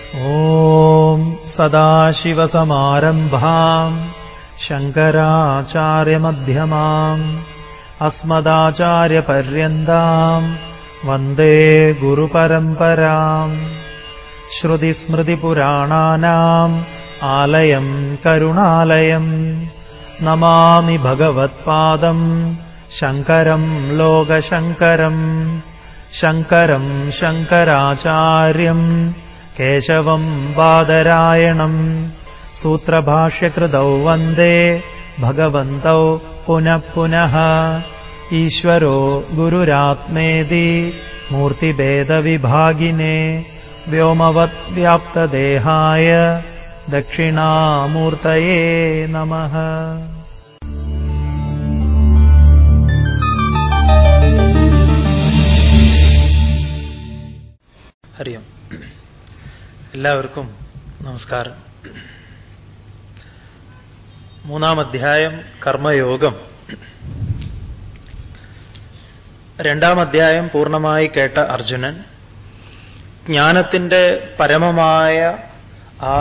ॐ सदाशिवसमारम्भाम् शङ्कराचार्यमध्यमाम् अस्मदाचार्यपर्यन्ताम् वन्दे गुरुपरम्पराम् श्रुतिस्मृतिपुराणानाम् आलयम् करुणालयम् नमामि भगवत्पादम् शङ्करम् लोकशङ्करम् शङ्करम् शङ्कराचार्यम् केशवम् बादरायणम् सूत्रभाष्यकृतौ वन्दे भगवन्तौ पुनः पुनः ईश्वरो गुरुरात्मेति मूर्तिभेदविभागिने व्योमवद्व्याप्तदेहाय दक्षिणामूर्तये नमः ഹരിയം എല്ലാവർക്കും നമസ്കാരം മൂന്നാം അധ്യായം കർമ്മയോഗം രണ്ടാം അധ്യായം പൂർണ്ണമായി കേട്ട അർജുനൻ ജ്ഞാനത്തിൻ്റെ പരമമായ ആ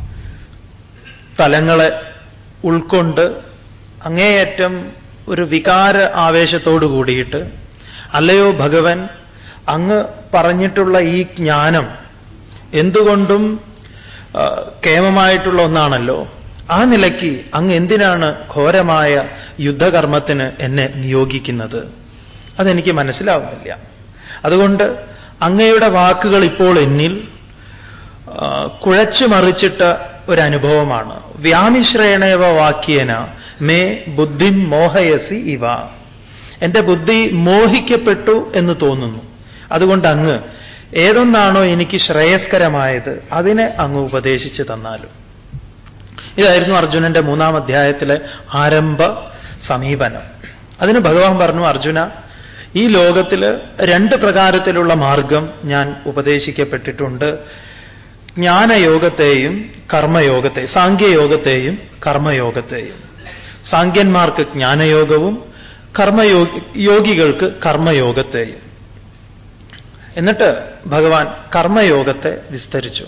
തലങ്ങളെ ഉൾക്കൊണ്ട് അങ്ങേയറ്റം ഒരു വികാര ആവേശത്തോടു കൂടിയിട്ട് അല്ലയോ ഭഗവൻ അങ്ങ് പറഞ്ഞിട്ടുള്ള ഈ ജ്ഞാനം എന്തുകൊണ്ടും കേമമായിട്ടുള്ള ഒന്നാണല്ലോ ആ നിലയ്ക്ക് അങ്ങ് എന്തിനാണ് ഘോരമായ യുദ്ധകർമ്മത്തിന് എന്നെ നിയോഗിക്കുന്നത് അതെനിക്ക് മനസ്സിലാവുന്നില്ല അതുകൊണ്ട് അങ്ങയുടെ വാക്കുകൾ ഇപ്പോൾ എന്നിൽ കുഴച്ചു മറിച്ചിട്ട ഒരനുഭവമാണ് വ്യാമിശ്രേണേവ വാക്യേന മേ ബുദ്ധിം മോഹയസി ഇവ എന്റെ ബുദ്ധി മോഹിക്കപ്പെട്ടു എന്ന് തോന്നുന്നു അതുകൊണ്ട് അങ്ങ് ഏതൊന്നാണോ എനിക്ക് ശ്രേയസ്കരമായത് അതിനെ അങ്ങ് ഉപദേശിച്ചു തന്നാലും ഇതായിരുന്നു അർജുനന്റെ മൂന്നാം അധ്യായത്തിലെ ആരംഭ സമീപനം അതിന് ഭഗവാൻ പറഞ്ഞു അർജുന ഈ ലോകത്തിൽ രണ്ട് പ്രകാരത്തിലുള്ള മാർഗം ഞാൻ ഉപദേശിക്കപ്പെട്ടിട്ടുണ്ട് ജ്ഞാനയോഗത്തെയും കർമ്മയോഗത്തെ സാങ്ക്യയോഗത്തെയും കർമ്മയോഗത്തെയും സാങ്ക്യന്മാർക്ക് ജ്ഞാനയോഗവും കർമ്മയോ യോഗികൾക്ക് കർമ്മയോഗത്തെയും എന്നിട്ട് ഭഗവാൻ കർമ്മയോഗത്തെ വിസ്തരിച്ചു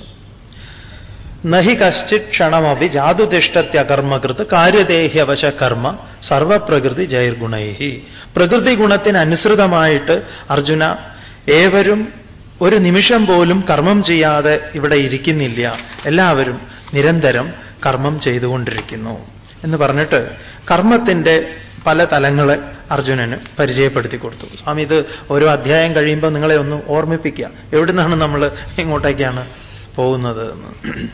നഹി കശ്ചിത് ക്ഷണമപി ജാതുതിഷ്ടത്യകർമ്മകൃത് കാര്യദേഹ്യവശ കർമ്മ സർവപ്രകൃതി ജൈർഗുണൈഹി പ്രകൃതി ഗുണത്തിനനുസൃതമായിട്ട് അർജുന ഏവരും ഒരു നിമിഷം പോലും കർമ്മം ചെയ്യാതെ ഇവിടെ ഇരിക്കുന്നില്ല എല്ലാവരും നിരന്തരം കർമ്മം ചെയ്തുകൊണ്ടിരിക്കുന്നു എന്ന് പറഞ്ഞിട്ട് കർമ്മത്തിൻ്റെ പല തലങ്ങളെ അർജുനന് പരിചയപ്പെടുത്തി കൊടുത്തു സ്വാമി ഇത് ഓരോ അധ്യായം കഴിയുമ്പോൾ നിങ്ങളെ ഒന്ന് ഓർമ്മിപ്പിക്കുക എവിടുന്നാണ് നമ്മൾ എങ്ങോട്ടേക്കാണ് പോകുന്നത് എന്ന്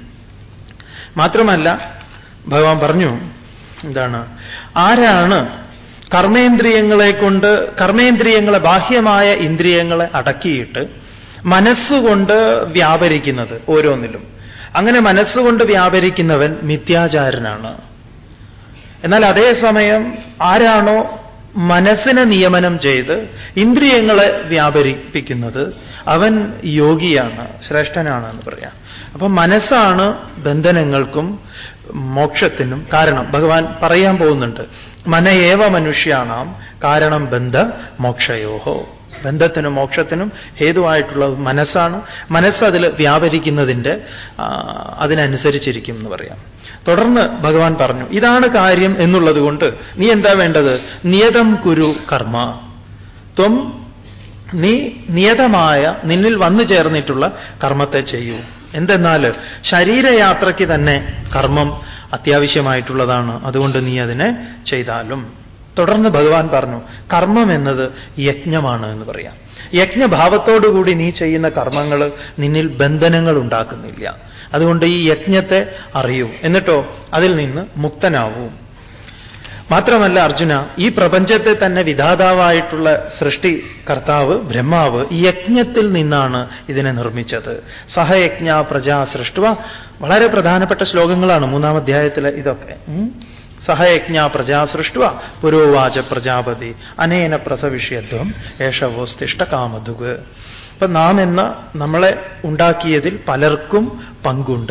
മാത്രമല്ല ഭഗവാൻ പറഞ്ഞു എന്താണ് ആരാണ് കർമ്മേന്ദ്രിയങ്ങളെ കൊണ്ട് കർമ്മേന്ദ്രിയങ്ങളെ ബാഹ്യമായ ഇന്ദ്രിയങ്ങളെ അടക്കിയിട്ട് മനസ്സുകൊണ്ട് വ്യാപരിക്കുന്നത് ഓരോന്നിലും അങ്ങനെ മനസ്സുകൊണ്ട് വ്യാപരിക്കുന്നവൻ മിഥ്യാചാരനാണ് എന്നാൽ അതേസമയം ആരാണോ മനസ്സിനെ നിയമനം ചെയ്ത് ഇന്ദ്രിയങ്ങളെ വ്യാപരിപ്പിക്കുന്നത് അവൻ യോഗിയാണ് ശ്രേഷ്ഠനാണ് എന്ന് പറയാം അപ്പൊ മനസ്സാണ് ബന്ധനങ്ങൾക്കും മോക്ഷത്തിനും കാരണം ഭഗവാൻ പറയാൻ പോകുന്നുണ്ട് മനയേവ മനുഷ്യാണാം കാരണം ബന്ധ മോക്ഷയോഹോ ബന്ധത്തിനും മോക്ഷത്തിനും ഹേതുവായിട്ടുള്ളത് മനസ്സാണ് മനസ്സ് അതിൽ വ്യാപരിക്കുന്നതിൻ്റെ അതിനനുസരിച്ചിരിക്കും എന്ന് പറയാം തുടർന്ന് ഭഗവാൻ പറഞ്ഞു ഇതാണ് കാര്യം എന്നുള്ളത് കൊണ്ട് നീ എന്താ വേണ്ടത് നിയതം കുരു കർമ്മ ത്വം നീ നിയതമായ നിന്നിൽ വന്നു ചേർന്നിട്ടുള്ള കർമ്മത്തെ ചെയ്യൂ എന്തെന്നാൽ ശരീരയാത്രയ്ക്ക് തന്നെ കർമ്മം അത്യാവശ്യമായിട്ടുള്ളതാണ് അതുകൊണ്ട് നീ അതിനെ ചെയ്താലും തുടർന്ന് ഭഗവാൻ പറഞ്ഞു കർമ്മം എന്നത് യജ്ഞമാണ് എന്ന് പറയാം യജ്ഞഭാവത്തോടുകൂടി നീ ചെയ്യുന്ന കർമ്മങ്ങൾ നിന്നിൽ ബന്ധനങ്ങൾ ഉണ്ടാക്കുന്നില്ല അതുകൊണ്ട് ഈ യജ്ഞത്തെ അറിയൂ എന്നിട്ടോ അതിൽ നിന്ന് മുക്തനാവൂ മാത്രമല്ല അർജുന ഈ പ്രപഞ്ചത്തെ തന്നെ വിധാതാവായിട്ടുള്ള സൃഷ്ടി കർത്താവ് ബ്രഹ്മാവ് ഈ യജ്ഞത്തിൽ നിന്നാണ് ഇതിനെ നിർമ്മിച്ചത് സഹയജ്ഞ പ്രജാ സൃഷ്ടുവ വളരെ പ്രധാനപ്പെട്ട ശ്ലോകങ്ങളാണ് മൂന്നാം അധ്യായത്തിലെ ഇതൊക്കെ സഹയജ്ഞ പ്രജാ സൃഷ്ടുവ പുരോവാച പ്രജാപതി അനേന പ്രസവിഷ്യത്വം ഏഷവോസ്തിഷ്ട കാമധുഗ് അപ്പൊ നാം എന്ന നമ്മളെ ഉണ്ടാക്കിയതിൽ പലർക്കും പങ്കുണ്ട്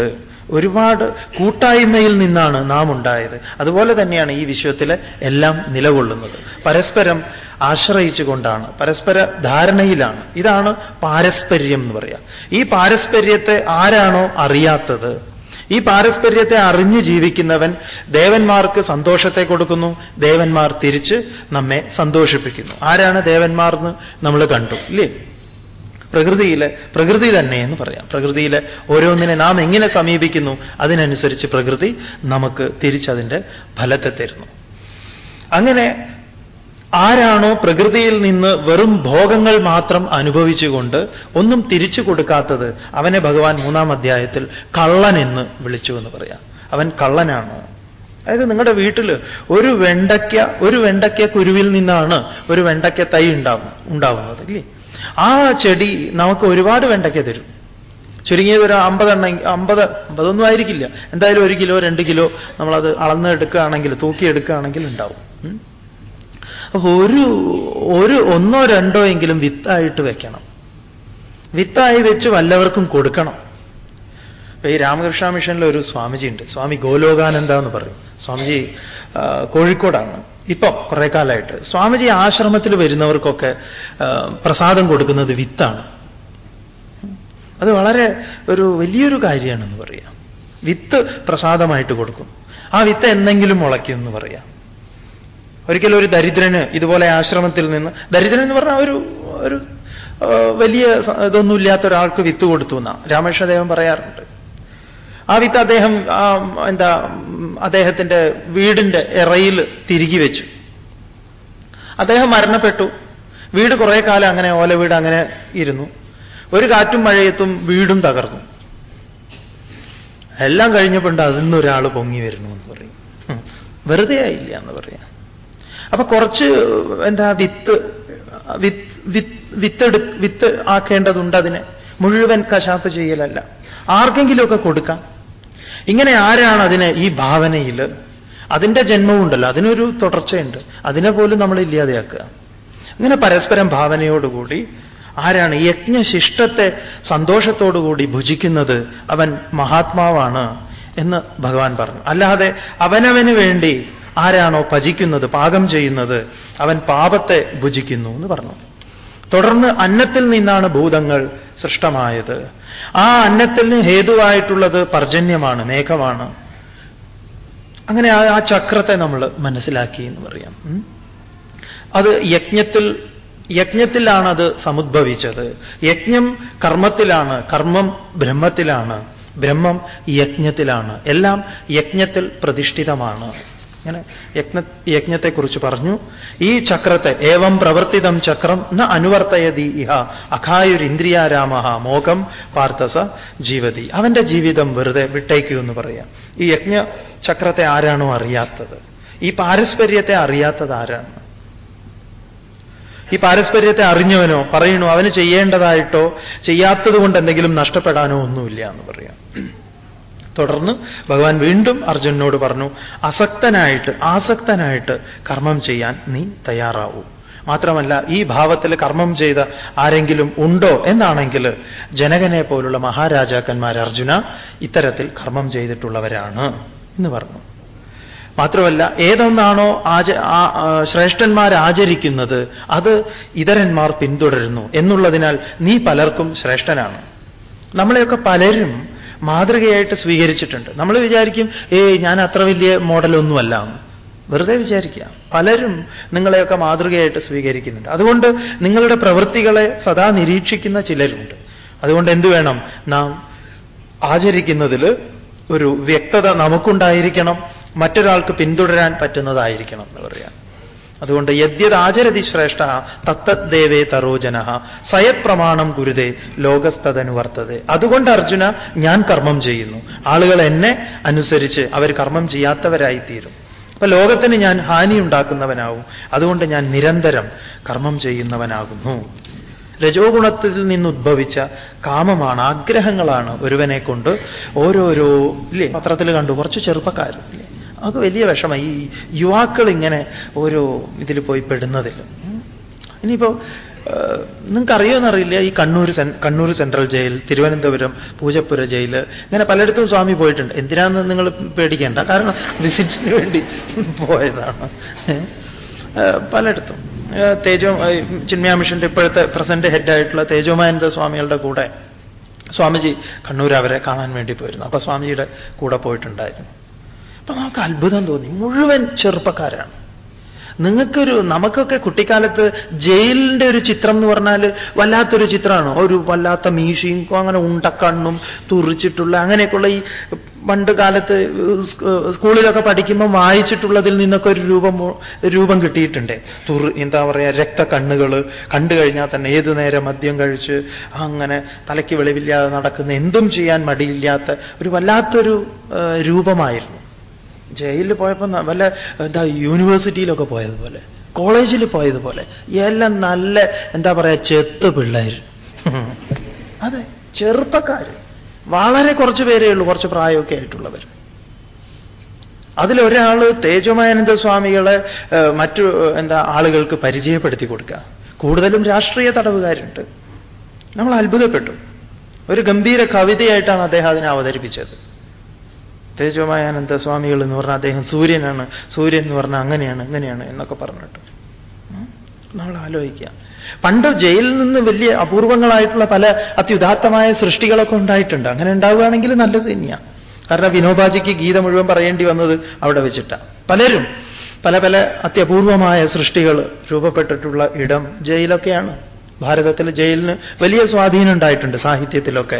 ഒരുപാട് കൂട്ടായ്മയിൽ നിന്നാണ് നാം ഉണ്ടായത് അതുപോലെ തന്നെയാണ് ഈ വിശ്വത്തിലെ എല്ലാം നിലകൊള്ളുന്നത് പരസ്പരം ആശ്രയിച്ചുകൊണ്ടാണ് പരസ്പര ധാരണയിലാണ് ഇതാണ് പാരസ്പര്യം എന്ന് പറയാം ഈ പാരസ്പര്യത്തെ ആരാണോ അറിയാത്തത് ഈ പാരസ്പര്യത്തെ അറിഞ്ഞു ജീവിക്കുന്നവൻ ദേവന്മാർക്ക് സന്തോഷത്തെ കൊടുക്കുന്നു ദേവന്മാർ തിരിച്ച് നമ്മെ സന്തോഷിപ്പിക്കുന്നു ആരാണ് ദേവന്മാർ എന്ന് നമ്മൾ കണ്ടു ഇല്ലേ പ്രകൃതിയിലെ പ്രകൃതി തന്നെ എന്ന് പറയാം പ്രകൃതിയിലെ ഓരോന്നിനെ നാം എങ്ങനെ സമീപിക്കുന്നു അതിനനുസരിച്ച് പ്രകൃതി നമുക്ക് തിരിച്ചതിൻ്റെ ഫലത്തെ തരുന്നു അങ്ങനെ ആരാണോ പ്രകൃതിയിൽ നിന്ന് വെറും ഭോഗങ്ങൾ മാത്രം അനുഭവിച്ചുകൊണ്ട് ഒന്നും തിരിച്ചു കൊടുക്കാത്തത് അവനെ ഭഗവാൻ മൂന്നാം അധ്യായത്തിൽ കള്ളൻ എന്ന് വിളിച്ചു എന്ന് പറയാം അവൻ കള്ളനാണോ അതായത് നിങ്ങളുടെ വീട്ടിൽ ഒരു വെണ്ടയ്ക്ക ഒരു വെണ്ടയ്ക്ക കുരുവിൽ നിന്നാണ് ഒരു വെണ്ടയ്ക്ക തൈ ഉണ്ടാവും ഉണ്ടാവുന്നത് ഇല്ലേ ആ ചെടി നമുക്ക് ഒരുപാട് വെണ്ടയ്ക്ക തരും ചുരുങ്ങിയത് ഒരു അമ്പതെണ്ണ അമ്പത് അമ്പതൊന്നും ആയിരിക്കില്ല എന്തായാലും ഒരു കിലോ രണ്ട് കിലോ നമ്മളത് അളന്നെടുക്കുകയാണെങ്കിൽ തൂക്കിയെടുക്കുകയാണെങ്കിൽ ഉണ്ടാവും അപ്പൊ ഒരു ഒരു ഒന്നോ രണ്ടോ എങ്കിലും വിത്തായിട്ട് വെക്കണം വിത്തായി വെച്ച് വല്ലവർക്കും കൊടുക്കണം ഇപ്പൊ ഈ രാമകൃഷ്ണ മിഷനിലെ ഒരു സ്വാമിജി ഉണ്ട് സ്വാമി ഗോലോകാനന്ദ എന്ന് പറയും സ്വാമിജി കോഴിക്കോടാണ് ഇപ്പം കുറെ കാലമായിട്ട് സ്വാമിജി ആശ്രമത്തിൽ വരുന്നവർക്കൊക്കെ പ്രസാദം കൊടുക്കുന്നത് വിത്താണ് അത് വളരെ ഒരു വലിയൊരു കാര്യമാണെന്ന് പറയാം വിത്ത് പ്രസാദമായിട്ട് കൊടുക്കും ആ വിത്ത് എന്തെങ്കിലും മുളയ്ക്കും എന്ന് പറയാം ഒരിക്കലും ഒരു ദരിദ്രന് ഇതുപോലെ ആശ്രമത്തിൽ നിന്ന് ദരിദ്രൻ എന്ന് പറഞ്ഞാൽ ഒരു ഒരു വലിയ ഇതൊന്നുമില്ലാത്ത ഒരാൾക്ക് വിത്ത് കൊടുത്തു എന്നാ രാമകൃഷ്ണദേവൻ പറയാറുണ്ട് ആ വിത്ത് അദ്ദേഹം എന്താ അദ്ദേഹത്തിന്റെ വീടിന്റെ ഇറയിൽ തിരികെ വെച്ചു അദ്ദേഹം മരണപ്പെട്ടു വീട് കുറെ കാലം അങ്ങനെ ഓല വീട് അങ്ങനെ ഇരുന്നു ഒരു കാറ്റും മഴയത്തും വീടും തകർന്നു എല്ലാം കഴിഞ്ഞപ്പോണ്ട് അതിൽ നിന്നൊരാൾ പൊങ്ങി വരുന്നു എന്ന് പറയും വെറുതെ ആയില്ല എന്ന് പറയാം അപ്പൊ കുറച്ച് എന്താ വിത്ത് വിത്ത് വിത്ത് ആക്കേണ്ടതുണ്ട് അതിനെ മുഴുവൻ കശാപ്പ് ചെയ്യലല്ല ആർക്കെങ്കിലുമൊക്കെ കൊടുക്കാം ഇങ്ങനെ ആരാണ് അതിനെ ഈ ഭാവനയിൽ അതിൻ്റെ ജന്മമുണ്ടല്ലോ അതിനൊരു തുടർച്ചയുണ്ട് അതിനെ പോലും നമ്മൾ ഇല്ലാതെയാക്കുക അങ്ങനെ പരസ്പരം ഭാവനയോടുകൂടി ആരാണ് യജ്ഞശിഷ്ടത്തെ സന്തോഷത്തോടുകൂടി ഭുജിക്കുന്നത് അവൻ മഹാത്മാവാണ് എന്ന് ഭഗവാൻ പറഞ്ഞു അല്ലാതെ അവനവന് വേണ്ടി ആരാണോ ഭജിക്കുന്നത് പാകം ചെയ്യുന്നത് അവൻ പാപത്തെ ഭുജിക്കുന്നു എന്ന് പറഞ്ഞു തുടർന്ന് അന്നത്തിൽ നിന്നാണ് ഭൂതങ്ങൾ സൃഷ്ടമായത് ആ അന്നത്തിന് ഹേതുവായിട്ടുള്ളത് പർജന്യമാണ് മേഘമാണ് അങ്ങനെ ആ ചക്രത്തെ നമ്മൾ മനസ്സിലാക്കി എന്ന് പറയാം അത് യജ്ഞത്തിൽ യജ്ഞത്തിലാണ് അത് സമുദ്ഭവിച്ചത് യജ്ഞം കർമ്മത്തിലാണ് കർമ്മം ബ്രഹ്മത്തിലാണ് ബ്രഹ്മം യജ്ഞത്തിലാണ് എല്ലാം യജ്ഞത്തിൽ പ്രതിഷ്ഠിതമാണ് ഇങ്ങനെ യജ്ഞ യജ്ഞത്തെക്കുറിച്ച് പറഞ്ഞു ഈ ചക്രത്തെ ഏവം പ്രവർത്തിതം ചക്രം ന അനുവർത്തയതി ഇഹ അഖായുരിന്ദ്രിയാരാമ മോകം പാർത്ഥസ ജീവതി അവന്റെ ജീവിതം വെറുതെ വിട്ടേക്കൂ എന്ന് പറയാം ഈ യജ്ഞ ചക്രത്തെ ആരാണോ അറിയാത്തത് ഈ പാരസ്പര്യത്തെ അറിയാത്തത് ആരാണ് ഈ പാരസ്പര്യത്തെ അറിഞ്ഞവനോ പറയണു അവന് ചെയ്യേണ്ടതായിട്ടോ ചെയ്യാത്തത് കൊണ്ട് എന്തെങ്കിലും നഷ്ടപ്പെടാനോ ഒന്നുമില്ല എന്ന് പറയാം തുടർന്ന് ഭഗവാൻ വീണ്ടും അർജുനനോട് പറഞ്ഞു അസക്തനായിട്ട് ആസക്തനായിട്ട് കർമ്മം ചെയ്യാൻ നീ തയ്യാറാവൂ മാത്രമല്ല ഈ ഭാവത്തിൽ കർമ്മം ചെയ്ത ആരെങ്കിലും ഉണ്ടോ എന്നാണെങ്കിൽ ജനകനെ പോലുള്ള മഹാരാജാക്കന്മാർ അർജുന ഇത്തരത്തിൽ കർമ്മം ചെയ്തിട്ടുള്ളവരാണ് എന്ന് പറഞ്ഞു മാത്രമല്ല ഏതൊന്നാണോ ആച ശ്രേഷ്ഠന്മാർ ആചരിക്കുന്നത് അത് ഇതരന്മാർ പിന്തുടരുന്നു എന്നുള്ളതിനാൽ നീ പലർക്കും ശ്രേഷ്ഠനാണ് നമ്മളെയൊക്കെ പലരും മാതൃകയായിട്ട് സ്വീകരിച്ചിട്ടുണ്ട് നമ്മൾ വിചാരിക്കും ഏയ് ഞാൻ അത്ര വലിയ മോഡലൊന്നുമല്ല വെറുതെ വിചാരിക്കുക പലരും നിങ്ങളെയൊക്കെ മാതൃകയായിട്ട് സ്വീകരിക്കുന്നുണ്ട് അതുകൊണ്ട് നിങ്ങളുടെ പ്രവൃത്തികളെ സദാ നിരീക്ഷിക്കുന്ന ചിലരുണ്ട് അതുകൊണ്ട് എന്തു വേണം നാം ആചരിക്കുന്നതിൽ ഒരു വ്യക്തത നമുക്കുണ്ടായിരിക്കണം മറ്റൊരാൾക്ക് പിന്തുടരാൻ പറ്റുന്നതായിരിക്കണം എന്ന് പറയാം അതുകൊണ്ട് യദ്യത് ആചരതി ശ്രേഷ്ഠ തത്തദ്ദേവേ തരോജന സയത് പ്രമാണം ഗുരുതേ ലോകസ്തനുവർത്തതെ അതുകൊണ്ട് അർജുന ഞാൻ കർമ്മം ചെയ്യുന്നു ആളുകൾ എന്നെ അനുസരിച്ച് അവർ കർമ്മം ചെയ്യാത്തവരായിത്തീരും അപ്പൊ ലോകത്തിന് ഞാൻ ഹാനി ഉണ്ടാക്കുന്നവനാവും അതുകൊണ്ട് ഞാൻ നിരന്തരം കർമ്മം ചെയ്യുന്നവനാകുന്നു രജോ ഗുണത്തിൽ നിന്നുദ്ഭവിച്ച കാമമാണ് ആഗ്രഹങ്ങളാണ് ഒരുവനെ കൊണ്ട് ഓരോരോ ഇല്ലേ പത്രത്തിൽ കണ്ടു കുറച്ച് ചെറുപ്പക്കാർ ഇല്ലേ അത് വലിയ വിഷമം ഈ യുവാക്കൾ ഇങ്ങനെ ഓരോ ഇതിൽ പോയി പെടുന്നതിൽ ഇനിയിപ്പോ നിങ്ങൾക്കറിയോന്നറിയില്ല ഈ Kannur Kannur central jail Thiruvananthapuram Poojappura jail ഇങ്ങനെ പലയിടത്തും സ്വാമി പോയിട്ടുണ്ട് എന്തിനാന്ന് നിങ്ങൾ പേടിക്കേണ്ട കാരണം വിസിറ്റിന് വേണ്ടി പോയതാണ് പലയിടത്തും തേജോ ചിന്മയ മിഷന്റെ ഇപ്പോഴത്തെ പ്രസന്റ് ഹെഡായിട്ടുള്ള തേജോമാനന്ദ സ്വാമികളുടെ കൂടെ സ്വാമിജി കണ്ണൂർ അവരെ കാണാൻ വേണ്ടി പോയിരുന്നു അപ്പൊ സ്വാമിജിയുടെ കൂടെ പോയിട്ടുണ്ടായിരുന്നു അപ്പൊ നമുക്ക് അത്ഭുതം തോന്നി മുഴുവൻ ചെറുപ്പക്കാരാണ് നിങ്ങൾക്കൊരു നമുക്കൊക്കെ കുട്ടിക്കാലത്ത് ജയിലിന്റെ ഒരു ചിത്രം എന്ന് പറഞ്ഞാൽ വല്ലാത്തൊരു ചിത്രമാണ് ഒരു വല്ലാത്ത മീശയും അങ്ങനെ ഉണ്ടക്കണ്ണും തുറിച്ചിട്ടുള്ള അങ്ങനെയൊക്കെയുള്ള ഈ പണ്ട് കാലത്ത് സ്കൂളിലൊക്കെ പഠിക്കുമ്പോൾ വായിച്ചിട്ടുള്ളതിൽ നിന്നൊക്കെ ഒരു രൂപം രൂപം കിട്ടിയിട്ടുണ്ട് തുറു എന്താ പറയുക രക്തക്കണ്ണുകൾ കണ്ടു കഴിഞ്ഞാൽ തന്നെ ഏതു നേരം മദ്യം കഴിച്ച് അങ്ങനെ തലയ്ക്ക് വെളിവില്ലാതെ നടക്കുന്ന എന്തും ചെയ്യാൻ മടിയില്ലാത്ത ഒരു വല്ലാത്തൊരു രൂപമായിരുന്നു ജയിലിൽ പോയപ്പോൾ വല്ല എന്താ യൂണിവേഴ്സിറ്റിയിലൊക്കെ പോയതുപോലെ കോളേജിൽ പോയതുപോലെ എല്ലാം നല്ല എന്താ പറയാ ചെത്ത് പിള്ളേർ അതെ ചെറുപ്പക്കാർ വളരെ കുറച്ച് പേരേ ഉള്ളൂ കുറച്ച് പ്രായമൊക്കെ ആയിട്ടുള്ളവർ അതിലൊരാൾ തേജോമാനന്ദ സ്വാമികളെ മറ്റു എന്താ ആളുകൾക്ക് പരിചയപ്പെടുത്തി കൊടുക്കുക കൂടുതലും രാഷ്ട്രീയ തടവുകാരുണ്ട് നമ്മൾ അത്ഭുതപ്പെട്ടു ഒരു ഗംഭീര കവിതയായിട്ടാണ് അദ്ദേഹം അതിനെ അവതരിപ്പിച്ചത് തേജോമായാനന്ദ സ്വാമികൾ എന്ന് പറഞ്ഞാൽ അദ്ദേഹം സൂര്യനാണ് സൂര്യൻ എന്ന് പറഞ്ഞാൽ അങ്ങനെയാണ് ഇങ്ങനെയാണ് എന്നൊക്കെ പറഞ്ഞിട്ട് നമ്മൾ ആലോചിക്കുക പണ്ട് ജയിലിൽ നിന്ന് വലിയ അപൂർവങ്ങളായിട്ടുള്ള പല അത്യുദാത്തമായ സൃഷ്ടികളൊക്കെ ഉണ്ടായിട്ടുണ്ട് അങ്ങനെ ഉണ്ടാവുകയാണെങ്കിൽ നല്ലത് തന്നെയാണ് കാരണം വിനോബാജിക്ക് ഗീത മുഴുവൻ പറയേണ്ടി വന്നത് അവിടെ വെച്ചിട്ടാണ് പലരും പല പല അത്യപൂർവമായ സൃഷ്ടികൾ രൂപപ്പെട്ടിട്ടുള്ള ഇടം ജയിലൊക്കെയാണ് ഭാരതത്തിൽ ജയിലിന് വലിയ സ്വാധീനം ഉണ്ടായിട്ടുണ്ട് സാഹിത്യത്തിലൊക്കെ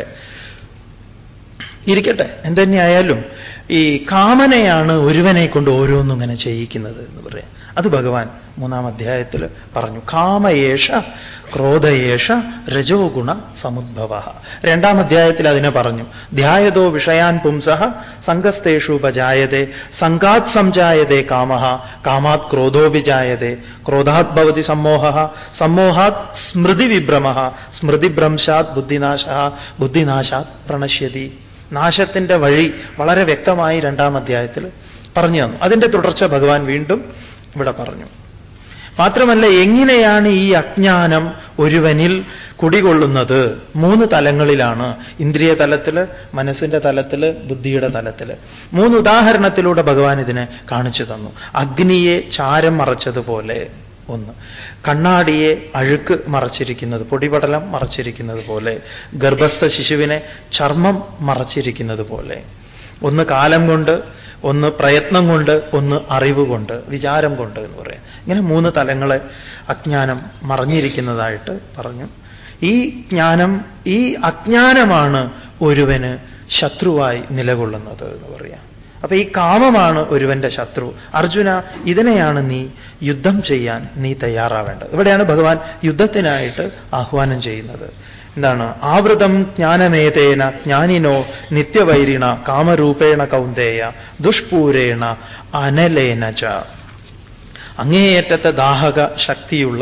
ഇരിക്കട്ടെ എന്തുതന്നെയായാലും ഈ കാമനയാണ് ഒരുവനെ കൊണ്ട് ഓരോന്നും ഇങ്ങനെ ചെയ്യിക്കുന്നത് എന്ന് പറയാം അത് ഭഗവാൻ മൂന്നാം അധ്യായത്തിൽ പറഞ്ഞു കാമയേഷ ക്രോധയേഷ രജോ ഗുണ സമുദ്ഭവ രണ്ടാം അധ്യായത്തിൽ അതിനെ പറഞ്ഞു ധ്യായതോ വിഷയാൻ പുംസ സംഘസ്തേഷു ഉപജായതേ സംഘാത് സംജായതേ കാമ കാമാത് ക്രോധോപിജായതേ ക്രോധാത് ഭവതി സമ്മോഹ സമ്മോഹാത് സ്മൃതി വിഭ്രമ സ്മൃതിഭ്രംശാത് ബുദ്ധിനാശ ബുദ്ധിനാശാത് പ്രണശ്യതി നാശത്തിന്റെ വഴി വളരെ വ്യക്തമായി രണ്ടാം അധ്യായത്തിൽ പറഞ്ഞു തന്നു അതിന്റെ തുടർച്ച ഭഗവാൻ വീണ്ടും ഇവിടെ പറഞ്ഞു മാത്രമല്ല എങ്ങനെയാണ് ഈ അജ്ഞാനം ഒരുവനിൽ കുടികൊള്ളുന്നത് മൂന്ന് തലങ്ങളിലാണ് ഇന്ദ്രിയ തലത്തിൽ മനസ്സിന്റെ തലത്തിൽ ബുദ്ധിയുടെ തലത്തിൽ മൂന്ന് ഉദാഹരണത്തിലൂടെ ഭഗവാൻ ഇതിനെ കാണിച്ചു തന്നു അഗ്നിയെ ചാരം മറച്ചതുപോലെ ഒന്ന് കണ്ണാടിയെ അഴുക്ക് മറച്ചിരിക്കുന്നത് പൊടിപടലം മറച്ചിരിക്കുന്നത് പോലെ ഗർഭസ്ഥ ശിശുവിനെ ചർമ്മം മറച്ചിരിക്കുന്നത് പോലെ ഒന്ന് കാലം കൊണ്ട് ഒന്ന് പ്രയത്നം കൊണ്ട് ഒന്ന് അറിവ് കൊണ്ട് വിചാരം കൊണ്ട് എന്ന് പറയാം ഇങ്ങനെ മൂന്ന് തലങ്ങളെ അജ്ഞാനം മറഞ്ഞിരിക്കുന്നതായിട്ട് പറഞ്ഞു ഈ ജ്ഞാനം ഈ അജ്ഞാനമാണ് ഒരുവന് ശത്രുവായി നിലകൊള്ളുന്നത് എന്ന് പറയാം അപ്പൊ ഈ കാമമാണ് ഒരുവന്റെ ശത്രു അർജുന ഇതിനെയാണ് നീ യുദ്ധം ചെയ്യാൻ നീ തയ്യാറാവേണ്ടത് ഇവിടെയാണ് ഭഗവാൻ യുദ്ധത്തിനായിട്ട് ആഹ്വാനം ചെയ്യുന്നത് എന്താണ് ആവൃതം ജ്ഞാനമേതേന ജ്ഞാനിനോ നിത്യവൈരിണ കാമരൂപേണ കൗന്ദേയ ദുഷ്പൂരേണ അനലേന ച അങ്ങേയറ്റത്തെ ദാഹക ശക്തിയുള്ള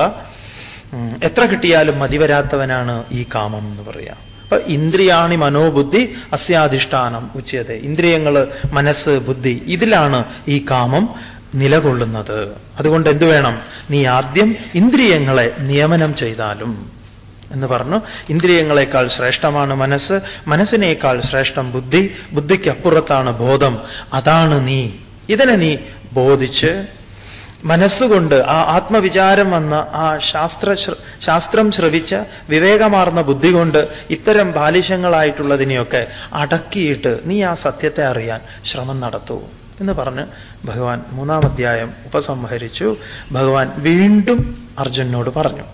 എത്ര കിട്ടിയാലും മതിവരാത്തവനാണ് ഈ കാമം എന്ന് പറയാം അപ്പൊ ഇന്ദ്രിയാണി മനോബുദ്ധി അസ്യാധിഷ്ഠാനം ഉച്ചത ഇന്ദ്രിയങ്ങൾ മനസ്സ് ബുദ്ധി ഇതിലാണ് ഈ കാമം നിലകൊള്ളുന്നത് അതുകൊണ്ട് എന്തു വേണം നീ ആദ്യം ഇന്ദ്രിയങ്ങളെ നിയമനം ചെയ്താലും എന്ന് പറഞ്ഞു ഇന്ദ്രിയങ്ങളെക്കാൾ ശ്രേഷ്ഠമാണ് മനസ്സ് മനസ്സിനേക്കാൾ ശ്രേഷ്ഠം ബുദ്ധി ബുദ്ധിക്കപ്പുറത്താണ് ബോധം അതാണ് നീ ഇതിനെ നീ ബോധിച്ച് മനസ്സുകൊണ്ട് ആ ആത്മവിചാരം വന്ന ആ ശാസ്ത്ര ശാസ്ത്രം ശ്രവിച്ച വിവേകമാർന്ന ബുദ്ധി കൊണ്ട് ഇത്തരം ബാലിശങ്ങളായിട്ടുള്ളതിനെയൊക്കെ അടക്കിയിട്ട് നീ ആ സത്യത്തെ അറിയാൻ ശ്രമം നടത്തൂ എന്ന് പറഞ്ഞ് ഭഗവാൻ മൂന്നാം അധ്യായം ഉപസംഹരിച്ചു ഭഗവാൻ വീണ്ടും അർജുനോട് പറഞ്ഞു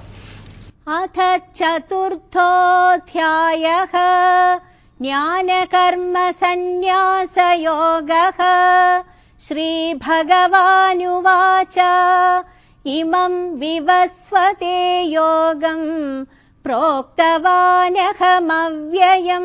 അഥ ചതുർത്ഥോധ്യായ ജ്ഞാനകർമ്മ സന്യാസയോഗ ശ്രീഭഗവാനുവാച ഇമം വിവസ്വത്തെ യോഗം പ്രോക്തവാനഹമവ്യയം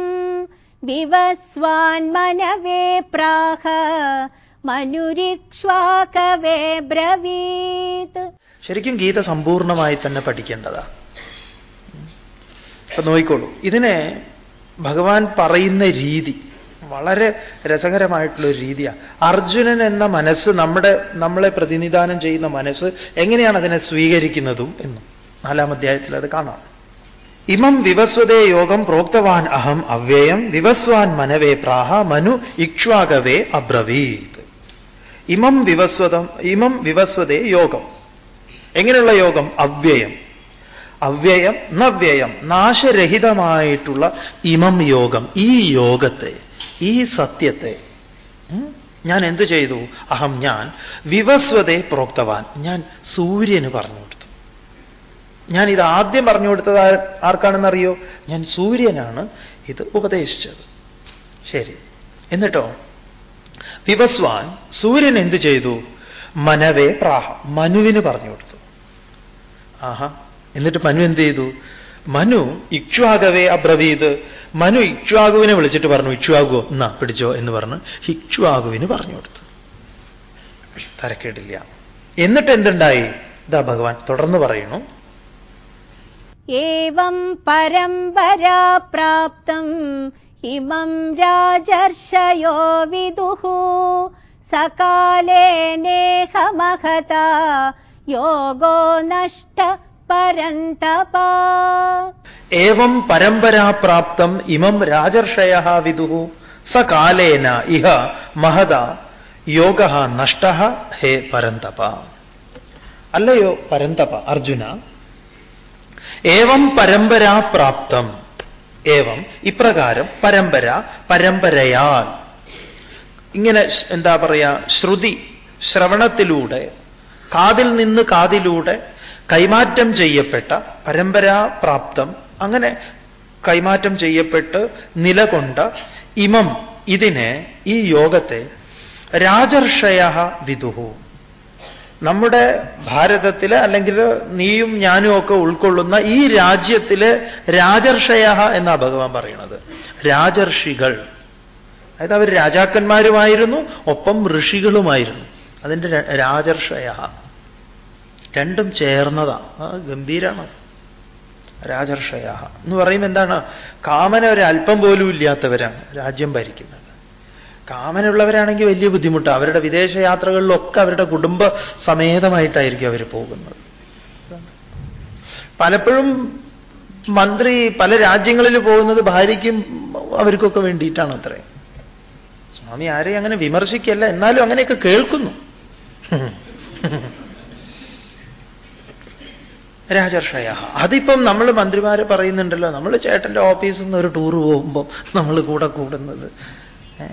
വിവസ്വാൻമനവേ പ്രാഹ മനുരിക്ഷ്വാകവേ ബ്രവീത് ശരിക്കും ഗീത സമ്പൂർണമായി തന്നെ പഠിക്കേണ്ടതാ അപ്പൊ നോയിക്കോളൂ ഇതിനെ ഭഗവാൻ പറയുന്ന രീതി വളരെ രസകരമായിട്ടുള്ള ഒരു രീതിയാണ് അർജുനൻ എന്ന മനസ്സ് നമ്മുടെ നമ്മളെ പ്രതിനിധാനം ചെയ്യുന്ന മനസ്സ് എങ്ങനെയാണ് അതിനെ സ്വീകരിക്കുന്നതും എന്നും നാലാം അധ്യായത്തിൽ അത് കാണാം ഇമം വിവസ്വതേ യോഗം പ്രോക്തവാൻ അഹം അവ്യയം വിവസ്വാൻ മനവേ പ്രാഹ മനു ഇക്ഷ്വാകവേ അബ്രവീത് ഇമം വിവസ്വതം ഇമം വിവസ്വതേ യോഗം എങ്ങനെയുള്ള യോഗം അവ്യയം അവ്യയം നവ്യയം നാശരഹിതമായിട്ടുള്ള ഇമം യോഗം ഈ യോഗത്തെ ഈ സത്യത്തെ ഉം, ഞാൻ എന്തു ചെയ്തു അഹം ഞാൻ വിവസ്വതേ പ്രോക്തവാൻ ഞാൻ സൂര്യന് പറഞ്ഞു കൊടുത്തു ഞാൻ ഇത് ആദ്യം പറഞ്ഞു കൊടുത്തത് ആർ- ആർക്കാണെന്നറിയോ ഞാൻ സൂര്യനാണ് ഇത് ഉപദേശിച്ചത് ശരി എന്നിട്ടോ വിവസ്വാൻ സൂര്യൻ എന്തു ചെയ്തു മനവേ പ്രാഹ മനുവിന് പറഞ്ഞു കൊടുത്തു ആഹാ എന്നിട്ട് മനു എന്ത് ചെയ്തു മനു ഇക്ഷ്വാകവേ അബ്രവീത് മനു ഇക്ഷ്വാകുവിനെ വിളിച്ചിട്ട് പറഞ്ഞു ഇക്ഷ്വാകുവോ എന്നാ പിടിച്ചോ എന്ന് പറഞ്ഞ് ഇക്ഷ്വാകുവിന് പറഞ്ഞു കൊടുത്തു തരക്കേടില്ല എന്നിട്ട് എന്തുണ്ടായി ഇതാ ഭഗവാൻ തുടർന്ന് പറയുന്നു एवं परम्परा प्राप्तम् इमं राजर्षयो विदुः सकालेनेहमहता योगो नष्ट परन्तपा ഏവം പരമ്പരാപ്രാപ്തം ഇമം രാജർഷയ വിദു സകാലേന ഇഹ മഹത യോഗ നഷ്ട ഹേ പരന്തപ അല്ലയോ പരന്തപ അർജുന ഏവം പരമ്പരാപ്രാപ്തം ഏവം ഇപ്രകാരം പരമ്പര പരമ്പരയാൽ ഇങ്ങനെ ശ്- എന്താ പറയാ ശ്രുതി ശ്രവണത്തിലൂടെ കാതിൽ നിന്ന് കാതിലൂടെ കൈമാറ്റം ചെയ്യപ്പെട്ട പരമ്പരാപ്രാപ്തം അങ്ങനെ കൈമാറ്റം ചെയ്യപ്പെട്ട് നിലകൊണ്ട ഇമം ഇതിനെ ഈ യോഗത്തെ രാജർഷയ വിദുഹു നമ്മുടെ ഭാരതത്തിലെ അല്ലെങ്കിൽ നീയും ഞാനും ഒക്കെ ഉൾക്കൊള്ളുന്ന ഈ രാജ്യത്തിലെ രാജർഷയ എന്നാ ഭഗവാൻ പറയുന്നത് രാജർഷികൾ അതായത് അവർ രാജാക്കന്മാരുമായിരുന്നു ഒപ്പം ഋഷികളുമായിരുന്നു അതിൻ്റെ ര- രാജർഷയ രണ്ടും ചേർന്നതാ ആ ഗംഭീരാണ് രാജർഷയ എന്ന് പറയുമ്പോൾ എന്താണ് കാമന ഒരു അല്പം പോലും ഇല്ലാത്തവരാണ് രാജ്യം ഭരിക്കുന്നത് കാമനുള്ളവരാണെങ്കിൽ വലിയ ബുദ്ധിമുട്ടാണ് അവരുടെ വിദേശ യാത്രകളിലൊക്കെ അവരുടെ കുടുംബ സമേതമായിട്ടായിരിക്കും അവർ പോകുന്നത് പലപ്പോഴും മന്ത്രി പല രാജ്യങ്ങളിൽ പോകുന്നത് ഭാര്യയ്ക്കും അവർക്കൊക്കെ വേണ്ടിയിട്ടാണ് അത്രയും സ്വാമി ആരെയും അങ്ങനെ വിമർശിക്കല്ല എന്നാലും അങ്ങനെയൊക്കെ കേൾക്കുന്നു രാജർഷയ അതിപ്പം നമ്മൾ മന്ത്രിമാരെ പറയുന്നുണ്ടല്ലോ നമ്മൾ ചേട്ടന്റെ ഓഫീസിൽ നിന്ന് ഒരു ടൂർ പോകുമ്പോൾ നമ്മൾ കൂടെ കൂടുന്നത് ഏ?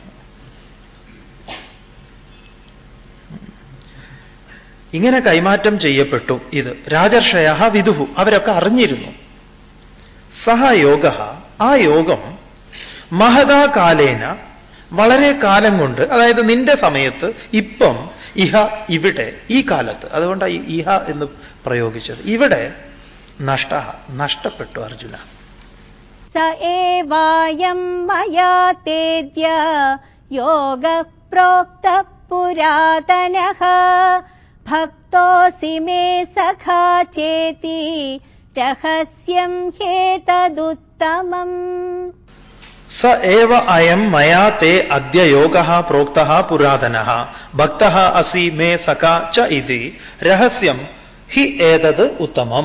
ഇങ്ങനെ കൈമാറ്റം ചെയ്യപ്പെട്ടു ഇത് രാജർഷയ വിദുഹു അവരൊക്കെ അറിഞ്ഞിരുന്നു സഹ യോഗ ആ യോഗം മഹതാ കാലേന വളരെ കാലം കൊണ്ട് അതായത് നിന്റെ സമയത്ത് ഇപ്പം ഇഹ ഇവിടെ ഈ കാലത്ത് അതുകൊണ്ടാണ് ഈ ഇഹ എന്ന് പ്രയോഗിച്ചത് ഇവിടെ നഷ്ട നഷ്ടപ്പെട്ടു അർജുന स एवायं मया तेद्य योगः प्रोक्तः पुरातनः भक्तोऽसि मे सखा चेति रहस्यं ह्येतदुत्तमम् സ ഏവ അയം മയാ തേ അദ്യ യോഗ പ്രോക്ത പുരാതന ഭക്ത അസി മേ സഖ ച ഇതി രഹസ്യം ഹി ഏതത് ഉത്തമം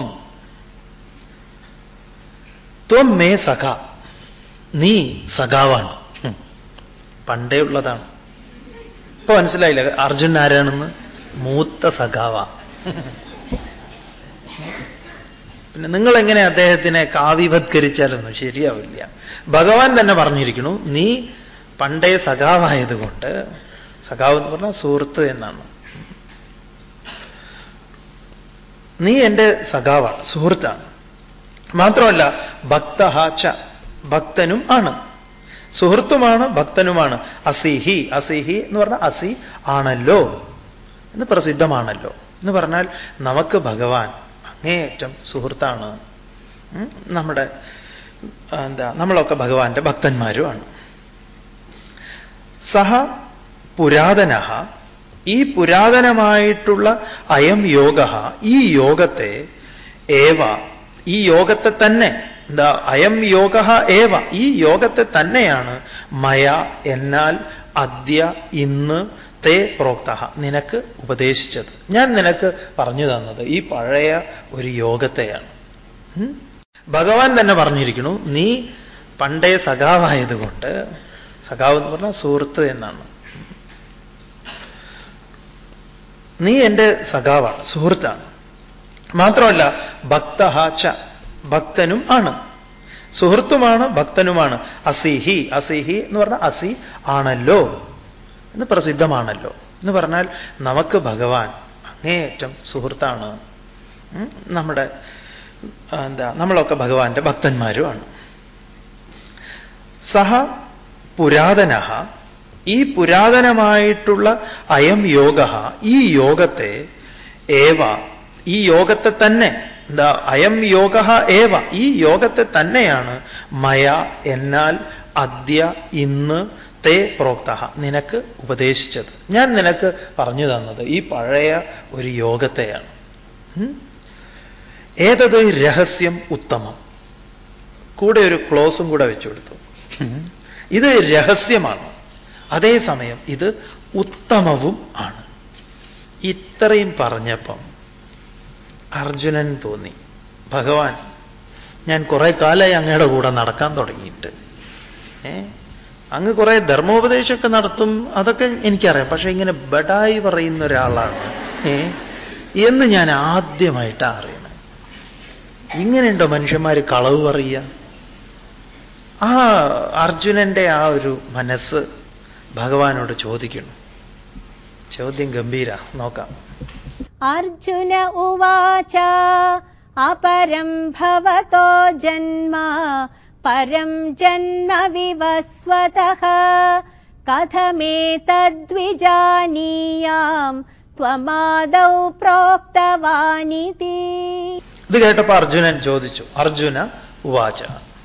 ത്വം മേ സഖ നീ സഖാവാണ് ഹും. പണ്ടേ ഉള്ളതാണ് ഇപ്പൊ മനസ്സിലായില്ല അർജുൻ ആരാണെന്ന് മൂത്ത സഖാവ പിന്നെ നിങ്ങൾ എങ്ങനെ അദ്ദേഹത്തിനെ കാവ്യവത്കരിച്ചാലൊന്നും ശരിയാവില്ല ഭഗവാൻ തന്നെ പറഞ്ഞിരിക്കണു നീ പണ്ടേ സഖാവായതുകൊണ്ട് സഖാവ് എന്ന് പറഞ്ഞാൽ സുഹൃത്ത് എന്നാണ് നീ എൻ്റെ സഖാവാണ് സുഹൃത്താണ് മാത്രമല്ല ഭക്ത ച ഭക്തനും ആണ് സുഹൃത്തുമാണ് ഭക്തനുമാണ് അസിഹി അസിഹി എന്ന് പറഞ്ഞാൽ അസി ആണല്ലോ എന്ന് പ്രസിദ്ധമാണല്ലോ എന്ന് പറഞ്ഞാൽ നമുക്ക് ഭഗവാൻ അങ്ങേയറ്റം സുഹൃത്താണ് ഉം, നമ്മുടെ ആ, എന്താ നമ്മളൊക്കെ ഭഗവാന്റെ ഭക്തന്മാരുമാണ് സഹ പുരാതന ഈ പുരാതനമായിട്ടുള്ള അയം യോഗ ഈ യോഗത്തെ ഏവ ഈ യോഗത്തെ തന്നെ എന്താ അയം യോഗ ഏവ ഈ യോഗത്തെ തന്നെയാണ് മയ എന്നാൽ അദ്യ ഇന്ന് തേ പ്രോക്ത നിനക്ക് ഉപദേശിച്ചത് ഞാൻ നിനക്ക് പറഞ്ഞു തന്നത് ഈ പഴയ ഒരു യോഗത്തെയാണ് ഉം? ഭഗവാൻ തന്നെ പറഞ്ഞിരിക്കുന്നു നീ പണ്ടേ സഖാവായതുകൊണ്ട് സഖാവ് എന്ന് പറഞ്ഞാൽ സുഹൃത്ത് എന്നാണ് നീ എൻ്റെ സഖാവാണ് സുഹൃത്താണ് മാത്രമല്ല ഭക്ത ച ഭക്തനും ആണ് സുഹൃത്തുമാണ് ഭക്തനുമാണ് അസിഹി അസിഹി എന്ന് പറഞ്ഞാൽ അസി ആണല്ലോ എന്ന് പ്രസിദ്ധമാണല്ലോ എന്ന് പറഞ്ഞാൽ നമുക്ക് ഭഗവാൻ അങ്ങേയറ്റം സുഹൃത്താണ് ഉം? നമ്മുടെ ആ, എന്താ നമ്മളൊക്കെ ഭഗവാന്റെ ഭക്തന്മാരുമാണ് സഹ പുരാതന ഈ പുരാതനമായിട്ടുള്ള അയം യോഗ ഈ യോഗത്തെ ഏവ ഈ യോഗത്തെ തന്നെ എന്താ അയം യോഗ ഏവ ഈ യോഗത്തെ തന്നെയാണ് മയ എന്നാൽ അദ്യ ഇന്ന് തേ പ്രോക്ത നിനക്ക് ഉപദേശിച്ചത് ഞാൻ നിനക്ക് പറഞ്ഞു തന്നത് ഈ പഴയ ഒരു യോഗത്തെയാണ് ഉം? ഏതത് രഹസ്യം ഉത്തമം കൂടെ ഒരു ക്ലോസും കൂടെ വെച്ചു കൊടുത്തു ഉം. ഇത് രഹസ്യമാണ് അതേസമയം ഇത് ഉത്തമവും ആണ് ഇത്രയും പറഞ്ഞപ്പം അർജുനൻ തോന്നി ഭഗവാൻ ഞാൻ കുറെ കാലമായി അങ്ങയുടെ കൂടെ നടക്കാൻ തുടങ്ങിയിട്ട് ഏ അങ്ങ് കുറെ ധർമ്മോപദേശമൊക്കെ നടത്തും അതൊക്കെ എനിക്കറിയാം പക്ഷെ ഇങ്ങനെ ബഡായി പറയുന്ന ഒരാളാണ് ഏ എന്ന് ഞാൻ ആദ്യമായിട്ടാ അറിയണം ഇങ്ങനെയുണ്ടോ മനുഷ്യന്മാർ കളവ് പറയുക ആ അർജുനന്റെ ആ ഒരു മനസ്സ് ഭഗവാനോട് ചോദിക്കണം ചോദ്യം ഗംഭീര നോക്കാം अर्जुन उवाच अपरं भवतो जन्म परं जन्म विवस्वतः कथमेतद्विजानीयां त्वमादौ प्रोक्तवानिति ഇത് കേട്ടപ്പോ അർജുനൻ ചോദിച്ചു അർജുന ഉവാച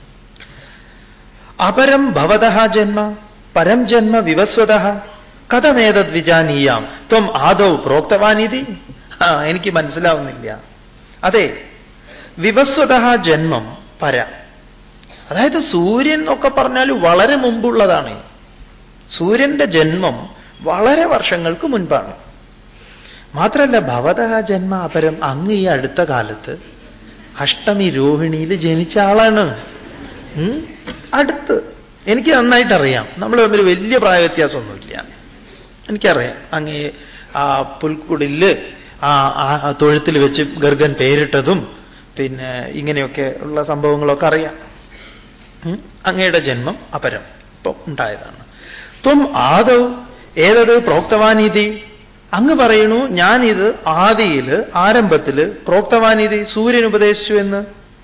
അപരം ഭവത ജന്മ പരം ജന്മ വിവസ്വത കഥമേതത് വിജാനീയാം ത്വം ആദൗ പ്രോക്തവാനിതി ആ എനിക്ക് മനസ്സിലാവുന്നില്ല അതെ വിവസ്വത ജന്മം പര അതായത് സൂര്യൻ എന്നൊക്കെ പറഞ്ഞാൽ വളരെ മുമ്പുള്ളതാണ് സൂര്യന്റെ ജന്മം വളരെ വർഷങ്ങൾക്ക് മുൻപാണ് മാത്രമല്ല ഭവത ജന്മ അപരം അങ്ങ് ഈ അടുത്ത കാലത്ത് അഷ്ടമി രോഹിണിയിൽ ജനിച്ച ആളാണ് ഉം? അടുത്ത് എനിക്ക് നന്നായിട്ട് അറിയാം നമ്മൾ തമ്മിൽ വലിയ പ്രായ വ്യത്യാസമൊന്നുമില്ല എനിക്കറിയാം അങ്ങ് ഈ ആ പുൽക്കുടില് ആ ആ തൊഴുത്തിൽ വെച്ച് ഗർഗൻ പേരിട്ടതും പിന്നെ ഇങ്ങനെയൊക്കെ ഉള്ള സംഭവങ്ങളൊക്കെ അറിയാം ഉം? അങ്ങയുടെ ജന്മം അപരം ഇപ്പൊ ഉണ്ടായതാണ് ത്വം ആദവ് ഏതത് പ്രോക്തവാനീതി അങ്ങ് പറയണു ഞാനിത് ആദിയില് ആരംഭത്തില് പ്രോക്തവാനീതി സൂര്യൻ ഉപദേശിച്ചു എന്ന്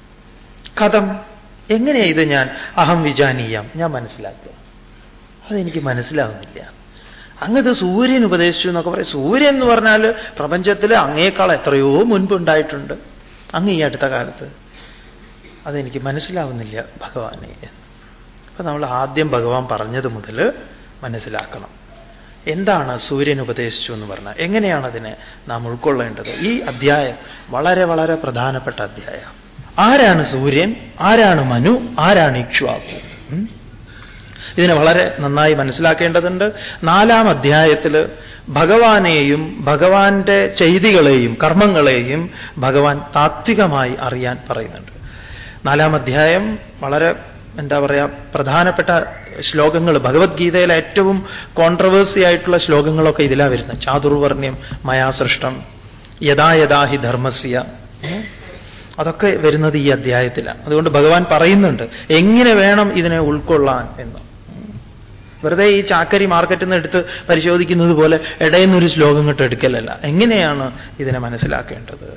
കഥം എങ്ങനെയാ ഇത് ഞാൻ അഹം വിജാനീയം ഞാൻ മനസ്സിലാക്കുക അതെനിക്ക് മനസ്സിലാവുന്നില്ല അങ്ങത് സൂര്യൻ ഉപദേശിച്ചു എന്നൊക്കെ പറയും സൂര്യൻ എന്ന് പറഞ്ഞാൽ പ്രപഞ്ചത്തിൽ അങ്ങേക്കാൾ എത്രയോ മുൻപ് ഉണ്ടായിട്ടുണ്ട് അങ്ങ് ഈ അടുത്ത കാലത്ത് അതെനിക്ക് മനസ്സിലാവുന്നില്ല ഭഗവാനെ അപ്പൊ നമ്മൾ ആദ്യം ഭഗവാൻ പറഞ്ഞത് മുതൽ മനസ്സിലാക്കണം എന്താണ് സൂര്യൻ ഉപദേശിച്ചു എന്ന് പറഞ്ഞാൽ എങ്ങനെയാണ് അതിനെ നാം ഉൾക്കൊള്ളേണ്ടത് ഈ അധ്യായം വളരെ വളരെ പ്രധാനപ്പെട്ട അധ്യായം ആരാണ് സൂര്യൻ ആരാണ് മനു ആരാണ് ഇക്ഷ്വാകു ഉം? ഇതിനെ വളരെ നന്നായി മനസ്സിലാക്കേണ്ടതുണ്ട് നാലാം അധ്യായത്തിൽ ഭഗവാനെയും ഭഗവാന്റെ ചെയ്തികളെയും കർമ്മങ്ങളെയും ഭഗവാൻ താത്വികമായി അറിയാൻ പറയുന്നുണ്ട് നാലാം അധ്യായം വളരെ എന്താ പറയുക പ്രധാനപ്പെട്ട ശ്ലോകങ്ങൾ ഭഗവത്ഗീതയിലെ ഏറ്റവും കോൺട്രവേഴ്സി ആയിട്ടുള്ള ശ്ലോകങ്ങളൊക്കെ ഇതിലാ വരുന്നത് ചാതുർവർണ്ണ്യം മയാസൃഷ്ടം യഥാ യഥാ ഹി ധർമ്മസ്യ ഏ? അതൊക്കെ വരുന്നത് ഈ അധ്യായത്തിലാണ് അതുകൊണ്ട് ഭഗവാൻ പറയുന്നുണ്ട് എങ്ങനെ വേണം ഇതിനെ ഉൾക്കൊള്ളാൻ എന്ന് വെറുതെ ഈ ചാക്കരി മാർക്കറ്റിൽ നിന്ന് എടുത്ത് പരിശോധിക്കുന്നത് പോലെ ഇടയുന്നൊരു ശ്ലോകം കിട്ട് എടുക്കലല്ല എങ്ങനെയാണ് ഇതിനെ മനസ്സിലാക്കേണ്ടത്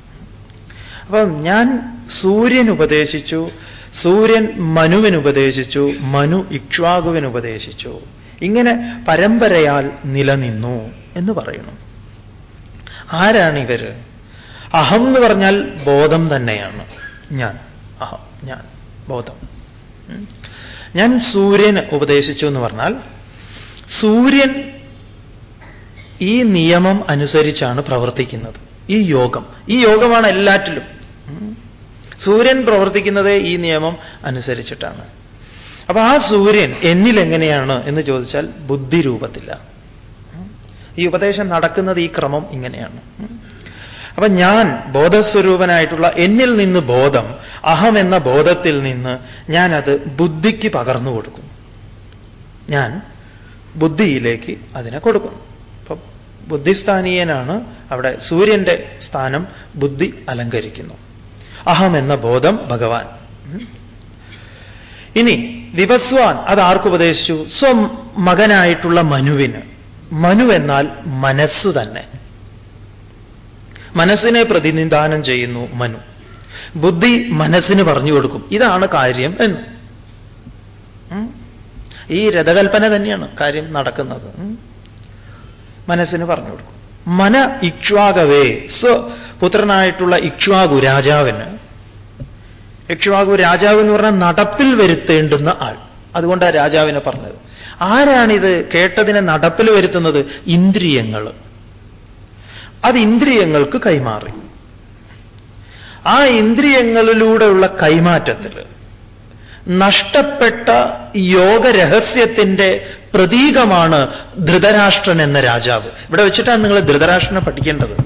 അപ്പം ഞാൻ സൂര്യൻ ഉപദേശിച്ചു സൂര്യൻ മനുവിന് ഉപദേശിച്ചു മനു ഇക്ഷ്വാകുവിന് ഉപദേശിച്ചു ഇങ്ങനെ പരമ്പരയാൽ നിലനിന്നു എന്ന് പറയുന്നു ആരാണ് ഇവര് അഹം എന്ന് പറഞ്ഞാൽ ബോധം തന്നെയാണ് ഞാൻ അഹം ഞാൻ ബോധം ഉം. ഞാൻ സൂര്യന് ഉപദേശിച്ചു എന്ന് പറഞ്ഞാൽ സൂര്യൻ ഈ നിയമം അനുസരിച്ചാണ് പ്രവർത്തിക്കുന്നത് ഈ യോഗം ഈ യോഗമാണ് എല്ലാറ്റിലും ഉം. സൂര്യൻ പ്രവർത്തിക്കുന്നതേ ഈ നിയമം അനുസരിച്ചിട്ടാണ് അപ്പൊ ആ സൂര്യൻ എന്നിൽ എങ്ങനെയാണ് എന്ന് ചോദിച്ചാൽ ബുദ്ധി രൂപത്തില്ല ഉം. ഈ ഉപദേശം നടക്കുന്നത് ഈ ക്രമം ഇങ്ങനെയാണ് ഉം. അപ്പൊ ഞാൻ ബോധസ്വരൂപനായിട്ടുള്ള എന്നിൽ നിന്ന് ബോധം അഹം എന്ന ബോധത്തിൽ നിന്ന് ഞാനത് ബുദ്ധിക്ക് പകർന്നു കൊടുക്കുന്നു ഞാൻ ബുദ്ധിയിലേക്ക് അതിനെ കൊടുക്കുന്നു അപ്പം ബുദ്ധിസ്ഥാനീയനാണ് അവിടെ സൂര്യന്റെ സ്ഥാനം ബുദ്ധി അലങ്കരിക്കുന്നു അഹം എന്ന ബോധം ഭഗവാൻ ഇനി വിവസ്വാൻ അത് ആർക്കുപദേശിച്ചു സ്വം മകനായിട്ടുള്ള മനുവിന് മനു എന്നാൽ മനസ്സു തന്നെ മനസ്സിനെ പ്രതിനിധാനം ചെയ്യുന്നു മനു ബുദ്ധി മനസ്സിന് പറഞ്ഞു കൊടുക്കും ഇതാണ് കാര്യം എന്ന് ഈ രഥകൽപ്പന തന്നെയാണ് കാര്യം നടക്കുന്നത് മനസ്സിന് പറഞ്ഞു കൊടുക്കും മന ഇക്ഷ്വാകവേ സ്വപുത്രനായിട്ടുള്ള ഇക്ഷ്വാകു രാജാവിന് ഇക്ഷ്വാകു രാജാവ് എന്ന് പറഞ്ഞാൽ നടപ്പിൽ വരുത്തേണ്ടുന്ന ആൾ അതുകൊണ്ടാണ് രാജാവിനെ പറഞ്ഞത് ആരാണിത് കേട്ടതിനെ നടപ്പിൽ വരുത്തുന്നത് ഇന്ദ്രിയങ്ങൾ അത് ഇന്ദ്രിയങ്ങൾക്ക് കൈമാറി ആ ഇന്ദ്രിയങ്ങളിലൂടെയുള്ള കൈമാറ്റത്തിൽ നഷ്ടപ്പെട്ട യോഗരഹസ്യത്തിന്റെ പ്രതീകമാണ് ധൃതരാഷ്ട്രൻ എന്ന രാജാവ് ഇവിടെ വെച്ചിട്ടാണ് നിങ്ങൾ ധൃതരാഷ്ട്രനെ പഠിക്കേണ്ടത്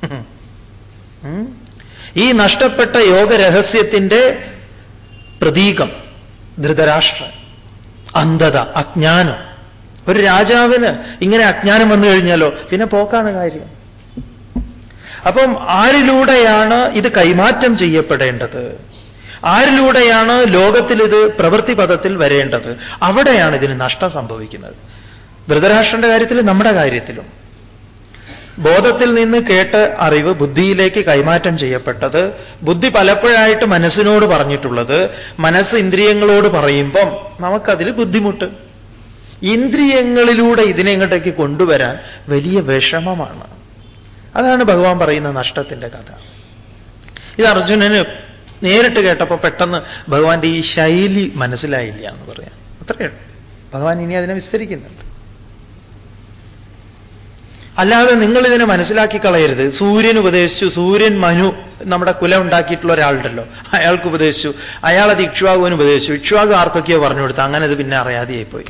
ഈ നഷ്ടപ്പെട്ട യോഗരഹസ്യത്തിന്റെ പ്രതീകം ധൃതരാഷ്ട്രൻ അന്ധത അജ്ഞാനം ഒരു രാജാവിന് ഇങ്ങനെ അജ്ഞാനം വന്നു കഴിഞ്ഞാലോ പിന്നെ പോക്കാണ് കാര്യം അപ്പം ആരിലൂടെയാണ് ഇത് കൈമാറ്റം ചെയ്യപ്പെടേണ്ടത് ആരിലൂടെയാണ് ലോകത്തിൽ ഇത് പ്രവൃത്തി പദത്തിൽ വരേണ്ടത് അവിടെയാണ് ഇതിന് നഷ്ടം സംഭവിക്കുന്നത് ധൃതരാഷ്ട്രന്റെ കാര്യത്തിൽ നമ്മുടെ കാര്യത്തിലും ബോധത്തിൽ നിന്ന് കേട്ട് അറിവ് ബുദ്ധിയിലേക്ക് കൈമാറ്റം ചെയ്യപ്പെട്ടത് ബുദ്ധി പലപ്പോഴായിട്ട് മനസ്സിനോട് പറഞ്ഞിട്ടുള്ളത് മനസ്സ് ഇന്ദ്രിയങ്ങളോട് പറയുമ്പം നമുക്കതിൽ ബുദ്ധിമുട്ട് ഇന്ദ്രിയങ്ങളിലൂടെ ഇതിനെ ഇങ്ങോട്ടേക്ക് കൊണ്ടുവരാൻ വലിയ വിഷമമാണ് അതാണ് ഭഗവാൻ പറയുന്ന നഷ്ടത്തിന്റെ കഥ ഇത് അർജുനന് നേരിട്ട് കേട്ടപ്പോൾ പെട്ടെന്ന് ഭഗവാന്റെ ഈ ശൈലി മനസ്സിലായില്ല എന്ന് പറയാം അത്രയാണ് ഭഗവാൻ ഇനി അതിനെ വിസ്തരിക്കുന്നുണ്ട് അല്ലാതെ നിങ്ങൾ ഇതിനെ മനസ്സിലാക്കി കളയരുത് സൂര്യൻ ഉപദേശിച്ചു സൂര്യൻ മനു നമ്മുടെ കുല ഉണ്ടാക്കിയിട്ടുള്ള ഒരാളുണ്ടല്ലോ അയാൾക്ക് ഉപദേശിച്ചു അയാൾ അത് ഇക്ഷ്വാകുവിന് ഉപദേശിച്ചു ഇക്ഷ്വാകു ആർക്കൊക്കെയോ പറഞ്ഞു കൊടുത്തു അങ്ങനെ അത് പിന്നെ അറിയാതെയായിപ്പോയി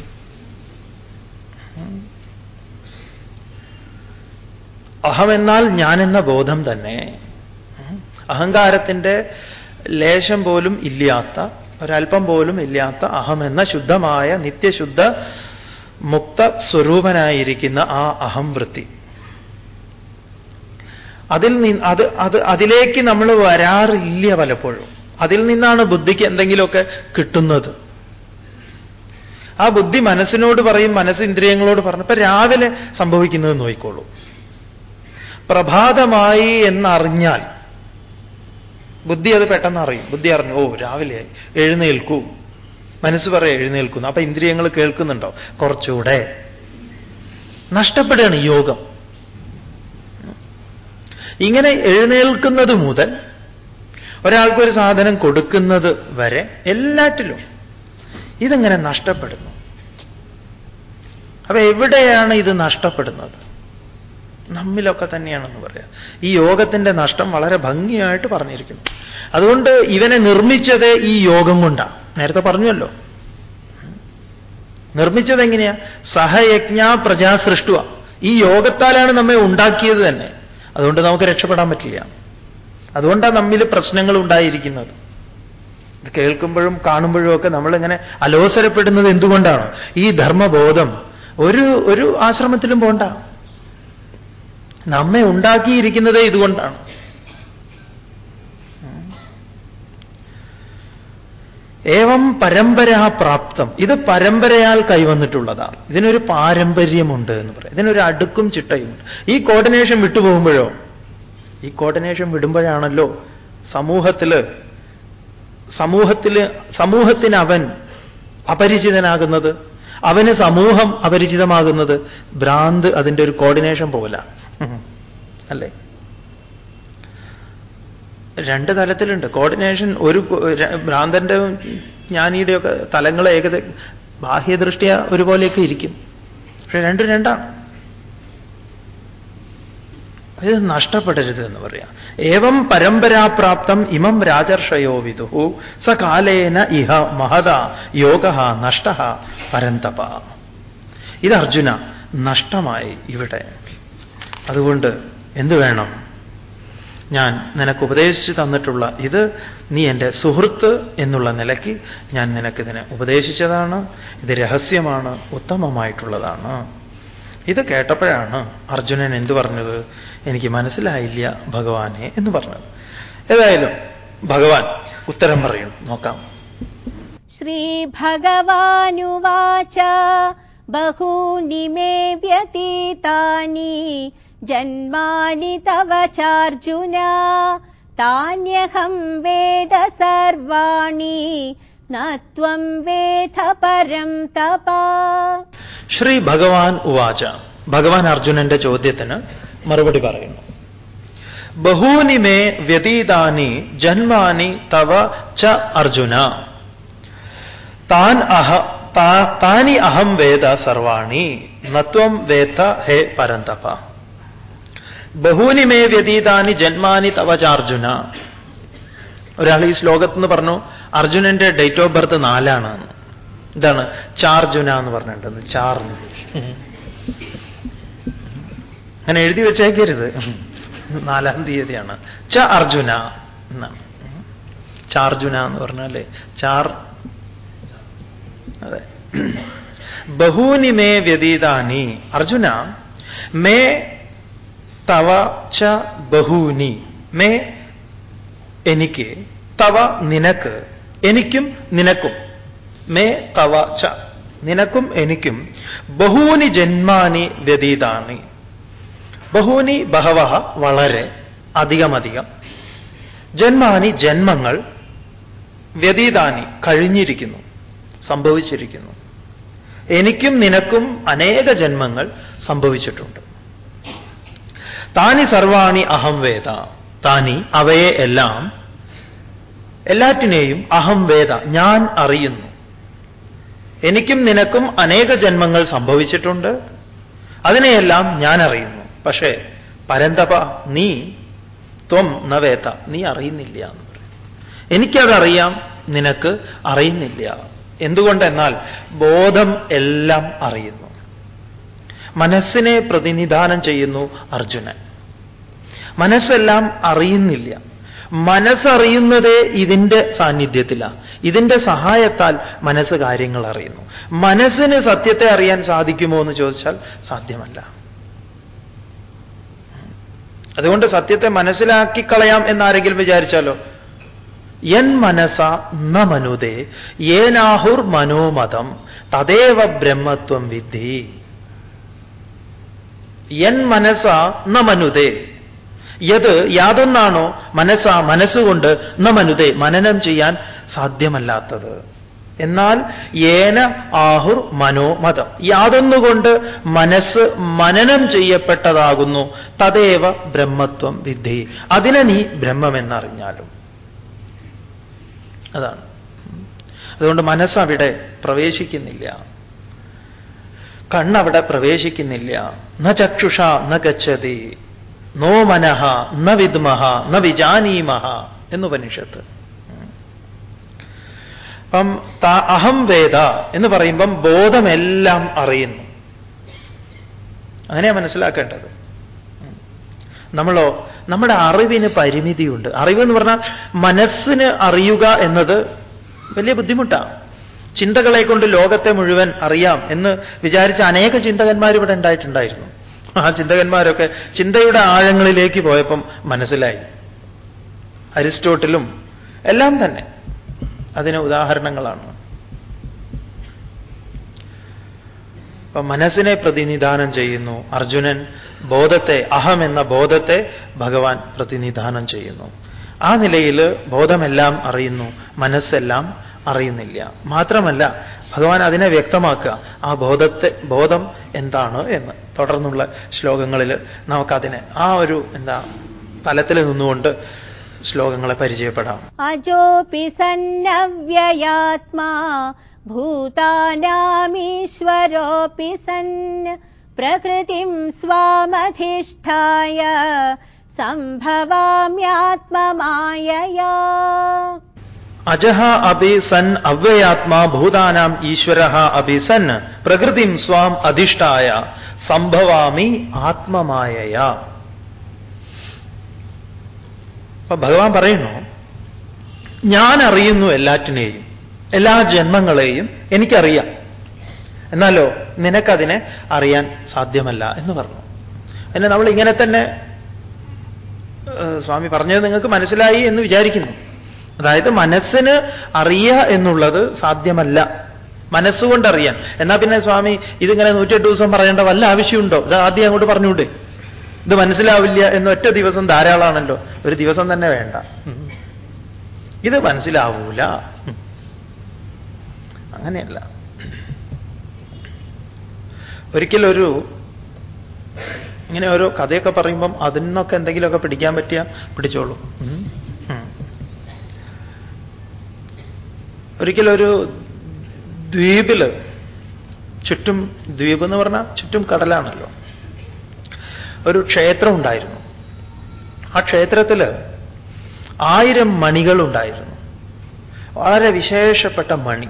അഹമെന്നാൽ ഞാനെന്ന ബോധം തന്നെ അഹങ്കാരത്തിൻ്റെ ലേശം പോലും ഇല്ലാത്ത ഒരല്പം പോലും ഇല്ലാത്ത അഹമെന്ന ശുദ്ധമായ നിത്യശുദ്ധ മുക്ത സ്വരൂപനായിരിക്കുന്ന ആ അഹം വൃത്തി അതിൽ നിന്ന് അത് അത് അതിലേക്ക് നമ്മൾ വരാറില്ല പലപ്പോഴും അതിൽ നിന്നാണ് ബുദ്ധിക്ക് എന്തെങ്കിലുമൊക്കെ കിട്ടുന്നത് ആ ബുദ്ധി മനസ്സിനോട് പറയും മനസ്സ് ഇന്ദ്രിയങ്ങളോട് പറഞ്ഞു ഇപ്പൊ രാവിലെ സംഭവിക്കുന്നത് നോയിക്കോളൂ പ്രഭാതമായി എന്നറിഞ്ഞാൽ ബുദ്ധി അത് പെട്ടെന്ന് അറിയും ബുദ്ധി അറിഞ്ഞു ഓ രാവിലെ എഴുന്നേൽക്കൂ മനസ്സ് പറയാം എഴുന്നേൽക്കുന്നു അപ്പൊ ഇന്ദ്രിയങ്ങൾ കേൾക്കുന്നുണ്ടോ കുറച്ചുകൂടെ നഷ്ടപ്പെടുകയാണ് യോഗം ഇങ്ങനെ എഴുന്നേൽക്കുന്നത് മുതൽ ഒരാൾക്കൊരു സാധനം കൊടുക്കുന്നത് വരെ എല്ലാറ്റിലും ഇതെങ്ങനെ നഷ്ടപ്പെടുന്നു അപ്പൊ എവിടെയാണ് ഇത് നഷ്ടപ്പെടുന്നത് നമ്മിലൊക്കെ തന്നെയാണെന്ന് പറയാം ഈ യോഗത്തിന്റെ നഷ്ടം വളരെ ഭംഗിയായിട്ട് പറഞ്ഞിരിക്കുന്നു അതുകൊണ്ട് ഇവനെ നിർമ്മിച്ചത് ഈ യോഗം കൊണ്ടാണ് നേരത്തെ പറഞ്ഞുവല്ലോ നിർമ്മിച്ചത് എങ്ങനെയാ സഹയജ്ഞ പ്രജാ സൃഷ്ടുവ ഈ യോഗത്താലാണ് നമ്മെ ഉണ്ടാക്കിയത് തന്നെ അതുകൊണ്ട് നമുക്ക് രക്ഷപ്പെടാൻ പറ്റില്ല അതുകൊണ്ടാണ് നമ്മിൽ പ്രശ്നങ്ങൾ ഉണ്ടായിരിക്കുന്നത് ഇത് കേൾക്കുമ്പോഴും കാണുമ്പോഴും ഒക്കെ നമ്മളിങ്ങനെ അലോസരപ്പെടുന്നത് എന്തുകൊണ്ടാണ് ഈ ധർമ്മബോധം ഒരു ഒരു ആശ്രമത്തിലും പോണ്ട നമ്മെ ഉണ്ടാക്കിയിരിക്കുന്നതേ ഇതുകൊണ്ടാണ് ഏവം പരമ്പരാ പ്രാപ്തം ഇത് പരമ്പരയാൽ കൈവന്നിട്ടുള്ളതാണ് ഇതിനൊരു പാരമ്പര്യമുണ്ട് എന്ന് പറയാം ഇതിനൊരു അടുക്കും ചിട്ടയുമുണ്ട് ഈ കോർഡിനേഷൻ വിട്ടുപോകുമ്പോഴോ ഈ കോർഡിനേഷൻ വിടുമ്പോഴാണല്ലോ സമൂഹത്തില് സമൂഹത്തില് സമൂഹത്തിന് അവൻ അപരിചിതനാകുന്നത് അവന് സമൂഹം അപരിചിതമാകുന്നത് ഭ്രാന്ത് അതിൻ്റെ ഒരു കോർഡിനേഷൻ പോല അല്ലേ രണ്ട് തലത്തിലുണ്ട് കോർഡിനേഷൻ ഒരു ഭ്രാന്തന്റെ ജ്ഞാനിയുടെയൊക്കെ തലങ്ങൾ ഏകദ ബാഹ്യദൃഷ്ടിയ ഒരുപോലെയൊക്കെ ഇരിക്കും പക്ഷെ രണ്ടും രണ്ടാണ് ഇത് നഷ്ടപ്പെടരുത് എന്ന് പറയാം ഏവം പരമ്പരാപ്രാപ്തം ഇമം രാജർഷയോ വിദുഹു സ കാലേന ഇഹ മഹത യോഗ നഷ്ട പരന്തപ ഇത് അർജുന നഷ്ടമായി ഇവിടെ അതുകൊണ്ട് എന്തു വേണം ഞാൻ നിനക്ക് ഉപദേശിച്ചു തന്നിട്ടുള്ള ഇത് നീ എൻ്റെ സുഹൃത്ത് എന്നുള്ള നിലയ്ക്ക് ഞാൻ നിനക്കിതിനെ ഉപദേശിച്ചതാണ് ഇത് രഹസ്യമാണ് ഉത്തമമായിട്ടുള്ളതാണ് ഇത് കേട്ടപ്പോഴാണ് അർജുനൻ എന്തു പറഞ്ഞത് എനിക്ക് മനസ്സിലായില്ല ഭഗവാനെ എന്ന് പറഞ്ഞത് ഏതായാലും ഭഗവാൻ ഉത്തരം പറയുന്നു നോക്കാം श्रीभगवानुवाच बहूनि मे व्यतीतानि जन्मानि तव चार्जुन तान्यहं वेद सर्वाणि न त्वं वेद परं तप ശ്രീ ഭഗവാൻ ഉവാച ഭഗവാൻ അർജുനന്റെ ചോദ്യത്തിന് മറുപടി പറയുന്നു ബഹൂനി മേ വ്യതീതാനി ജന്മാനി തവ ച അർജുന താൻ അഹ താനി അഹം വേദ സർവാണി നത്വം വേത്ത ഹേ പരന്തപ ബഹൂനി മേ വ്യതീതാനി ജന്മാനി തവ ചാർജുന ഒരാൾ ഈ ശ്ലോകത്തിൽ നിന്ന് പറഞ്ഞു അർജുനന്റെ ഡേറ്റ് ഓഫ് ബർത്ത് നാലാണ് ഇതാണ് ചാർജുന എന്ന് പറഞ്ഞിട്ടുണ്ട് ചാർന്ന് അങ്ങനെ എഴുതി വെച്ചേക്കരുത് നാലാം തീയതിയാണ് ച അർജുന എന്നാണ് ചാർജുന എന്ന് പറഞ്ഞാലേ ചാർ അതെ ബഹൂനി മേ വ്യതീതാനി അർജുന മേ തവ ച ബഹൂനി മേ എനിക്ക് തവ നിനക്ക് എനിക്കും നിനക്കും മേ തവ ച നിനക്കും എനിക്കും ബഹൂനി ജന്മാനി വ്യതീതാനി ബഹൂനി ബഹവ വളരെ അധികമധികം ജന്മാനി ജന്മങ്ങൾ വ്യതീതാനി കഴിഞ്ഞിരിക്കുന്നു സംഭവിച്ചിരിക്കുന്നു എനിക്കും നിനക്കും അനേക ജന്മങ്ങൾ സംഭവിച്ചിട്ടുണ്ട് താനി സർവാണി അഹം വേദ താനി അവയെ എല്ലാം എല്ലാറ്റിനെയും അഹം വേദ ഞാൻ അറിയുന്നു എനിക്കും നിനക്കും അനേക ജന്മങ്ങൾ സംഭവിച്ചിട്ടുണ്ട് അതിനെയെല്ലാം ഞാൻ അറിയുന്നു പക്ഷേ പരന്തപ നീ ത്വം നവേത്ത നീ അറിയുന്നില്ല എന്ന് പറയും എനിക്കതറിയാം നിനക്ക് അറിയുന്നില്ല എന്തുകൊണ്ടെന്നാൽ ബോധം എല്ലാം അറിയുന്നു മനസ്സിനെ പ്രതിനിധാനം ചെയ്യുന്നു അർജുനൻ മനസ്സെല്ലാം അറിയുന്നില്ല മനസ്സറിയുന്നതേ ഇതിന്റെ സാന്നിധ്യത്തിലാണ് ഇതിന്റെ സഹായത്താൽ മനസ്സ് കാര്യങ്ങൾ അറിയുന്നു മനസ്സിന് സത്യത്തെ അറിയാൻ സാധിക്കുമോ എന്ന് ചോദിച്ചാൽ സാധ്യമല്ല അതുകൊണ്ട് സത്യത്തെ മനസ്സിലാക്കി കളയാം എന്നാരെങ്കിലും വിചാരിച്ചാലോ യൻ മനസ ന മനുതേ ഏനാഹുർ മനോമതം തദേവ ബ്രഹ്മത്വം വിദ്ധി യൻ മനസ ന മനുതേ യത് യാതൊന്നാണോ മനസ്സ മനസ്സുകൊണ്ട് ന മനുതേ മനനം ചെയ്യാൻ സാധ്യമല്ലാത്തത് എന്നാൽ ഏന ആഹുർ മനോമതം യാതൊന്നുകൊണ്ട് മനസ്സ് മനനം ചെയ്യപ്പെട്ടതാകുന്നു തദേവ ബ്രഹ്മത്വം വിദ്ധി അതിനെ നീ ബ്രഹ്മമെന്നറിഞ്ഞാലും അതാണ് അതുകൊണ്ട് മനസ്സവിടെ പ്രവേശിക്കുന്നില്ല കണ്ണവിടെ പ്രവേശിക്കുന്നില്ല ന ചക്ഷുഷ ന ഗച്ഛതി നോ മനഃ ന വിദ്മഹ ന വിജാനീമഹ എന്നുപനിഷത്ത് അപ്പം അഹം വേദ എന്ന് പറയുമ്പം ബോധമെല്ലാം അറിയുന്നു അങ്ങനെയാ മനസ്സിലാക്കേണ്ടത് നമ്മളോ നമ്മുടെ അറിവിന് പരിമിതിയുണ്ട് അറിവ് എന്ന് പറഞ്ഞാൽ മനസ്സിന് അറിയുക എന്നത് വലിയ ബുദ്ധിമുട്ടാണ് ചിന്തകളെ കൊണ്ട് ലോകത്തെ മുഴുവൻ അറിയാം എന്ന് വിചാരിച്ച അനേക ചിന്തകന്മാർ ഇവിടെ ഉണ്ടായിട്ടുണ്ടായിരുന്നു ആ ചിന്തകന്മാരൊക്കെ ചിന്തയുടെ ആഴങ്ങളിലേക്ക് പോയപ്പം മനസ്സിലായി അരിസ്റ്റോട്ടിലും എല്ലാം തന്നെ അതിന് ഉദാഹരണങ്ങളാണ് അപ്പൊ മനസ്സിനെ പ്രതിനിധാനം ചെയ്യുന്നു അർജുനൻ ബോധത്തെ അഹം എന്ന ബോധത്തെ ഭഗവാൻ പ്രതിനിധാനം ചെയ്യുന്നു ആ നിലയിൽ ബോധമെല്ലാം അറിയുന്നു മനസ്സെല്ലാം അറിയുന്നില്ല മാത്രമല്ല ഭഗവാൻ അതിനെ വ്യക്തമാക്കുക ആ ബോധത്തെ ബോധം എന്താണ് എന്ന് തുടർന്നുള്ള ശ്ലോകങ്ങളിൽ നമുക്കതിനെ ആ ഒരു എന്താ തലത്തിൽ നിന്നുകൊണ്ട് ശ്ലോകങ്ങളെ പരിചയപ്പെടാം അജോപി സന്നവ്യയാത്മാ ഭൂതാനാമീശ്വരോപി സൻ പ്രകൃതിം സ്വാമധിഷ്ഠായ സംഭവാമ്യാത്മമായയാ അജഹ അഭി സൻ അവ്യയാത്മാ ഭൂതാനാം ഈശ്വര അഭി സൻ പ്രകൃതിം സ്വാം അധിഷ്ഠായ സംഭവാമി ആത്മമായയാ അപ്പൊ ഭഗവാൻ പറയുന്നു ഞാൻ അറിയുന്നു എല്ലാറ്റിനെയും എല്ലാ ജന്മങ്ങളെയും എനിക്കറിയാം എന്നാലോ നിനക്കതിനെ അറിയാൻ സാധ്യമല്ല എന്ന് പറഞ്ഞു അതിനെ നമ്മൾ ഇങ്ങനെ തന്നെ ഏഹ്, സ്വാമി പറഞ്ഞത് നിങ്ങൾക്ക് മനസ്സിലായി എന്ന് വിചാരിക്കുന്നു അതായത് മനസ്സിന് അറിയുക എന്നുള്ളത് സാധ്യമല്ല മനസ്സുകൊണ്ട് അറിയാൻ എന്നാ പിന്നെ സ്വാമി ഇതിങ്ങനെ നൂറ്റെട്ട് ദിവസം പറയേണ്ട വല്ല ആവശ്യമുണ്ടോ ഇത് ആദ്യം അങ്ങോട്ട് പറഞ്ഞുകൂടെ ഇത് മനസ്സിലാവില്ല എന്ന് ഒറ്റ ദിവസം ധാരാളമാണല്ലോ ഒരു ദിവസം തന്നെ വേണ്ട ഉം. ഇത് മനസ്സിലാവൂല ഉം. അങ്ങനെയല്ല ഒരിക്കലൊരു ഇങ്ങനെ ഓരോ കഥയൊക്കെ പറയുമ്പം അതിൽ നിന്നൊക്കെ എന്തെങ്കിലുമൊക്കെ പിടിക്കാൻ പറ്റിയ പിടിച്ചോളൂ ഉം. ഉം. ഒരിക്കലൊരു ദ്വീപില് ചുറ്റും ദ്വീപ് എന്ന് പറഞ്ഞാൽ ചുറ്റും കടലാണല്ലോ ഒരു ക്ഷേത്രം ഉണ്ടായിരുന്നു ആ ക്ഷേത്രത്തിൽ ആയിരം മണികളുണ്ടായിരുന്നു വളരെ വിശേഷപ്പെട്ട മണി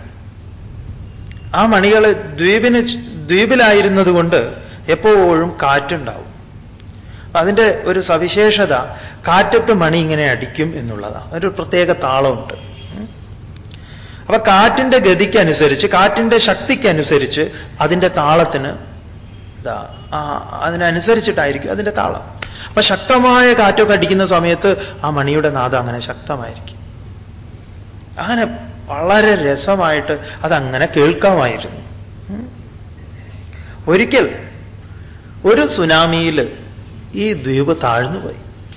ആ മണികൾ ദ്വീപിന് ചു- ദ്വീപിലായിരുന്നത് കൊണ്ട് എപ്പോഴും കാറ്റുണ്ടാവും അതിൻ്റെ ഒരു സവിശേഷത കാറ്റത്ത് മണി ഇങ്ങനെ അടിക്കും എന്നുള്ളതാണ് ഒരു പ്രത്യേക താളമുണ്ട് ഉം. അപ്പൊ കാറ്റിന്റെ ഗതിക്കനുസരിച്ച് കാറ്റിന്റെ ശക്തിക്കനുസരിച്ച് അതിന്റെ താളത്തിന് ഇതാ ആ അതിനനുസരിച്ചിട്ടായിരിക്കും അതിന്റെ താളം അപ്പൊ ശക്തമായ കാറ്റൊക്കെ അടിക്കുന്ന സമയത്ത് ആ മണിയുടെ നാദം അങ്ങനെ ശക്തമായിരിക്കും അങ്ങനെ വളരെ രസമായിട്ട് അതങ്ങനെ കേൾക്കാമായിരുന്നു ഉം. ഒരിക്കൽ ഒരു സുനാമിയിൽ ഈ ദ്വീപ് താഴ്ന്നുപോയി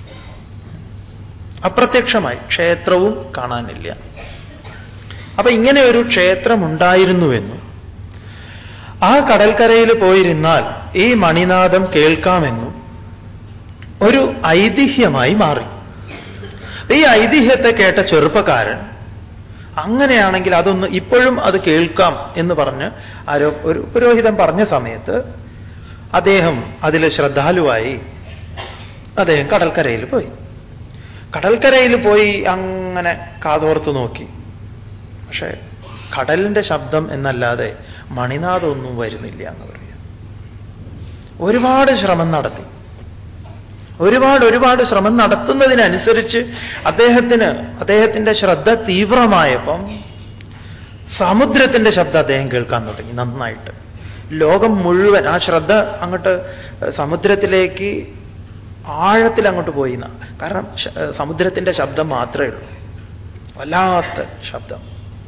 അപ്രത്യക്ഷമായി ക്ഷേത്രവും കാണാനില്ല അപ്പൊ ഇങ്ങനെ ഒരു ക്ഷേത്രം ഉണ്ടായിരുന്നുവെന്നും ആ കടൽക്കരയിൽ പോയിരുന്നാൽ ഈ മണിനാദം കേൾക്കാമെന്നും ഒരു ഐതിഹ്യമായി മാറി ഈ ഐതിഹ്യത്തെ കേട്ട ചെറുപ്പക്കാരൻ അങ്ങനെയാണെങ്കിൽ അതൊന്ന് ഇപ്പോഴും അത് കേൾക്കാം എന്ന് പറഞ്ഞ് ആരോ ഒരു പുരോഹിതൻ പറഞ്ഞ സമയത്ത് അദ്ദേഹം അതിൽ ശ്രദ്ധാലുവായി അദ്ദേഹം കടൽക്കരയിൽ പോയി കടൽക്കരയിൽ പോയി അങ്ങനെ കാതോർത്ത് നോക്കി പക്ഷേ കടലിന്റെ ശബ്ദം എന്നല്ലാതെ മണിനാഥമൊന്നും വരുന്നില്ല എന്ന് പറയാം ഒരുപാട് ശ്രമം നടത്തി ഒരുപാട് ഒരുപാട് ശ്രമം നടത്തുന്നതിനനുസരിച്ച് അദ്ദേഹത്തിന് അദ്ദേഹത്തിന്റെ ശ്രദ്ധ തീവ്രമായപ്പം സമുദ്രത്തിന്റെ ശബ്ദം അദ്ദേഹം കേൾക്കാൻ തുടങ്ങി നന്നായിട്ട് ലോകം മുഴുവൻ ആ ശ്രദ്ധ അങ്ങോട്ട് സമുദ്രത്തിലേക്ക് ആഴത്തിൽ അങ്ങോട്ട് പോയി എന്നാ. കാരണം ശ- സമുദ്രത്തിന്റെ ശബ്ദം മാത്രമേ ഉള്ളൂ വല്ലാത്ത ശബ്ദം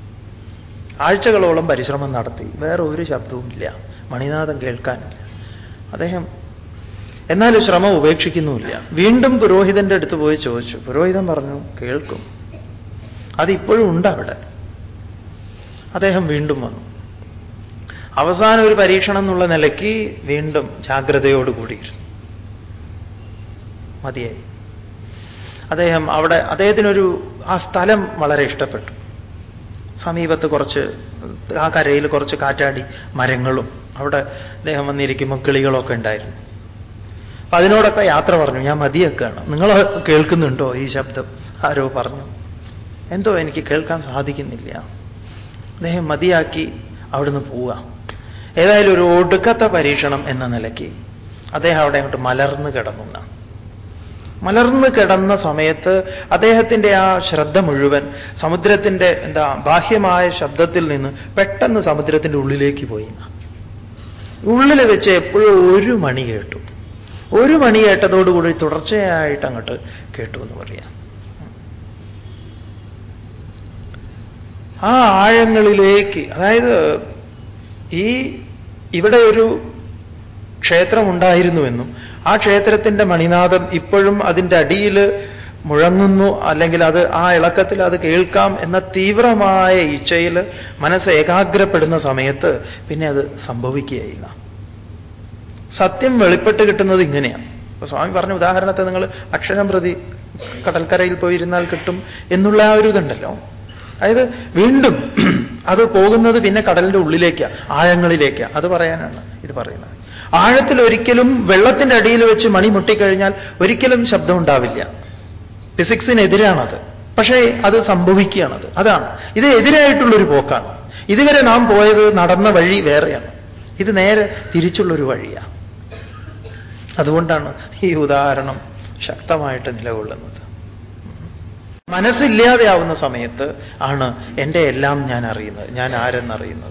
ആഴ്ചകളോളം പരിശ്രമം നടത്തി വേറെ ഒരു ശബ്ദവും ഇല്ല മണിനാഥം കേൾക്കാനില്ല അദ്ദേഹം എന്നാലും ശ്രമം ഉപേക്ഷിക്കുന്നുമില്ല വീണ്ടും പുരോഹിതന്റെ അടുത്ത് പോയി ചോദിച്ചു പുരോഹിതൻ പറഞ്ഞു കേൾക്കും അതിപ്പോഴും ഉണ്ട് അവിടെ അദ്ദേഹം വീണ്ടും വന്നു അവസാനം ഒരു പരീക്ഷണം എന്നുള്ള നിലയ്ക്ക് വീണ്ടും ജാഗ്രതയോടുകൂടിയിരുന്നു മതിയായി അദ്ദേഹം അവിടെ അദ്ദേഹത്തിനൊരു ആ സ്ഥലം വളരെ ഇഷ്ടപ്പെട്ടു സമീപത്ത് കുറച്ച് ആ കരയിൽ കുറച്ച് കാറ്റാടി മരങ്ങളും അവിടെ അദ്ദേഹം വന്നിരിക്കുമ്പോൾ കിളികളൊക്കെ ഉണ്ടായിരുന്നു അപ്പൊ അതിനോടൊക്കെ യാത്ര പറഞ്ഞു ഞാൻ മതിയൊക്കെയാണ് നിങ്ങൾ കേൾക്കുന്നുണ്ടോ ഈ ശബ്ദം ആരോ പറഞ്ഞു എന്തോ എനിക്ക് കേൾക്കാൻ സാധിക്കുന്നില്ല അദ്ദേഹം മതിയാക്കി അവിടുന്ന് പോവുക ഏതായാലും ഒരു ഒടുക്കത്തെ പരീക്ഷണം എന്ന നിലയ്ക്ക് അദ്ദേഹം അവിടെ അങ്ങോട്ട് മലർന്ന് കിടന്നു എന്നാണ്. മലർന്ന് കിടന്ന സമയത്ത് അദ്ദേഹത്തിന്റെ ആ ശ്രദ്ധ മുഴുവൻ സമുദ്രത്തിന്റെ എന്താ ബാഹ്യമായ ശബ്ദത്തിൽ നിന്ന് പെട്ടെന്ന് സമുദ്രത്തിന്റെ ഉള്ളിലേക്ക് പോയി എന്നാണ്. ഉള്ളിൽ വെച്ച് എപ്പോഴും ഒരു മണി കേട്ടു ഒരു മണി കേട്ടതോടുകൂടി തുടർച്ചയായിട്ട് അങ്ങോട്ട് കേട്ടു എന്ന് പറയാം ആ ആഴങ്ങളിലേക്ക് അതായത് ഈ ഇവിടെ ഒരു ക്ഷേത്രമുണ്ടായിരുന്നുവെന്നും ആ ക്ഷേത്രത്തിന്റെ മണിനാഥം ഇപ്പോഴും അതിൻ്റെ അടിയിൽ മുഴങ്ങുന്നു അല്ലെങ്കിൽ അത് ആ ഇളക്കത്തിൽ അത് കേൾക്കാം എന്ന തീവ്രമായ ഇച്ഛയിൽ മനസ്സ് ഏകാഗ്രപ്പെടുന്ന സമയത്ത് പിന്നെ അത് സംഭവിക്കുകയില്ല സത്യം വെളിപ്പെട്ട് കിട്ടുന്നത് ഇങ്ങനെയാണ് ഇപ്പൊ സ്വാമി പറഞ്ഞ ഉദാഹരണത്തെ നിങ്ങൾ അക്ഷരം പ്രതി കടൽക്കരയിൽ പോയിരുന്നാൽ കിട്ടും എന്നുള്ള ആ ഒരു ഇതുണ്ടല്ലോ അതായത് വീണ്ടും അത് പോകുന്നത് പിന്നെ കടലിന്റെ ഉള്ളിലേക്ക് ആഴങ്ങളിലേക്ക് അത് പറയാനാണ് ഇത് പറയുന്നത് ആഴത്തിൽ ഒരിക്കലും വെള്ളത്തിന്റെ അടിയിൽ വെച്ച് മണി മുട്ടിക്കഴിഞ്ഞാൽ ഒരിക്കലും ശബ്ദം ഉണ്ടാവില്ല ഫിസിക്സിനെതിരാണത് പക്ഷേ അത് സംഭവിക്കുകയാണത് അതാണ് ഇത് എതിരായിട്ടുള്ളൊരു പോക്കാണ് ഇതുവരെ നാം പോയത് നടന്ന വഴി വേറെയാണ് ഇത് നേരെ തിരിച്ചുള്ളൊരു വഴിയാണ് അതുകൊണ്ടാണ് ഈ ഉദാഹരണം ശക്തമായിട്ട് നിലകൊള്ളുന്നത് മനസ്സില്ലാതെയാവുന്ന സമയത്ത് ആണ് എൻ്റെ എല്ലാം ഞാൻ അറിയുന്നത് ഞാൻ ആരെന്നറിയുന്നത്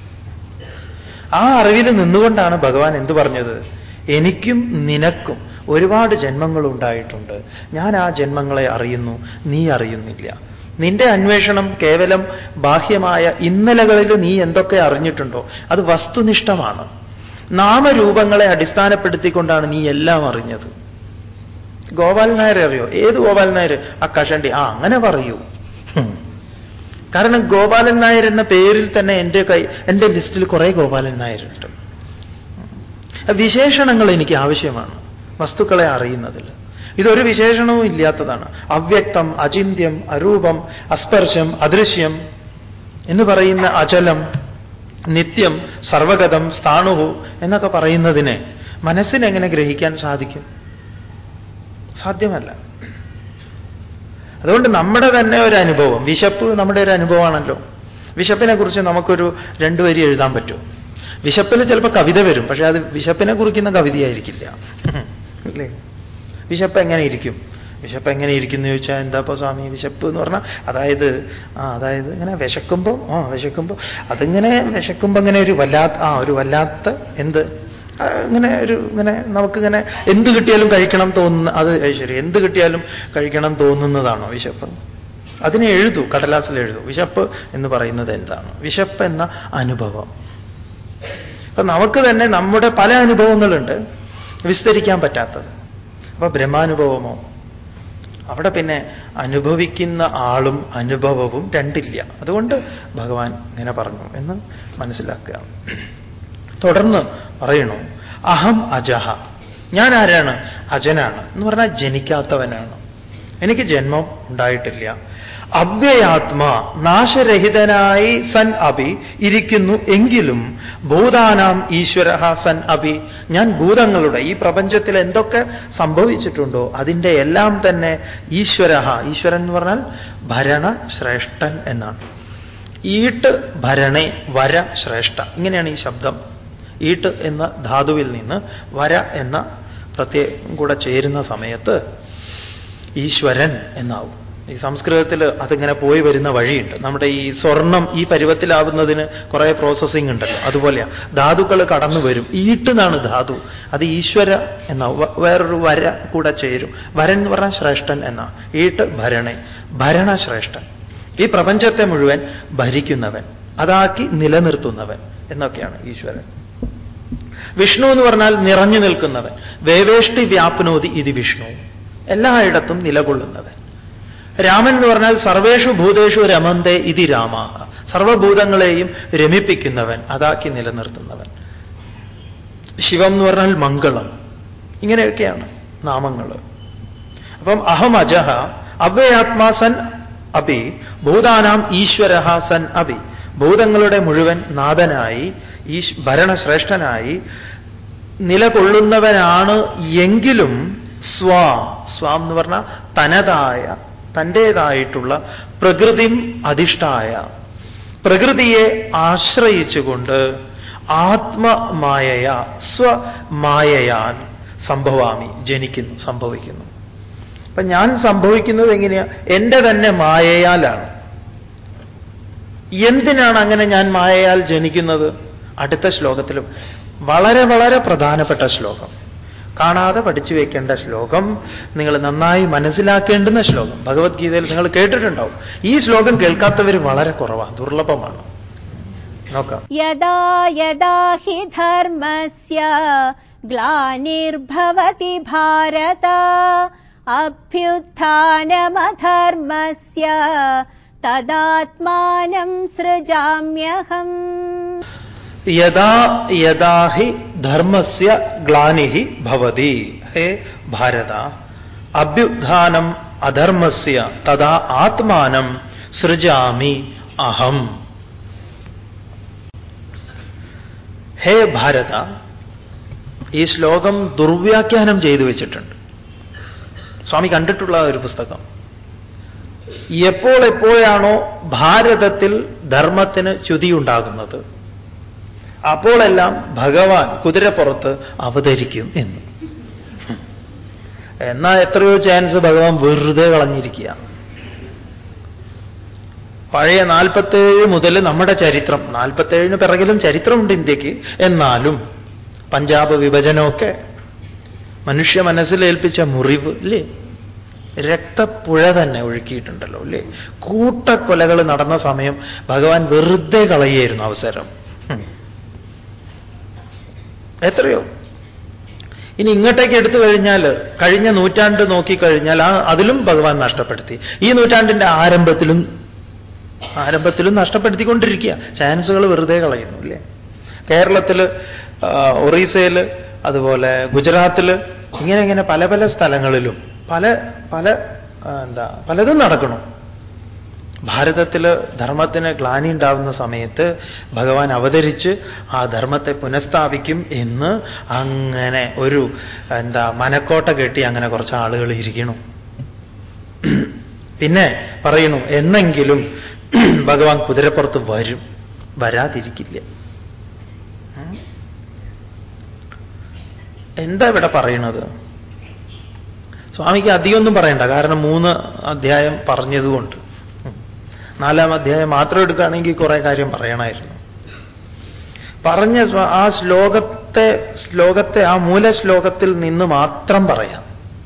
ആ അറിവിൽ നിന്നുകൊണ്ടാണ് ഭഗവാൻ എന്തു പറഞ്ഞത് എനിക്കും നിനക്കും ഒരുപാട് ജന്മങ്ങൾ ഉണ്ടായിട്ടുണ്ട് ഞാൻ ആ ജന്മങ്ങളെ അറിയുന്നു നീ അറിയുന്നില്ല നിന്റെ അന്വേഷണം കേവലം ബാഹ്യമായ ഇന്നലകളിൽ നീ എന്തൊക്കെ അറിഞ്ഞിട്ടുണ്ടോ അത് വസ്തുനിഷ്ഠമാണ് നാമരൂപങ്ങളെ അടിസ്ഥാനപ്പെടുത്തിക്കൊണ്ടാണ് നീ എല്ലാം അറിഞ്ഞത് ഗോപാലൻ നായരെ അറിയോ ഏത് ഗോപാലൻ നായർ ആ കഷണ്ടി ആ അങ്ങനെ പറയൂ ഹും. കാരണം ഗോപാലൻ നായർ എന്ന പേരിൽ തന്നെ എൻ്റെ കൈ എൻ്റെ ലിസ്റ്റിൽ കുറെ ഗോപാലൻ നായരുണ്ട് വിശേഷണങ്ങൾ എനിക്ക് ആവശ്യമാണ് വസ്തുക്കളെ അറിയുന്നതിൽ ഇതൊരു വിശേഷണവും ഇല്ലാത്തതാണ് അവ്യക്തം അചിന്യം അരൂപം അസ്പർശം അദൃശ്യം എന്ന് പറയുന്ന അചലം നിത്യം സർവഗതം സ്ഥാണുഹു എന്നൊക്കെ പറയുന്നതിനെ മനസ്സിനെങ്ങനെ ഗ്രഹിക്കാൻ സാധിക്കും സാധ്യമല്ല അതുകൊണ്ട് നമ്മുടെ തന്നെ ഒരു അനുഭവം വിശപ്പ് നമ്മുടെ ഒരു അനുഭവമാണല്ലോ വിശപ്പിനെ കുറിച്ച് നമുക്കൊരു രണ്ടു വരി എഴുതാൻ പറ്റും വിശപ്പിൽ ചിലപ്പോൾ കവിത വരും പക്ഷെ അത് വിശപ്പിനെ കുറിക്കുന്ന കവിതയായിരിക്കില്ല അല്ലേ വിശപ്പ് എങ്ങനെ ഇരിക്കും വിശപ്പ് എങ്ങനെ ഇരിക്കുന്നു ചോദിച്ചാൽ എന്താപ്പോ സ്വാമി വിശപ്പ് എന്ന് പറഞ്ഞാൽ അതായത് ആ അതായത് ഇങ്ങനെ വിശക്കുമ്പോൾ ആ വിശക്കുമ്പോൾ അതിങ്ങനെ വിശക്കുമ്പോൾ ഇങ്ങനെ ഒരു വല്ലാത്ത ആ ഒരു വല്ലാത്ത എന്ത് ആ, ഇങ്ങനെ ഒരു ഇങ്ങനെ നമുക്കിങ്ങനെ എന്ത് കിട്ടിയാലും കഴിക്കണം തോന്നുന്ന അത് ശരി എന്ത് കിട്ടിയാലും കഴിക്കണം തോന്നുന്നതാണോ വിശപ്പ് അതിനെ എഴുതൂ കടലാസിൽ എഴുതൂ വിശപ്പ് എന്ന് പറയുന്നത് എന്താണ് വിശപ്പ് എന്ന അനുഭവം അപ്പൊ നമുക്ക് തന്നെ നമ്മുടെ പല അനുഭവങ്ങളുണ്ട് വിസ്തരിക്കാൻ പറ്റാത്തത് അപ്പൊ ബ്രഹ്മാനുഭവമോ അവിടെ പിന്നെ അനുഭവിക്കുന്ന ആളും അനുഭവവും രണ്ടില്ല അതുകൊണ്ട് ഭഗവാൻ ഇങ്ങനെ പറഞ്ഞു എന്ന് മനസ്സിലാക്കുക തുടർന്ന് പറയണു അഹം അജഹ ഞാൻ ആരാണ് അജനാണ് എന്ന് പറഞ്ഞാൽ ജനിക്കാത്തവനാണ് എനിക്ക് ജന്മം ഉണ്ടായിട്ടില്ല അവ്യയാത്മാ നാശരഹിതനായി സൻ അഭി ഇരിക്കുന്നു എങ്കിലും ഭൂതാനാം ഈശ്വര സൻ അഭി ഞാൻ ഭൂതങ്ങളുടെ ഈ പ്രപഞ്ചത്തിൽ എന്തൊക്കെ സംഭവിച്ചിട്ടുണ്ടോ അതിൻ്റെ എല്ലാം തന്നെ ഈശ്വര ഈശ്വരൻ എന്ന് പറഞ്ഞാൽ ഭരണ ശ്രേഷ്ഠൻ എന്നാണ് ഈട്ട് ഭരണേ വര ശ്രേഷ്ഠ ഇങ്ങനെയാണ് ഈ ശബ്ദം ഈട്ട് എന്ന ധാതുവിൽ നിന്ന് വര എന്ന പ്രത്യേകം കൂടെ ചേരുന്ന സമയത്ത് ഈശ്വരൻ എന്നാവും ഈ സംസ്കൃതത്തിൽ അതിങ്ങനെ പോയി വരുന്ന വഴിയുണ്ട് നമ്മുടെ ഈ സ്വർണം ഈ പരുവത്തിലാവുന്നതിന് കുറെ പ്രോസസ്സിംഗ് ഉണ്ടല്ലോ അതുപോലെയാ ധാതുക്കൾ കടന്നു വരും ഈട്ടെന്നാണ് ധാതു അത് ഈശ്വര എന്നാ വ- വേറൊരു വര കൂടെ ചേരും വരൻ എന്ന് പറഞ്ഞാൽ ശ്രേഷ്ഠൻ എന്നാ ഈട്ട് ഭരണേ ഭരണശ്രേഷ്ഠൻ ഈ പ്രപഞ്ചത്തെ മുഴുവൻ ഭരിക്കുന്നവൻ അതാക്കി നിലനിർത്തുന്നവൻ എന്നൊക്കെയാണ് ഈശ്വരൻ വിഷ്ണു എന്ന് പറഞ്ഞാൽ നിറഞ്ഞു നിൽക്കുന്നവൻ വേവേഷ്ടി വ്യാപ്നോതി ഇത് വിഷ്ണു എല്ലായിടത്തും നിലകൊള്ളുന്നവൻ രാമൻ എന്ന് പറഞ്ഞാൽ സർവേഷു ഭൂതേഷു രമന്തേ ഇതി രാമ സർവഭൂതങ്ങളെയും രമിപ്പിക്കുന്നവൻ അതാക്കി നിലനിർത്തുന്നവൻ ശിവം എന്ന് പറഞ്ഞാൽ മംഗളം ഇങ്ങനെയൊക്കെയാണ് നാമങ്ങൾ അപ്പം അഹം അജഹ അവ്യയാത്മാ സൻ അപി ഭൂതാനാം ഈശ്വര സൻ അപി ഭൂതങ്ങളുടെ മുഴുവൻ നാഥനായി ഈശ് ഭരണശ്രേഷ്ഠനായി നിലകൊള്ളുന്നവനാണ് എങ്കിലും സ്വാം സ്വാം എന്ന് പറഞ്ഞാൽ തനതായ തൻ്റെതായിട്ടുള്ള പ്രകൃതിം അധിഷ്ഠായ പ്രകൃതിയെ ആശ്രയിച്ചുകൊണ്ട് ആത്മമായയ സ്വമായയാൽ സംഭവാമി ജനിക്കുന്നു സംഭവിക്കുന്നു അപ്പൊ ഞാൻ സംഭവിക്കുന്നത് എങ്ങനെയാ എന്റെ തന്നെ മായയാലാണ് എന്തിനാണ് അങ്ങനെ ഞാൻ മായയാൽ ജനിക്കുന്നത് അടുത്ത ശ്ലോകത്തിലും വളരെ വളരെ പ്രധാനപ്പെട്ട ശ്ലോകം കാണാതെ പഠിച്ചു വെക്കേണ്ട ശ്ലോകം നിങ്ങൾ നന്നായി മനസ്സിലാക്കേണ്ടുന്ന ശ്ലോകം ഭഗവത്ഗീതയിൽ നിങ്ങൾ കേട്ടിട്ടുണ്ടാവും ഈ ശ്ലോകം കേൾക്കാത്തവർ വളരെ കുറവാണ് ദുർലഭമാണ് നോക്കാം यदा यदा हि धर्मस्य ग्लानिर्भवति भारत अभ्युत्थानमधर्मस्य तदात्मानं सृजाम्यहम् യഥാ യഥാ ഹി ധർമ്മസ്യ ഗ്ലാനിഹി ഭവതി ഹേ ഭാരത അഭ്യുത്ഥാനം അധർമ്മസ്യ തഥാ ആത്മാനം സൃജാമി അഹം ഹേ ഭാരത ഈ ശ്ലോകം ദുർവ്യാഖ്യാനം ചെയ്തു വെച്ചിട്ടുണ്ട് സ്വാമി കണ്ടിട്ടുള്ള ഒരു പുസ്തകം എപ്പോൾ എപ്പോഴാണോ ഭാരതത്തിൽ ധർമ്മത്തിന് ച്യുതിയുണ്ടാകുന്നത് അപ്പോഴെല്ലാം ഭഗവാൻ കുതിരപ്പുറത്ത് അവതരിക്കും എന്ന് എന്നാൽ എത്രയോ ചാൻസ് ഭഗവാൻ വെറുതെ കളഞ്ഞിരിക്കുക പഴയ നാൽപ്പത്തേഴ് മുതൽ നമ്മുടെ ചരിത്രം നാൽപ്പത്തേഴിന് പിറകിലും ചരിത്രമുണ്ട് ഇന്ത്യക്ക് എന്നാലും പഞ്ചാബ് വിഭജനമൊക്കെ മനുഷ്യ മനസ്സിൽ ഏൽപ്പിച്ച മുറിവ് ഇല്ലേ രക്തപ്പുഴ തന്നെ ഒഴുക്കിയിട്ടുണ്ടല്ലോ അല്ലേ കൂട്ടക്കൊലകൾ നടന്ന സമയം ഭഗവാൻ വെറുതെ കളയായിരുന്നു അവസരം ഹും. എത്രയോ ഇനി ഇങ്ങോട്ടേക്ക് എടുത്തു കഴിഞ്ഞാൽ കഴിഞ്ഞ നൂറ്റാണ്ട് നോക്കിക്കഴിഞ്ഞാൽ ആ അതിലും ഭഗവാൻ നഷ്ടപ്പെടുത്തി ഈ നൂറ്റാണ്ടിന്റെ ആരംഭത്തിലും ആരംഭത്തിലും നഷ്ടപ്പെടുത്തിക്കൊണ്ടിരിക്കുക ചാൻസുകൾ വെറുതെ കളയുന്നു അല്ലേ കേരളത്തിൽ ഒറീസയിൽ അതുപോലെ ഗുജറാത്തിൽ ഇങ്ങനെ ഇങ്ങനെ പല പല സ്ഥലങ്ങളിലും പല പല ആ, എന്താ പലതും നടക്കണം ഭാരതത്തിൽ ധർമ്മത്തിന് ഗ്ലാനി ഉണ്ടാവുന്ന സമയത്ത് ഭഗവാൻ അവതരിച്ച് ആ ധർമ്മത്തെ പുനഃസ്ഥാപിക്കും എന്ന് അങ്ങനെ ഒരു എന്താ മനക്കോട്ട കെട്ടി അങ്ങനെ കുറച്ച് ആളുകൾ ഇരിക്കണം പിന്നെ പറയണു എന്നെങ്കിലും ഭഗവാൻ കുതിരപ്പുറത്ത് വരും വരാതിരിക്കില്ല ഉം? എന്താ ഇവിടെ പറയണത് സ്വാമിക്ക് അധികമൊന്നും പറയണ്ട കാരണം മൂന്ന് അധ്യായം പറഞ്ഞതുകൊണ്ട് ഉം. നാലാം അധ്യായം മാത്രം എടുക്കുകയാണെങ്കിൽ കുറെ കാര്യം പറയണമായിരുന്നു പറഞ്ഞ സ്വ- ആ ശ്ലോകത്തെ ശ്ലോകത്തെ ആ മൂല ശ്ലോകത്തിൽ നിന്ന് മാത്രം പറയാം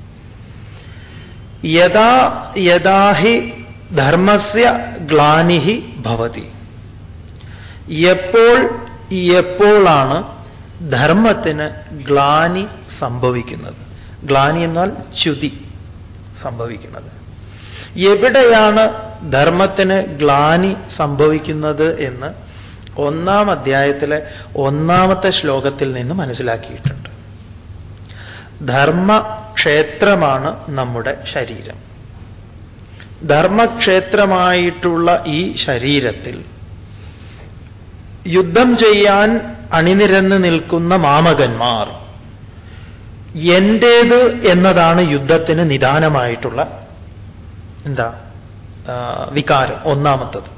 യഥാ യഥാഹി ധർമ്മസ്യ ഗ്ലാനിഹി ഭവതി എപ്പോൾ എപ്പോഴാണ് ധർമ്മത്തിന് ഗ്ലാനി സംഭവിക്കുന്നത് ഗ്ലാനി എന്നാൽ ച്യുതി സംഭവിക്കുന്നത് എവിടെയാണ് ധർമ്മത്തിന് ഗ്ലാനി സംഭവിക്കുന്നത് എന്ന് ഒന്നാം അധ്യായത്തിലെ ഒന്നാമത്തെ ശ്ലോകത്തിൽ നിന്ന് മനസ്സിലാക്കിയിട്ടുണ്ട് ധർമ്മക്ഷേത്രമാണ് നമ്മുടെ ശരീരം ധർമ്മക്ഷേത്രമായിട്ടുള്ള ഈ ശരീരത്തിൽ യുദ്ധം ചെയ്യാൻ അണിനിരന്ന് നിൽക്കുന്ന മാമകന്മാർ എന്റേത് എന്നതാണ് യുദ്ധത്തിന് നിദാനമായിട്ടുള്ള എന്താ ആ, വികാരം ഒന്നാമത്തത്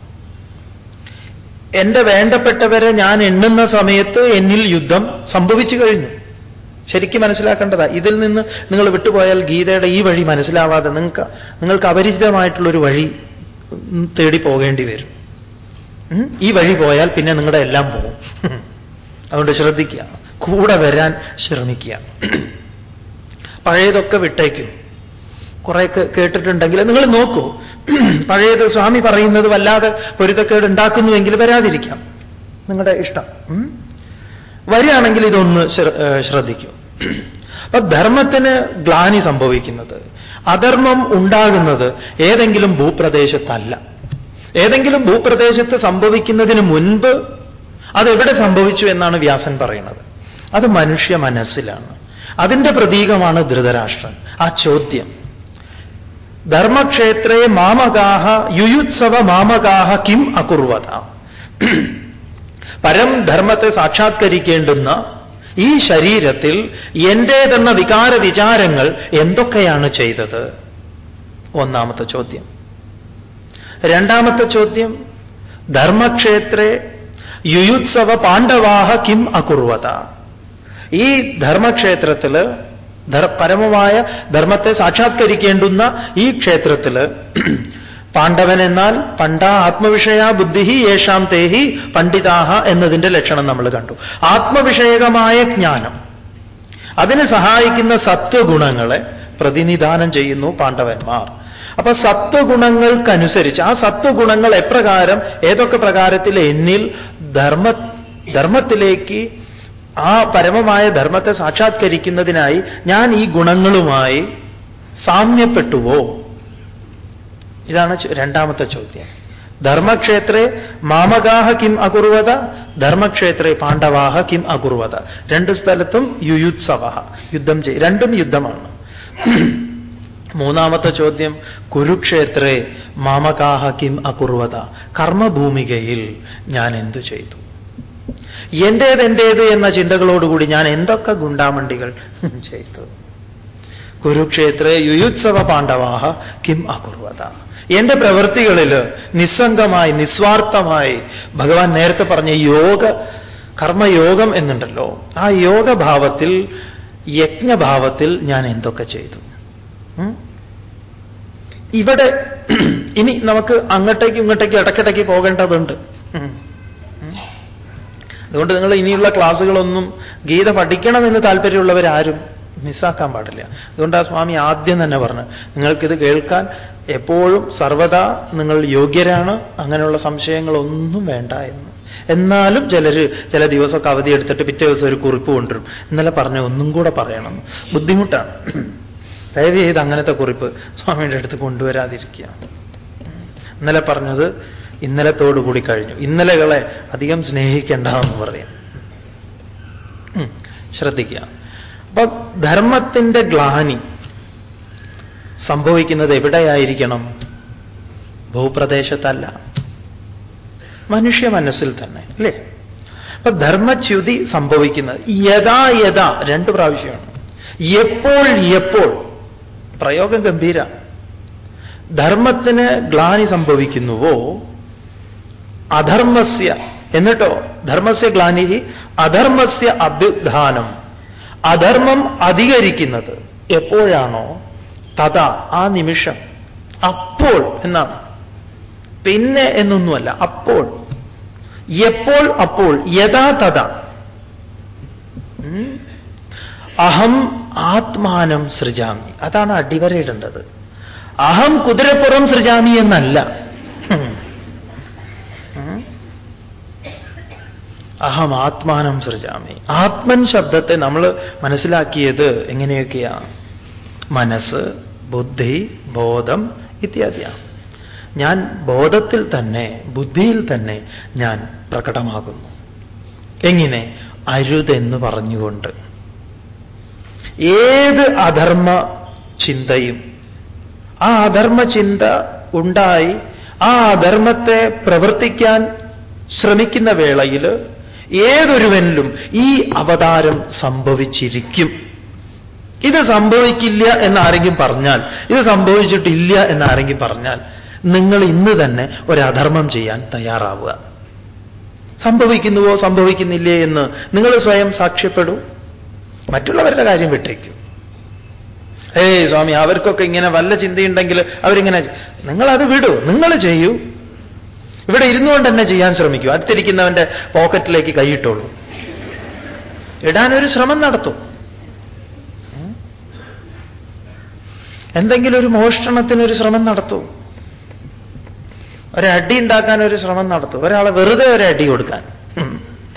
എന്റെ വേണ്ടപ്പെട്ടവരെ ഞാൻ എണ്ണുന്ന സമയത്ത് എന്നിൽ യുദ്ധം സംഭവിച്ചു കഴിഞ്ഞു ശരിക്കും മനസ്സിലാക്കേണ്ടതാ ഇതിൽ നിന്ന് നിങ്ങൾ വിട്ടുപോയാൽ ഗീതയുടെ ഈ വഴി മനസ്സിലാവാതെ നിങ്ങൾക്ക് നിങ്ങൾക്ക് അപരിചിതമായിട്ടുള്ളൊരു വഴി ഉം, തേടി പോകേണ്ടി വരും ഉം? ഈ വഴി പോയാൽ പിന്നെ നിങ്ങളുടെ എല്ലാം പോകും അതുകൊണ്ട് ശ്രദ്ധിക്കുക കൂടെ വരാൻ ശ്രമിക്കുക പഴയതൊക്കെ വിട്ടേക്കും കുറേയൊക്കെ കേട്ടിട്ടുണ്ടെങ്കിൽ നിങ്ങൾ നോക്കൂ പഴയത് സ്വാമി പറയുന്നത് വല്ലാതെ പൊരുത്തക്കേട് ഉണ്ടാക്കുന്നുവെങ്കിൽ വരാതിരിക്കാം നിങ്ങളുടെ ഇഷ്ടം ഉം? വരികയാണെങ്കിൽ ഇതൊന്ന് ശ്ര- ഏ, ശ്രദ്ധിക്കൂ അപ്പൊ ധർമ്മത്തിന് ഗ്ലാനി സംഭവിക്കുന്നത് അധർമ്മം ഉണ്ടാകുന്നത് ഏതെങ്കിലും ഭൂപ്രദേശത്തല്ല ഏതെങ്കിലും ഭൂപ്രദേശത്ത് സംഭവിക്കുന്നതിന് മുൻപ് അതെവിടെ സംഭവിച്ചു എന്നാണ് വ്യാസൻ പറയുന്നത് അത് മനുഷ്യ മനസ്സിലാണ് അതിന്റെ പ്രതീകമാണ് ധൃതരാഷ്ട്രൻ ആ ചോദ്യം ധർമ്മക്ഷേത്രേ മാമകാഹ യുയുത്സവ മാമകാഹ കിം അകുർവത പരം ധർമ്മത്തെ സാക്ഷാത്കരിക്കേണ്ടുന്ന ഈ ശരീരത്തിൽ എന്റേതെന്ന വികാര വിചാരങ്ങൾ എന്തൊക്കെയാണ് ചെയ്തത് ഒന്നാമത്തെ ചോദ്യം രണ്ടാമത്തെ ചോദ്യം ധർമ്മക്ഷേത്രേ യുയുത്സവ പാണ്ഡവാഹ കിം അകുർവത ഈ ധർമ്മക്ഷേത്രത്തില് ധർ- പരമമായ ധർമ്മത്തെ സാക്ഷാത്കരിക്കേണ്ടുന്ന ഈ ക്ഷേത്രത്തില് പാണ്ഡവൻ എന്നാൽ പണ്ടാ ആത്മവിഷയ ബുദ്ധി യേഷാം തേഹി പണ്ഡിതാഹ എന്നതിന്റെ ലക്ഷണം നമ്മൾ കണ്ടു ആത്മവിഷയകമായ ജ്ഞാനം അതിന് സഹായിക്കുന്ന സത്വഗുണങ്ങളെ പ്രതിനിധാനം ചെയ്യുന്നു പാണ്ഡവന്മാർ അപ്പൊ സത്വഗുണങ്ങൾക്കനുസരിച്ച് ആ സത്വഗുണങ്ങൾ എപ്രകാരം ഏതൊക്കെ പ്രകാരത്തിൽ എന്നിൽ ധർമ്മ ധർമ്മത്തിലേക്ക് ആ പരമമായ ധർമ്മത്തെ സാക്ഷാത്കരിക്കുന്നതിനായി ഞാൻ ഈ ഗുണങ്ങളുമായി സാമ്യപ്പെട്ടുവോ ഇതാണ് ചോ- രണ്ടാമത്തെ ചോദ്യം ധർമ്മക്ഷേത്രേ മാമകാഹ കിം അകുർവത ധർമ്മക്ഷേത്രേ പാണ്ഡവാഹ കിം അകുർവത രണ്ട് സ്ഥലത്തും യുയുത്സവ യുദ്ധം ചെയ്യും രണ്ടും യുദ്ധമാണ് മൂന്നാമത്തെ ചോദ്യം കുരുക്ഷേത്രേ മാമകാഹ കിം അകുർവത കർമ്മഭൂമികയിൽ ഞാൻ എന്തു ചെയ്തു എന്റേത് എന്റേത് എന്ന ചിന്തകളോടുകൂടി ഞാൻ എന്തൊക്കെ ഗുണ്ടാമണ്ടികൾ ചെയ്തു കുരുക്ഷേത്രേ യുയുത്സവ പാണ്ഡവാഹ കിം അകുർവത എന്റെ പ്രവൃത്തികളിൽ നിസ്സംഗമായി നിസ്വാർത്ഥമായി ഭഗവാൻ നേരത്തെ പറഞ്ഞ യോഗ കർമ്മയോഗം എന്നുണ്ടല്ലോ ആ യോഗഭാവത്തിൽ യജ്ഞഭാവത്തിൽ ഞാൻ എന്തൊക്കെ ചെയ്തു ഉം? ഇവിടെ ഇനി നമുക്ക് അങ്ങോട്ടേക്കും ഇങ്ങോട്ടേക്കും ഇടയ്ക്കിടയ്ക്ക് പോകേണ്ടതുണ്ട് ഉം. ഉം. അതുകൊണ്ട് നിങ്ങൾ ഇനിയുള്ള ക്ലാസ്സുകളൊന്നും ഗീത പഠിക്കണമെന്ന് താല്പര്യമുള്ളവരാരും മിസ്സാക്കാൻ പാടില്ല അതുകൊണ്ട് ആ സ്വാമി ആദ്യം തന്നെ പറഞ്ഞു നിങ്ങൾക്കിത് കേൾക്കാൻ എപ്പോഴും സർവദാ നിങ്ങൾ യോഗ്യരാണ് അങ്ങനെയുള്ള സംശയങ്ങളൊന്നും വേണ്ട എന്ന് എന്നാലും ചിലര് ചില ദിവസമൊക്കെ അവധി എടുത്തിട്ട് പിറ്റേ ദിവസം ഒരു കുറിപ്പ് കൊണ്ടുവരും ഇന്നലെ പറഞ്ഞ ഒന്നും കൂടെ പറയണം ബുദ്ധിമുട്ടാണ് ദയവ് ചെയ്ത് അങ്ങനത്തെ കുറിപ്പ് സ്വാമിയുടെ അടുത്ത് കൊണ്ടുവരാതിരിക്കുക ഇന്നലെ പറഞ്ഞത് ഇന്നലത്തോടു കൂടി കഴിഞ്ഞു ഇന്നലകളെ അധികം സ്നേഹിക്കേണ്ട എന്ന് പറയാം ഉം, ശ്രദ്ധിക്കുക അപ്പൊ ധർമ്മത്തിന്റെ ഗ്ലാനി സംഭവിക്കുന്നത് എവിടെയായിരിക്കണം ഭൂപ്രദേശത്തല്ല മനുഷ്യ മനസ്സിൽ തന്നെ അല്ലേ അപ്പൊ ധർമ്മച്യുതി സംഭവിക്കുന്നത് യഥാ യഥാ രണ്ട് പ്രാവശ്യമാണ് എപ്പോൾ എപ്പോൾ പ്രയോഗം ഗംഭീര ധർമ്മത്തിന് ഗ്ലാനി സംഭവിക്കുന്നുവോ അധർമ്മസ്യ എന്നിട്ടോ ധർമ്മസ്യ ഗ്ലാനി അധർമ്മസ്യ അഭ്യുത്ഥാനം അധർമ്മം അധികരിക്കുന്നത് എപ്പോഴാണോ തഥാ ആ നിമിഷം അപ്പോൾ എന്നാണ് പിന്നെ എന്നൊന്നുമല്ല അപ്പോൾ എപ്പോൾ അപ്പോൾ യഥാ തഥാ ഉം. അഹം ആത്മാനം സൃജാമി അതാണ് അടിവരയിടേണ്ടത് അഹം കുതിരപ്പുറം സൃജാമി എന്നല്ല ഉം. ഉം. അഹം ആത്മാനം സൃജാമി ആത്മൻ ശബ്ദത്തെ നമ്മൾ മനസ്സിലാക്കിയത് എങ്ങനെയൊക്കെയാ മനസ്സ് ബുദ്ധി ബോധം ഇത്യാദിയാണ് ഞാൻ ബോധത്തിൽ തന്നെ ബുദ്ധിയിൽ തന്നെ ഞാൻ പ്രകടമാകുന്നു എങ്ങനെ അരുതെന്ന് പറഞ്ഞുകൊണ്ട് ഏത് അധർമ്മ ചിന്തയും ആ അധർമ്മ ചിന്ത ഉണ്ടായി ആ അധർമ്മത്തെ പ്രവർത്തിക്കാൻ ശ്രമിക്കുന്ന വേളയിൽ ഏതൊരുവനിലും ഈ അവതാരം സംഭവിച്ചിരിക്കും ഇത് സംഭവിക്കില്ല എന്നാരെങ്കിലും പറഞ്ഞാൽ ഇത് സംഭവിച്ചിട്ടില്ല എന്നാരെങ്കിലും പറഞ്ഞാൽ നിങ്ങൾ ഇന്ന് തന്നെ ഒരു അധർമ്മം ചെയ്യാൻ തയ്യാറാവുക സംഭവിക്കുന്നുവോ സംഭവിക്കുന്നില്ലേ എന്ന് നിങ്ങൾ സ്വയം സാക്ഷ്യപ്പെടൂ മറ്റുള്ളവരുടെ കാര്യം വിട്ടേക്കും ഏയ് സ്വാമി അവർക്കൊക്കെ ഇങ്ങനെ വല്ല ചിന്തയുണ്ടെങ്കിൽ അവരിങ്ങനെ നിങ്ങളത് വിടൂ നിങ്ങൾ ചെയ്യൂ ഇവിടെ ഇരുന്നുകൊണ്ട് തന്നെ ചെയ്യാൻ ശ്രമിക്കൂ അടുത്തിരിക്കുന്നവന്റെ പോക്കറ്റിലേക്ക് കൈയിട്ടോളൂ ഇടാനൊരു ശ്രമം നടത്തും ഉം. എന്തെങ്കിലും ഒരു മോഷണത്തിനൊരു ശ്രമം നടത്തൂ ഒരടി ഉണ്ടാക്കാൻ ഒരു ശ്രമം നടത്തും ഒരാളെ വെറുതെ ഒരു അടി കൊടുക്കാൻ ഉം.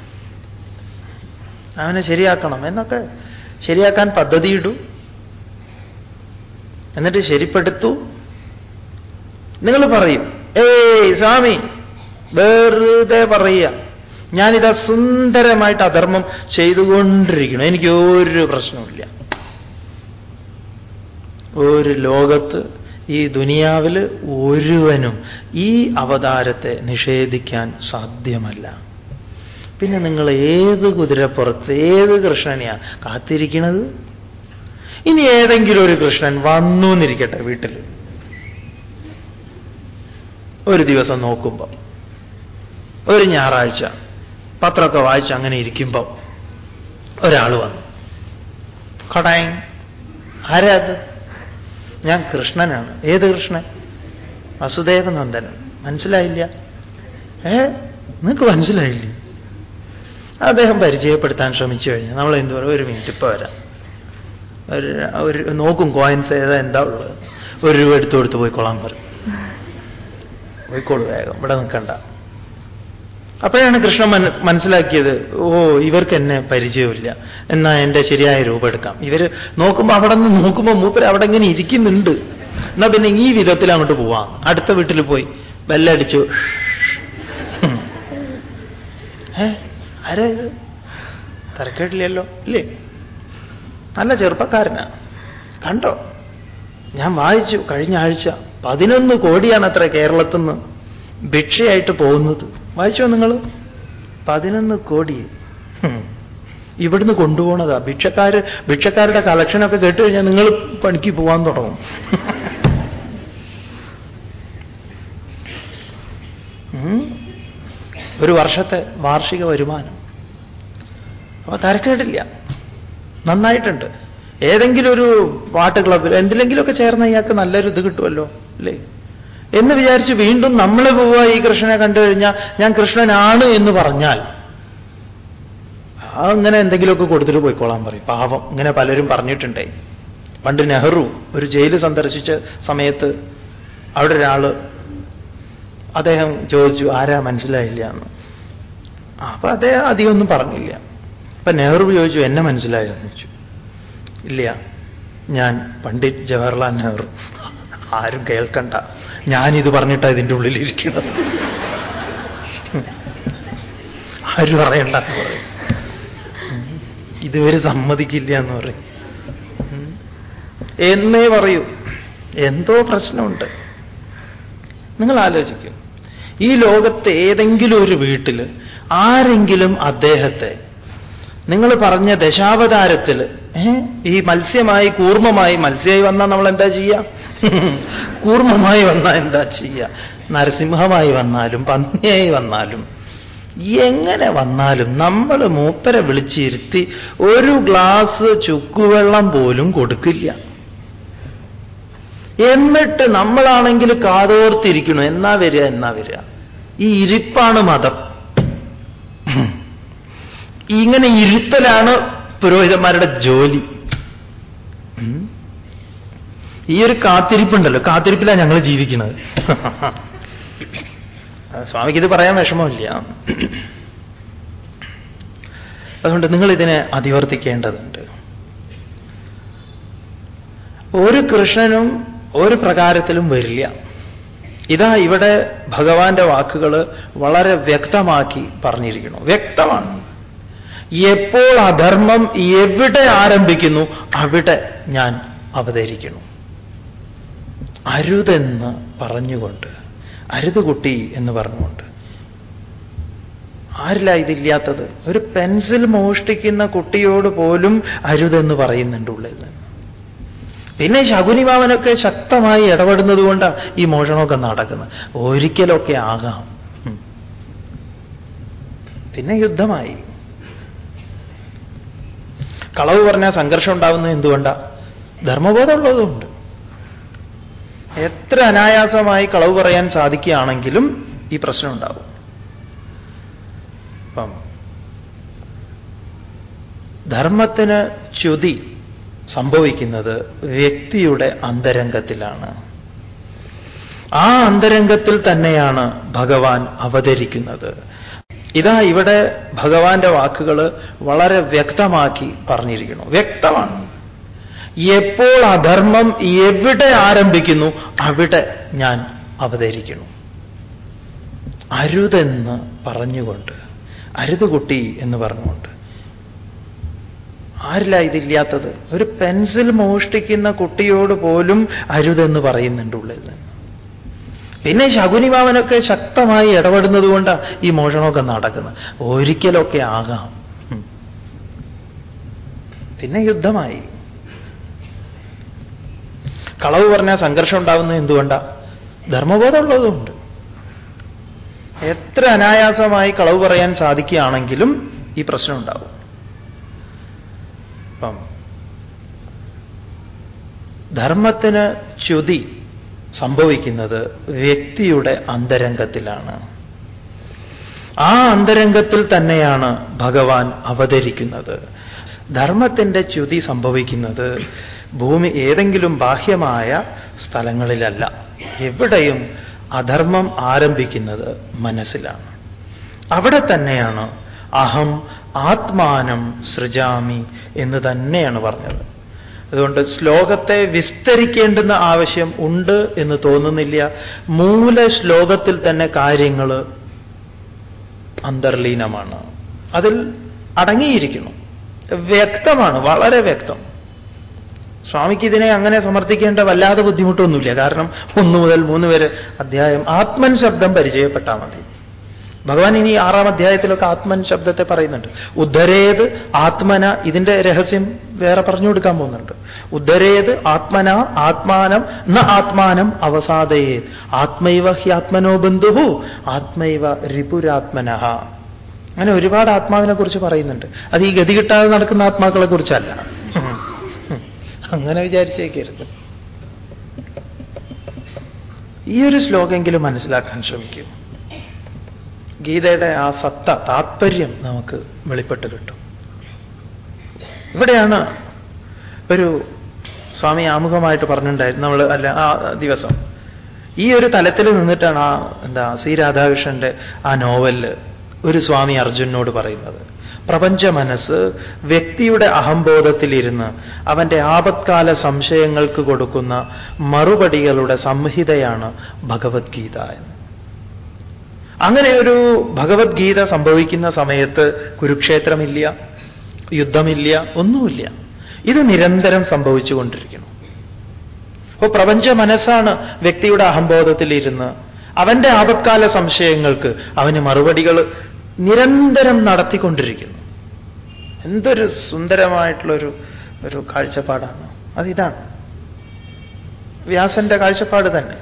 അവനെ ശരിയാക്കണം എന്നൊക്കെ ശരിയാക്കാൻ പദ്ധതിയിടൂ എന്നിട്ട് ശരിപ്പെടുത്തു നിങ്ങൾ പറയും ഏയ് സ്വാമി വെറുതെ പറയുക ഞാനിതാ സുന്ദരമായിട്ട് അധർമ്മം ചെയ്തുകൊണ്ടിരിക്കണം എനിക്ക് ഒരു പ്രശ്നമില്ല ഒരു ലോകത്ത് ഈ ദുനിയാവിൽ ഒരുവനും ഈ അവതാരത്തെ നിഷേധിക്കാൻ സാധ്യമല്ല പിന്നെ നിങ്ങൾ ഏത് കുതിരപ്പുറത്ത് ഏത് കൃഷ്ണനെയാ കാത്തിരിക്കണത് ഇനി ഏതെങ്കിലും ഒരു കൃഷ്ണൻ വന്നു എന്നിരിക്കട്ടെ വീട്ടിൽ ഒരു ദിവസം നോക്കുമ്പോൾ ഒരു ഞായറാഴ്ച പത്രമൊക്കെ വായിച്ച് അങ്ങനെ ഇരിക്കുമ്പോൾ ഒരാൾ വന്നു കടായ് ആരാ അത് ഞാൻ കൃഷ്ണനാണ് ഏത് കൃഷ്ണൻ വസുദേവനന്ദനൻ മനസ്സിലായില്ല ഏ നിങ്ങൾക്ക് മനസ്സിലായില്ലേ അദ്ദേഹം പരിചയപ്പെടുത്താൻ ശ്രമിച്ചു കഴിഞ്ഞാൽ നമ്മൾ എന്ത് പറയും ഒരു മിനിറ്റ് ഇപ്പൊ വരാം ഒരു ഒരു നോക്കും കോയിൻസ് ഏതാ എന്താ ഉള്ളത് ഒരു രൂപ എടുത്തു കൊടുത്ത് പോയിക്കൊള്ളാൻ പറയും പോയിക്കോളൂ വേഗം ഇവിടെ നിൽക്കണ്ട അപ്പോഴാണ് കൃഷ്ണൻ മന മനസ്സിലാക്കിയത് ഓ ഇവർക്ക് എന്നെ പരിചയമില്ല എന്നാ എന്റെ ശരിയായ രൂപം എടുക്കാം ഇവര് നോക്കുമ്പോ അവിടെ നിന്ന് നോക്കുമ്പോ മൂപ്പര് അവിടെ ഇങ്ങനെ ഇരിക്കുന്നുണ്ട് എന്നാ പിന്നെ ഈ വിധത്തിൽ അങ്ങോട്ട് പോവാം അടുത്ത വീട്ടിൽ പോയി ബെല്ലടിച്ചു ഏ ആരാ ഇത് തരക്കേട്ടില്ലല്ലോ ഇല്ലേ നല്ല ചെറുപ്പക്കാരനാ കണ്ടോ ഞാൻ വായിച്ചു കഴിഞ്ഞ ആഴ്ച പതിനൊന്ന് കോടിയാണ് അത്ര കേരളത്തിൽ നിന്ന് ഭിക്ഷയായിട്ട് പോകുന്നത് വായിച്ചോ നിങ്ങൾ പതിനൊന്ന് കോടി ഹും. ഇവിടുന്ന് കൊണ്ടുപോണതാ ഭിക്ഷക്കാര് ഭിക്ഷക്കാരുടെ കളക്ഷനൊക്കെ കേട്ട് കഴിഞ്ഞാൽ നിങ്ങൾ പണിക്ക് പോവാൻ തുടങ്ങും ഉം. ഒരു വർഷത്തെ വാർഷിക വരുമാനം അപ്പൊ തരക്കേടില്ല നന്നായിട്ടുണ്ട് ഏതെങ്കിലും ഒരു പാട്ട് ക്ലബിൽ എന്തിലെങ്കിലുമൊക്കെ ചേർന്ന് ഇയാൾക്ക് നല്ലൊരു ഇത് കിട്ടുമല്ലോ അല്ലേ എന്ന് വിചാരിച്ച് വീണ്ടും നമ്മൾ പോവുക ഈ കൃഷ്ണനെ കണ്ടു കഴിഞ്ഞാൽ ഞാൻ കൃഷ്ണനാണ് എന്ന് പറഞ്ഞാൽ അങ്ങനെ എന്തെങ്കിലുമൊക്കെ കൊടുത്തിട്ട് പോയിക്കോളാൻ പറയും പാവം ഇങ്ങനെ പലരും പറഞ്ഞിട്ടുണ്ടേ പണ്ട് നെഹ്റു ഒരു ജയിൽ സന്ദർശിച്ച സമയത്ത് അവിടെ ഒരാള് അദ്ദേഹം ചോദിച്ചു ആരാ മനസ്സിലായില്ല എന്ന് അപ്പൊ അദ്ദേഹം അധികമൊന്നും പറഞ്ഞില്ല അപ്പൊ നെഹ്റു ചോദിച്ചു എന്നെ മനസ്സിലായോ എന്ന് ചോദിച്ചു ഇല്ല ഞാൻ പണ്ഡിറ്റ് ജവഹർലാൽ നെഹ്റു ആരും കേൾക്കണ്ട ഞാനിത് പറഞ്ഞിട്ടാ ഇതിൻ്റെ ഉള്ളിലിരിക്കുന്നത് ആരും അറിയണ്ട എന്ന് പറയും ഇതുവരെ സമ്മതിക്കില്ല എന്ന് പറയും എന്നേ പറയൂ എന്തോ പ്രശ്നമുണ്ട് നിങ്ങൾ ആലോചിക്കും ഈ ലോകത്തെ ഏതെങ്കിലും ഒരു വീട്ടിൽ ആരെങ്കിലും അദ്ദേഹത്തെ നിങ്ങൾ പറഞ്ഞ ദശാവതാരത്തിൽ ഈ മത്സ്യമായി കൂർമ്മമായി മത്സ്യമായി വന്നാൽ നമ്മൾ എന്താ ചെയ്യുക കൂർമ്മമായി വന്നാൽ എന്താ ചെയ്യുക നരസിംഹമായി വന്നാലും പന്നിയായി വന്നാലും എങ്ങനെ വന്നാലും നമ്മൾ മൂപ്പരെ വിളിച്ചിരുത്തി ഒരു ഗ്ലാസ് ചുക്കുവെള്ളം പോലും കൊടുക്കില്ല എന്നിട്ട് നമ്മളാണെങ്കിൽ കാതോർത്തിരിക്കണു എന്നാ വരിക എന്നാ വരിക ഈ ഇരിപ്പാണ് മതം ഇങ്ങനെ ഇരുത്തലാണ് പുരോഹിതന്മാരുടെ ജോലി ഈ ഒരു കാത്തിരിപ്പുണ്ടല്ലോ കാത്തിരിപ്പിലാണ് ഞങ്ങൾ ജീവിക്കുന്നത് സ്വാമിക്ക് ഇത് പറയാൻ വിഷമമില്ല അതുകൊണ്ട് നിങ്ങൾ ഇതിനെ അതിവർത്തിക്കേണ്ടതുണ്ട് ഒരു കൃഷ്ണനും ഒരു പ്രകാരത്തിലും വരില്ല ഇതാ ഇവിടെ ഭഗവാന്റെ വാക്കുകൾ വളരെ വ്യക്തമാക്കി പറഞ്ഞിരിക്കുന്നു വ്യക്തമാണ് എപ്പോൾ അധർമ്മം എവിടെ ആരംഭിക്കുന്നു അവിടെ ഞാൻ അവതരിക്കുന്നു അരുതെന്ന് പറഞ്ഞുകൊണ്ട് അരുത് കുട്ടി എന്ന് പറഞ്ഞുകൊണ്ട് ആരില്ല ഇതില്ലാത്തത് ഒരു പെൻസിൽ മോഷ്ടിക്കുന്ന കുട്ടിയോട് പോലും അരുതെന്ന് പറയുന്നുണ്ട് ഉള്ളിൽ നിന്ന് പിന്നെ ശകുനിമാവനൊക്കെ ശക്തമായി ഇടപെടുന്നത് കൊണ്ടാണ് ഈ മോഷണമൊക്കെ നടക്കുന്നത് ഒരിക്കലൊക്കെ ആകാം പിന്നെ യുദ്ധമായി കളവ് പറഞ്ഞാൽ സംഘർഷം ഉണ്ടാവുന്നത് എന്തുകൊണ്ടാ ധർമ്മബോധമുള്ളതുകൊണ്ട് എത്ര അനായാസമായി കളവ് പറയാൻ സാധിക്കുകയാണെങ്കിലും ഈ പ്രശ്നം ഉണ്ടാവും അപ്പം ധർമ്മത്തിന് ച്യുതി സംഭവിക്കുന്നത് വ്യക്തിയുടെ അന്തരംഗത്തിലാണ് ആ അന്തരംഗത്തിൽ തന്നെയാണ് ഭഗവാൻ അവതരിക്കുന്നത് ഇതാ ഇവിടെ ഭഗവാന്റെ വാക്കുകൾ വളരെ വ്യക്തമാക്കി പറഞ്ഞിരിക്കുന്നു വ്യക്തമാണ് എപ്പോൾ അധർമ്മം എവിടെ ആരംഭിക്കുന്നു അവിടെ ഞാൻ അവതരിക്കുന്നു അരുതെന്ന് പറഞ്ഞുകൊണ്ട് അരുത് കുട്ടി എന്ന് പറഞ്ഞുകൊണ്ട് ആരില്ല ഇതില്ലാത്തത് ഒരു പെൻസിൽ മോഷ്ടിക്കുന്ന കുട്ടിയോട് പോലും അരുതെന്ന് പറയുന്നുണ്ട് ഉള്ളിൽ നിന്ന് പിന്നെ ശകുനിമാവനൊക്കെ ശക്തമായി ഇടപെടുന്നത് കൊണ്ടാണ് ഈ മോഷണമൊക്കെ നടക്കുന്നത് ഒരിക്കലൊക്കെ ആകാം പിന്നെ യുദ്ധമായി കളവ് പറഞ്ഞാൽ സംഘർഷം ഉണ്ടാവുന്നത് എന്തുകൊണ്ടാ ധർമ്മബോധമുള്ളതുകൊണ്ട് എത്ര അനായാസമായി കളവ് പറയാൻ സാധിക്കുകയാണെങ്കിലും ഈ പ്രശ്നം ഉണ്ടാവും അപ്പം ധർമ്മത്തിന് ച്യുതി സംഭവിക്കുന്നത് വ്യക്തിയുടെ അന്തരംഗത്തിലാണ് ആ അന്തരംഗത്തിൽ തന്നെയാണ് ഭഗവാൻ അവതരിക്കുന്നത് ധർമ്മത്തിന്റെ ച്യുതി സംഭവിക്കുന്നത് ഭൂമി ഏതെങ്കിലും ബാഹ്യമായ സ്ഥലങ്ങളിലല്ല എവിടെയും അധർമ്മം ആരംഭിക്കുന്നത് മനസ്സിലാണ് അവിടെ തന്നെയാണ് അഹം ആത്മാനം സൃജാമി എന്ന് തന്നെയാണ് പറഞ്ഞത് അതുകൊണ്ട് ശ്ലോകത്തെ വിസ്തരിക്കേണ്ടുന്ന ആവശ്യം ഉണ്ട് എന്ന് തോന്നുന്നില്ല മൂല ശ്ലോകത്തിൽ തന്നെ കാര്യങ്ങൾ അന്തർലീനമാണ് അതിൽ അടങ്ങിയിരിക്കുന്നു വ്യക്തമാണ് വളരെ വ്യക്തം സ്വാമിക്ക് ഇതിനെ അങ്ങനെ സമർത്ഥിക്കേണ്ട വല്ലാതെ ബുദ്ധിമുട്ടൊന്നുമില്ല കാരണം ഒന്നു മുതൽ മൂന്ന് വരെ അധ്യായം ആത്മൻ ശബ്ദം പരിചയപ്പെട്ടാൽ മതി ഭഗവാൻ ഇനി ആറാം അധ്യായത്തിലൊക്കെ ആത്മൻ ശബ്ദത്തെ പറയുന്നുണ്ട് ഉദ്ധരേത് ആത്മന ഇതിന്റെ രഹസ്യം വേറെ പറഞ്ഞു കൊടുക്കാൻ പോകുന്നുണ്ട് ഉദ്ധരേത് ആത്മന ആത്മാനം ന ആത്മാനം അവസാദയേത് ആത്മൈവ ഹി ആത്മനോ ബന്ധുഹു ആത്മൈവ രിപുരാത്മന അങ്ങനെ ഒരുപാട് ആത്മാവിനെ കുറിച്ച് പറയുന്നുണ്ട് അത് ഈ ഗതി കിട്ടാതെ നടക്കുന്ന ആത്മാക്കളെ കുറിച്ചല്ല അങ്ങനെ വിചാരിച്ചേക്കരുത് ഈ ഒരു ശ്ലോകമെങ്കിലും മനസ്സിലാക്കാൻ ശ്രമിക്കൂ ഗീതയുടെ ആ സത്ത താത്പര്യം നമുക്ക് വെളിപ്പെട്ട് കിട്ടും ഇവിടെയാണ് ഒരു സ്വാമി ആമുഖമായിട്ട് പറഞ്ഞിട്ടുണ്ടായിരുന്നു നമ്മൾ അല്ല ആ ദിവസം ഈ ഒരു തലത്തിൽ നിന്നിട്ടാണ് ആ എന്താ സി രാധാകൃഷ്ണന്റെ ആ നോവലിൽ ഒരു സ്വാമി അർജുനോട് പറയുന്നത് പ്രപഞ്ച മനസ്സ് വ്യക്തിയുടെ അഹംബോധത്തിലിരുന്ന് അവന്റെ ആപത്കാല സംശയങ്ങൾക്ക് കൊടുക്കുന്ന മറുപടികളുടെ സംഹിതയാണ് ഭഗവത്ഗീത എന്ന് അങ്ങനെ ഒരു ഭഗവത്ഗീത സംഭവിക്കുന്ന സമയത്ത് കുരുക്ഷേത്രമില്ല യുദ്ധമില്ല ഒന്നുമില്ല ഇത് നിരന്തരം സംഭവിച്ചുകൊണ്ടിരിക്കുന്നു അപ്പോൾ പ്രപഞ്ച മനസ്സാണ് വ്യക്തിയുടെ അഹംബോധത്തിലിരുന്ന് അവന്റെ ആപത്കാല സംശയങ്ങൾക്ക് അവന് മറുപടികൾ നിരന്തരം നടത്തിക്കൊണ്ടിരിക്കുന്നു എന്തൊരു സുന്ദരമായിട്ടുള്ളൊരു ഒരു കാഴ്ചപ്പാടാണ് അതിതാണ് വ്യാസന്റെ കാഴ്ചപ്പാട് തന്നെ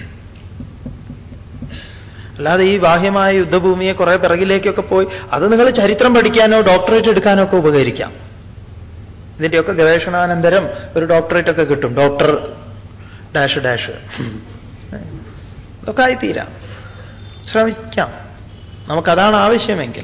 അല്ലാതെ ഈ ബാഹ്യമായ യുദ്ധഭൂമിയെ കുറെ പിറകിലേക്കൊക്കെ പോയി അത് നിങ്ങൾ ചരിത്രം പഠിക്കാനോ ഡോക്ടറേറ്റ് എടുക്കാനോ ഒക്കെ ഉപകരിക്കാം ഇതിൻ്റെയൊക്കെ ഗവേഷണാനന്തരം ഒരു ഡോക്ടറേറ്റ് ഒക്കെ കിട്ടും ഡോക്ടർ ഡാഷ് ഡാഷ് ഇതൊക്കെ ആയിത്തീരാം ശ്രമിക്കാം നമുക്കതാണ് ആവശ്യമെങ്കിൽ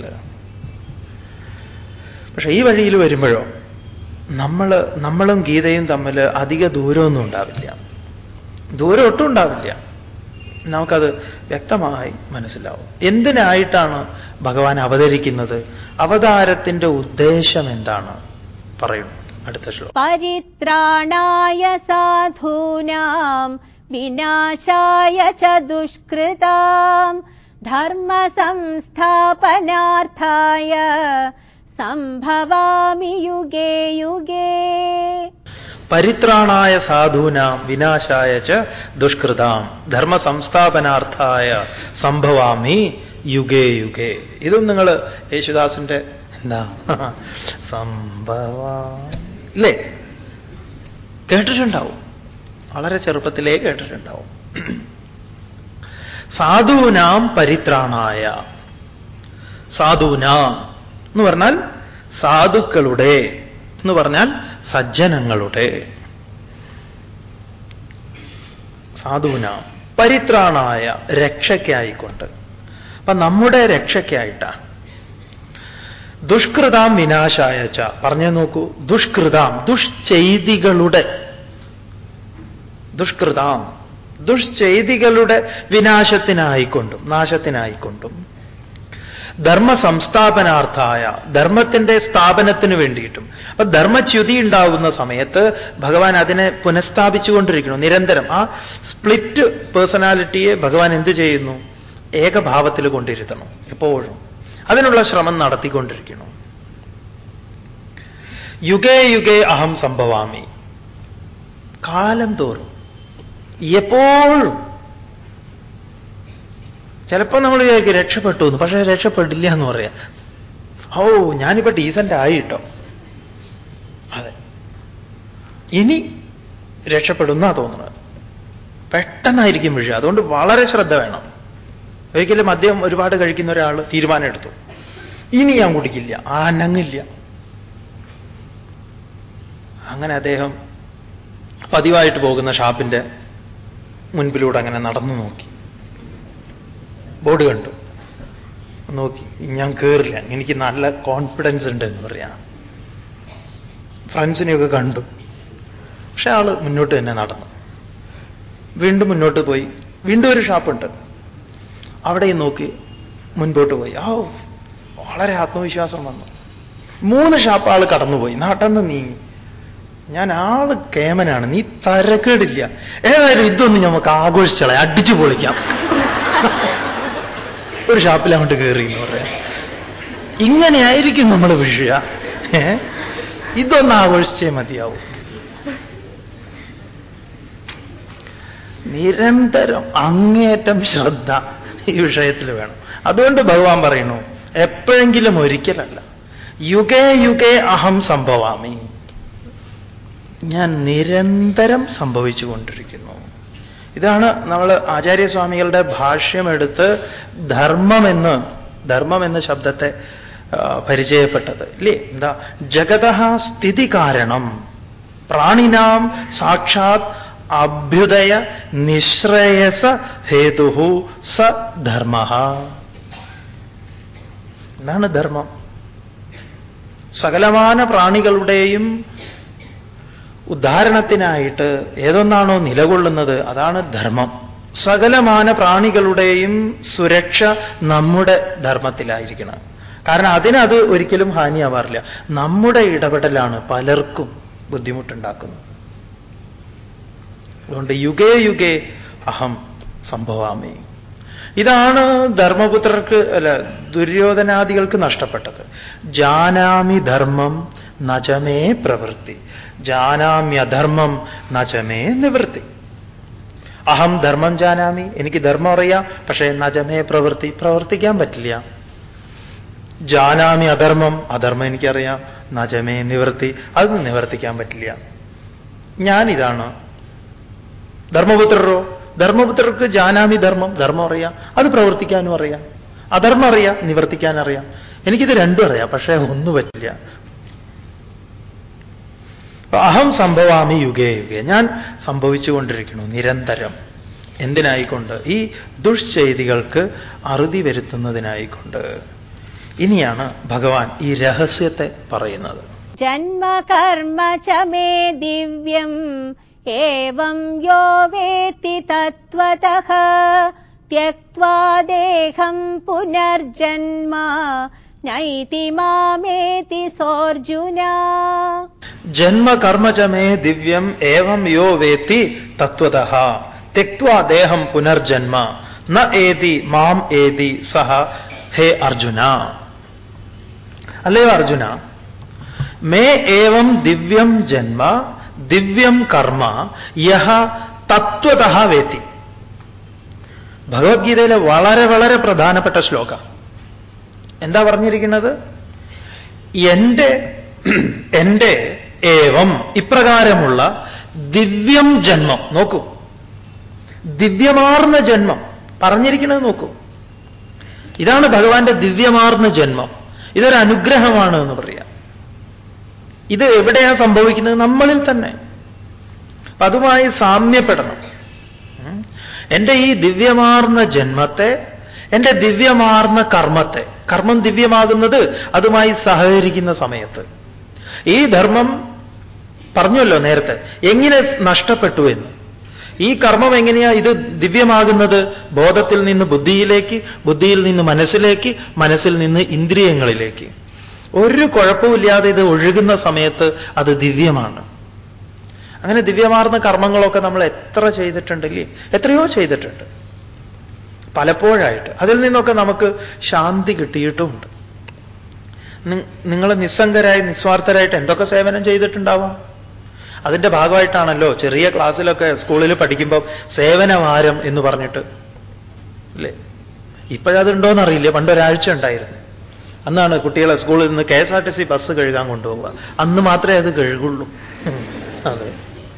പക്ഷെ ഈ വഴിയിൽ വരുമ്പോഴോ നമ്മൾ നമ്മളും ഗീതയും തമ്മിൽ അധിക ദൂരമൊന്നും ഉണ്ടാവില്ല ദൂരം ഒട്ടും ഉണ്ടാവില്ല നമുക്കത് വ്യക്തമായി മനസ്സിലാവും എന്തിനായിട്ടാണ് ഭഗവാൻ അവതരിക്കുന്നത് അവതാരത്തിന്റെ ഉദ്ദേശം എന്താണ് പറയുന്നു അടുത്ത ശ്ലോകം परित्राणाय साधूनाम् विनाशाय च दुष्कृताम् धर्मसंस्थापनार्थाय सम्भवामि युगे युगे പരിത്രാണായ സാധൂനാം വിനാശായ ച ദുഷ്കൃതാം ധർമ്മസംസ്ഥാപനാർത്ഥായ സംഭവാമി യുഗേ യുഗേ ഇതും നിങ്ങൾ യേശുദാസിന്റെ എന്താ സംഭവ ഇല്ലേ കേട്ടിട്ടുണ്ടാവും വളരെ ചെറുപ്പത്തിലേ കേട്ടിട്ടുണ്ടാവും സാധൂനാം പരിത്രാണായ സാധൂനാം എന്ന് പറഞ്ഞാൽ സാധുക്കളുടെ എന്ന് പറഞ്ഞാൽ സജ്ജനങ്ങളുടെ സാധുവിനാം പരിത്രാണായ രക്ഷയ്ക്കായിക്കൊണ്ട് അപ്പൊ നമ്മുടെ രക്ഷയ്ക്കായിട്ടാണ് ദുഷ്കൃതാം വിനാശായ ച പറഞ്ഞു നോക്കൂ ദുഷ്കൃതാം ദുഷ്ചെയ്തികളുടെ ദുഷ്കൃതാം ദുഷ്ചെയ്തികളുടെ വിനാശത്തിനായിക്കൊണ്ടും നാശത്തിനായിക്കൊണ്ടും ധർമ്മ സംസ്ഥാപനാർത്ഥായ ധർമ്മത്തിന്റെ സ്ഥാപനത്തിന് വേണ്ടിയിട്ടും അപ്പൊ ധർമ്മച്യുതി ഉണ്ടാവുന്ന സമയത്ത് ഭഗവാൻ അതിനെ പുനഃസ്ഥാപിച്ചുകൊണ്ടിരിക്കുന്നു നിരന്തരം ആ സ്പ്ലിറ്റ് പേഴ്സണാലിറ്റിയെ ഭഗവാൻ എന്ത് ചെയ്യുന്നു ഏകഭാവത്തിൽ കൊണ്ടിരുത്തണം എപ്പോഴും അതിനുള്ള ശ്രമം നടത്തിക്കൊണ്ടിരിക്കുന്നു യുഗേ യുഗേ അഹം സംഭവാമി കാലം തോറും എപ്പോഴും ചിലപ്പോൾ നമ്മൾ വിചാരിക്കും രക്ഷപ്പെട്ടു എന്ന് പക്ഷേ രക്ഷപ്പെടില്ല എന്ന് പറയാം ഓ ഞാനിപ്പോ ഡീസന്റ് ആയിട്ടോ അതെ ഇനി രക്ഷപ്പെടുന്നാ തോന്നുന്നത് പെട്ടെന്നായിരിക്കും വീഴുക അതുകൊണ്ട് വളരെ ശ്രദ്ധ വേണം ഒരിക്കലും മദ്യം ഒരുപാട് കഴിക്കുന്ന ഒരാൾ തീരുമാനം എടുത്തു ഇനി ഞാൻ കുടിക്കില്ല ആ അനങ്ങില്ല അങ്ങനെ അദ്ദേഹം പതിവായിട്ട് പോകുന്ന ഷാപ്പിന്റെ മുൻപിലൂടെ അങ്ങനെ നടന്നു നോക്കി ബോർഡ് കണ്ടു നോക്കി ഞാൻ കയറില്ല എനിക്ക് നല്ല കോൺഫിഡൻസ് ഉണ്ട് എന്ന് പറയാം ഫ്രണ്ട്സിനെയൊക്കെ കണ്ടു പക്ഷെ ആള് മുന്നോട്ട് തന്നെ നടന്നു വീണ്ടും മുന്നോട്ട് പോയി വീണ്ടും ഒരു ഷാപ്പുണ്ട് അവിടെയും നോക്കി മുൻപോട്ട് പോയി ആ വളരെ ആത്മവിശ്വാസം വന്നു മൂന്ന് ഷാപ്പ് ആള് കടന്നുപോയി നടന്ന് നീങ്ങി ഞാൻ ആള് കേമനാണ് നീ തരക്കേടില്ല ഏതായാലും ഇതൊന്നും നമുക്ക് ആഘോഷിച്ചളെ അടിച്ചു പൊളിക്കാം ഒരു ഷാപ്പിൽ അങ്ങോട്ട് കയറി എന്ന് പറയാം ഇങ്ങനെയായിരിക്കും നമ്മൾ വീഴുക ഏ ഇതൊന്ന് ആഘോഷിച്ചേ മതിയാവും നിരന്തരം അങ്ങേറ്റം ശ്രദ്ധ ഈ വിഷയത്തിൽ വേണം അതുകൊണ്ട് ഭഗവാൻ പറയുന്നു എപ്പോഴെങ്കിലും ഒരിക്കലല്ല യുഗേ യുഗേ അഹം സംഭവാമി ഞാൻ നിരന്തരം സംഭവിച്ചുകൊണ്ടിരിക്കുന്നു ഇതാണ് നമ്മൾ ആചാര്യസ്വാമികളുടെ ഭാഷ്യമെടുത്ത് ധർമ്മമെന്ന് ധർമ്മം എന്ന ശബ്ദത്തെ ആ, പരിചയപ്പെട്ടത് ഇല്ലേ എന്താ ജഗത സ്ഥിതി കാരണം പ്രാണിനാം സാക്ഷാത് അഭ്യുദയ നിശ്രേയസ ഹേതു സ ധർമ്മ എന്താണ് ധർമ്മം സകലമാന പ്രാണികളുടെയും ഉദ്ധാരണത്തിനായിട്ട് ഏതൊന്നാണോ നിലകൊള്ളുന്നത് അതാണ് ധർമ്മം സകലമാന പ്രാണികളുടെയും സുരക്ഷ നമ്മുടെ ധർമ്മത്തിലായിരിക്കണം കാരണം അതിനത് ഒരിക്കലും ഹാനിയാവാറില്ല നമ്മുടെ ഇടപെടലാണ് പലർക്കും ബുദ്ധിമുട്ടുണ്ടാക്കുന്നത് അതുകൊണ്ട് യുഗേ യുഗേ അഹം സംഭവാമി ഇതാണ് ധർമ്മപുത്രർക്ക് അല്ല ദുര്യോധനാദികൾക്ക് നഷ്ടപ്പെട്ടത് ജാനാമി ധർമ്മം നചമേ പ്രവൃത്തി ജാനാമ്യധർമ്മം നചമേ നിവൃത്തി അഹം ധർമ്മം ജാനാമി എനിക്ക് ധർമ്മം അറിയാം പക്ഷേ നചമേ പ്രവൃത്തി പ്രവർത്തിക്കാൻ പറ്റില്ല ജാനാമി അധർമ്മം അധർമ്മം എനിക്കറിയാം നചമേ നിവൃത്തി അത് നിവർത്തിക്കാൻ പറ്റില്ല ഞാനിതാണ് ധർമ്മപുത്രരോ ധർമ്മപുത്രർക്ക് ജാനാമി ധർമ്മം ധർമ്മം അറിയാം അത് പ്രവർത്തിക്കാനും അറിയാം അധർമ്മം അറിയാം നിവർത്തിക്കാൻ അറിയാം എനിക്കിത് രണ്ടും അറിയാം പക്ഷേ ഒന്നു പറ്റില്ല അഹം സംഭവാമി യുഗേ യുഗേ ഞാൻ സംഭവിച്ചുകൊണ്ടിരിക്കുന്നു നിരന്തരം എന്തിനായിക്കൊണ്ട് ഈ ദുഷ്ചെയ്തികൾക്ക് അറുതി വരുത്തുന്നതിനായിക്കൊണ്ട് ഇനിയാണ് ഭഗവാൻ ഈ രഹസ്യത്തെ പറയുന്നത് ജന്മ കർമ്മ ച മേ ദിവ്യം ഏവം യോ വേത്തി തത്വതഃ त्यक्त्वा देहं पुनर्जन्म नैति मामेति सोऽर्जुन ജന്മ കർമ്മചമേ ദിവ്യം ഏവം യോ വേത്തി തത്വത തെക്വാ ദേഹം പുനർജന്മ ന ഏതി മാം ഏതി സഹ ഹേ അർജുന അല്ലയോ അർജുന മേ ഏവം ദിവ്യം ജന്മ ദിവ്യം കർമ്മ യഹ തത്വത വേത്തി ഭഗവത്ഗീതയിലെ വളരെ വളരെ പ്രധാനപ്പെട്ട ശ്ലോക എന്താ പറഞ്ഞിരിക്കുന്നത് എന്റെ എന്റെ ഏവം ഇപ്രകാരമുള്ള ദിവ്യം ജന്മം നോക്കൂ ദിവ്യമാർന്ന ജന്മം പറഞ്ഞിരിക്കുന്നത് നോക്കൂ ഇതാണ് ഭഗവാന്റെ ദിവ്യമാർന്ന ജന്മം ഇതൊരു അനുഗ്രഹമാണ് എന്ന് പറയാം ഇത് എവിടെയാണ് സംഭവിക്കുന്നത് നമ്മളിൽ തന്നെ അപ്പൊ അതുമായി സാമ്യപ്പെടണം ഉം. എന്റെ ഈ ദിവ്യമാർന്ന ജന്മത്തെ എന്റെ ദിവ്യമാർന്ന കർമ്മത്തെ കർമ്മം ദിവ്യമാകുന്നത് അതുമായി സഹകരിക്കുന്ന സമയത്ത് ഈ ധർമ്മം പറഞ്ഞല്ലോ നേരത്തെ എങ്ങനെ നഷ്ടപ്പെട്ടു എന്ന് ഈ കർമ്മം എങ്ങനെയാ ഇത് ദിവ്യമാകുന്നത് ബോധത്തിൽ നിന്ന് ബുദ്ധിയിലേക്ക് ബുദ്ധിയിൽ നിന്ന് മനസ്സിലേക്ക് മനസ്സിൽ നിന്ന് ഇന്ദ്രിയങ്ങളിലേക്ക് ഒരു കുഴപ്പമില്ലാതെ ഇത് ഒഴുകുന്ന സമയത്ത് അത് ദിവ്യമാണ് അങ്ങനെ ദിവ്യമാർന്ന കർമ്മങ്ങളൊക്കെ നമ്മൾ എത്ര ചെയ്തിട്ടുണ്ടല്ലേ എത്രയോ ചെയ്തിട്ടുണ്ട് പലപ്പോഴായിട്ട് അതിൽ നിന്നൊക്കെ നമുക്ക് ശാന്തി കിട്ടിയിട്ടുമുണ്ട് നിങ്ങൾ നിസ്സംഗരായി നിസ്വാർത്ഥരായിട്ട് എന്തൊക്കെ സേവനം ചെയ്തിട്ടുണ്ടാവാം അതിന്റെ ഭാഗമായിട്ടാണല്ലോ ചെറിയ ക്ലാസ്സിലൊക്കെ സ്കൂളിൽ പഠിക്കുമ്പോൾ സേവനവാരം എന്ന് പറഞ്ഞിട്ട് അല്ലേ ഇപ്പോഴതുണ്ടോയെന്നറിയില്ല പണ്ടൊരാഴ്ച ഉണ്ടായിരുന്നു അന്നാണ് കുട്ടികളെ സ്കൂളിൽ നിന്ന് K S R T C bus കഴുകാൻ കൊണ്ടുപോവുക അന്ന് മാത്രമേ അത് കഴുകുള്ളൂ അതെ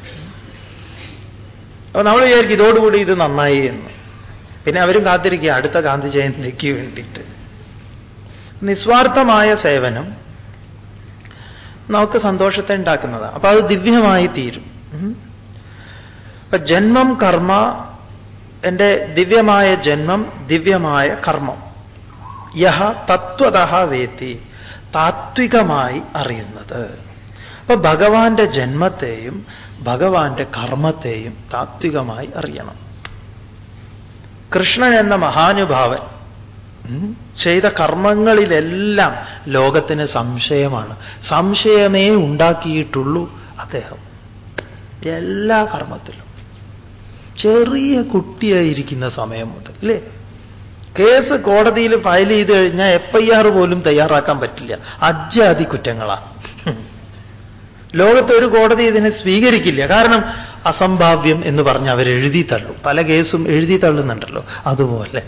അപ്പൊ നമ്മൾ വിചാരിക്കും ഇതോടുകൂടി ഇത് നന്നായി എന്ന് പിന്നെ അവരും കാത്തിരിക്കുക അടുത്ത ഗാന്ധി ജയന്തിക്ക് വേണ്ടിയിട്ട് നിസ്വാർത്ഥമായ സേവനം നമുക്ക് സന്തോഷത്തെ ഉണ്ടാക്കുന്നതാണ് അപ്പൊ അത് ദിവ്യമായി തീരും ഉം. അപ്പൊ ജന്മം കർമ്മ എന്റെ ദിവ്യമായ ജന്മം ദിവ്യമായ കർമ്മം യഹ തത്വത വേത്തി താത്വികമായി അറിയുന്നത് അപ്പൊ ഭഗവാന്റെ ജന്മത്തെയും ഭഗവാന്റെ കർമ്മത്തെയും താത്വികമായി അറിയണം കൃഷ്ണൻ എന്ന മഹാനുഭാവൻ ഉം, ചെയ്ത കർമ്മങ്ങളിലെല്ലാം ലോകത്തിന് സംശയമാണ് സംശയമേ ഉണ്ടാക്കിയിട്ടുള്ളൂ അദ്ദേഹം എല്ലാ കർമ്മത്തിലും ചെറിയ കുട്ടിയായിരിക്കുന്ന സമയം മുതൽ അല്ലേ കേസ് കോടതിയിൽ ഫയൽ ചെയ്ത് കഴിഞ്ഞാൽ എഫ് ഐ ആർ പോലും തയ്യാറാക്കാൻ പറ്റില്ല അജാതി കുറ്റങ്ങളാ ലോകത്ത് ഒരു കോടതി ഇതിനെ സ്വീകരിക്കില്ല കാരണം അസംഭാവ്യം എന്ന് പറഞ്ഞ് അവർ എഴുതി തള്ളും പല കേസും എഴുതി തള്ളുന്നുണ്ടല്ലോ അതുപോലെ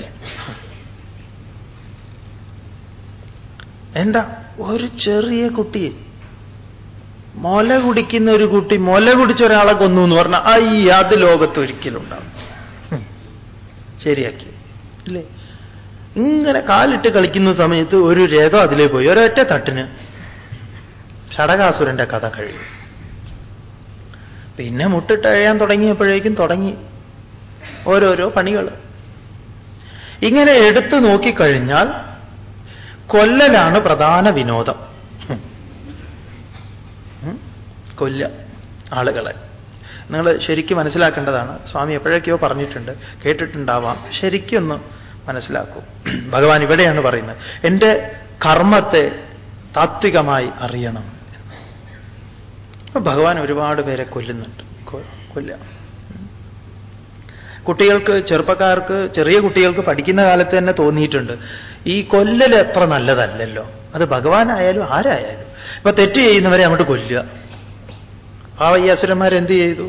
എന്താ ഒരു ചെറിയ കുട്ടി മുല കുടിക്കുന്ന ഒരു കുട്ടി മുല കുടിച്ച ഒരാളെ കൊന്നു എന്ന് പറഞ്ഞാൽ അയ്യ അത് ലോകത്ത് ഒരിക്കലും ഉണ്ടാവും ഹും. ശരിയാക്കി ഇല്ലേ ഇങ്ങനെ കാലിട്ട് കളിക്കുന്ന സമയത്ത് ഒരു രഥം അതിലേ പോയി ഒരൊറ്റ തട്ടിന് ഷടകാസുരന്റെ കഥ കഴിയും പിന്നെ മുട്ടിട്ടഴയാൻ തുടങ്ങിയപ്പോഴേക്കും തുടങ്ങി ഓരോരോ പണികൾ ഇങ്ങനെ എടുത്തു നോക്കിക്കഴിഞ്ഞാൽ കൊല്ലലാണ് പ്രധാന വിനോദം ഉം. കൊല്ല ആളുകളെ നിങ്ങൾ ശരിക്കും മനസ്സിലാക്കേണ്ടതാണ് സ്വാമി എപ്പോഴൊക്കെയോ പറഞ്ഞിട്ടുണ്ട് കേട്ടിട്ടുണ്ടാവാം ശരിക്കൊന്ന് മനസ്സിലാക്കൂ ഭഗവാൻ ഇവിടെയാണ് പറയുന്നത് എൻ്റെ കർമ്മത്തെ താത്വികമായി അറിയണം അപ്പൊ ഭഗവാൻ ഒരുപാട് പേരെ കൊല്ലുന്നുണ്ട് കൊ- കൊല്ല കുട്ടികൾക്ക് ചെറുപ്പക്കാർക്ക് ചെറിയ കുട്ടികൾക്ക് പഠിക്കുന്ന കാലത്ത് തന്നെ തോന്നിയിട്ടുണ്ട് ഈ കൊല്ലൽ എത്ര നല്ലതല്ലല്ലോ അത് ഭഗവാനായാലും ആരായാലും ഇപ്പൊ തെറ്റ് ചെയ്യുന്നവരെ അങ്ങോട്ട് കൊല്ലുക ആ ഈ അസുരന്മാരെന്ത് ചെയ്തു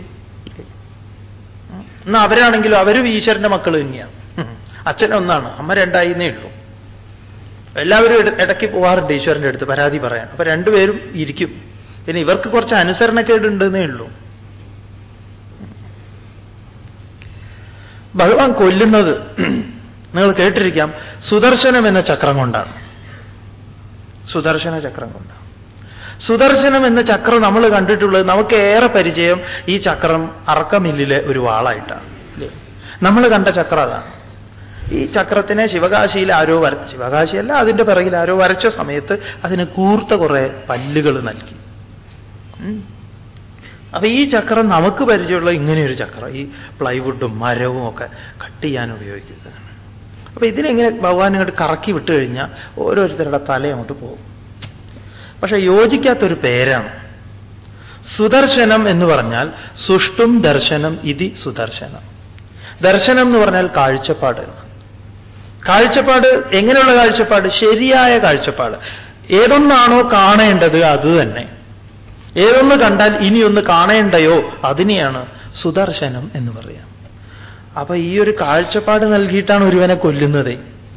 എന്നാ അവരാണെങ്കിലും അവരും ഈശ്വരന്റെ മക്കൾ തന്നെയാണ് അച്ഛൻ ഒന്നാണ് അമ്മ രണ്ടായിന്നേ ഉള്ളൂ എല്ലാവരും ഇട- ഇടയ്ക്ക് പോവാറുണ്ട് ഈശ്വരന്റെ അടുത്ത് പരാതി പറയാൻ അപ്പൊ രണ്ടുപേരും ഇരിക്കും പിന്നെ ഇവർക്ക് കുറച്ച് അനുസരണക്കേടുണ്ടെന്നേ ഉള്ളൂ ഭഗവാൻ കൊല്ലുന്നത് നിങ്ങൾ കേട്ടിരിക്കാം സുദർശനം എന്ന ചക്രം കൊണ്ടാണ് സുദർശന ചക്രം കൊണ്ടാണ് സുദർശനം എന്ന ചക്രം നമ്മൾ കണ്ടിട്ടുള്ളത് നമുക്ക് ഏറെ പരിചയം ഈ ചക്രം അറക്കമില്ലിലെ ഒരു വാളായിട്ടാണ് അല്ലേ നമ്മൾ കണ്ട ചക്രം അതാണ് ഈ ചക്രത്തിനെ ശിവകാശിയിൽ ആരോ വര ശിവകാശിയല്ല അതിന്റെ പിറകിൽ ആരോ വരച്ച സമയത്ത് അതിന് കൂർത്ത കുറെ പല്ലുകൾ നൽകി ഉം. അപ്പൊ ഈ ചക്രം നമുക്ക് പരിചയമുള്ള ഇങ്ങനെയൊരു ചക്രം ഈ പ്ലൈവുഡും മരവും ഒക്കെ കട്ട് ചെയ്യാൻ ഉപയോഗിക്കുന്നതാണ് അപ്പൊ ഇതിനെങ്ങനെ ഭഗവാൻ ഇങ്ങോട്ട് കറക്കി വിട്ടു കഴിഞ്ഞാൽ ഓരോരുത്തരുടെ തല അങ്ങോട്ട് പോകും പക്ഷെ യോജിക്കാത്തൊരു പേരാണ് സുദർശനം എന്ന് പറഞ്ഞാൽ സുഷ്ടും ദർശനം ഇതി സുദർശനം ദർശനം എന്ന് പറഞ്ഞാൽ കാഴ്ചപ്പാട് എന്ന്. കാഴ്ചപ്പാട് എങ്ങനെയുള്ള കാഴ്ചപ്പാട് ശരിയായ കാഴ്ചപ്പാട് ഏതൊന്നാണോ കാണേണ്ടത് അത് തന്നെ ഏതൊന്ന് കണ്ടാൽ ഇനിയൊന്ന് കാണേണ്ടയോ അതിനെയാണ് സുദർശനം എന്ന് പറയാം അപ്പൊ ഈ ഒരു കാഴ്ചപ്പാട് നൽകിയിട്ടാണ് ഒരുവനെ കൊല്ലുന്നത്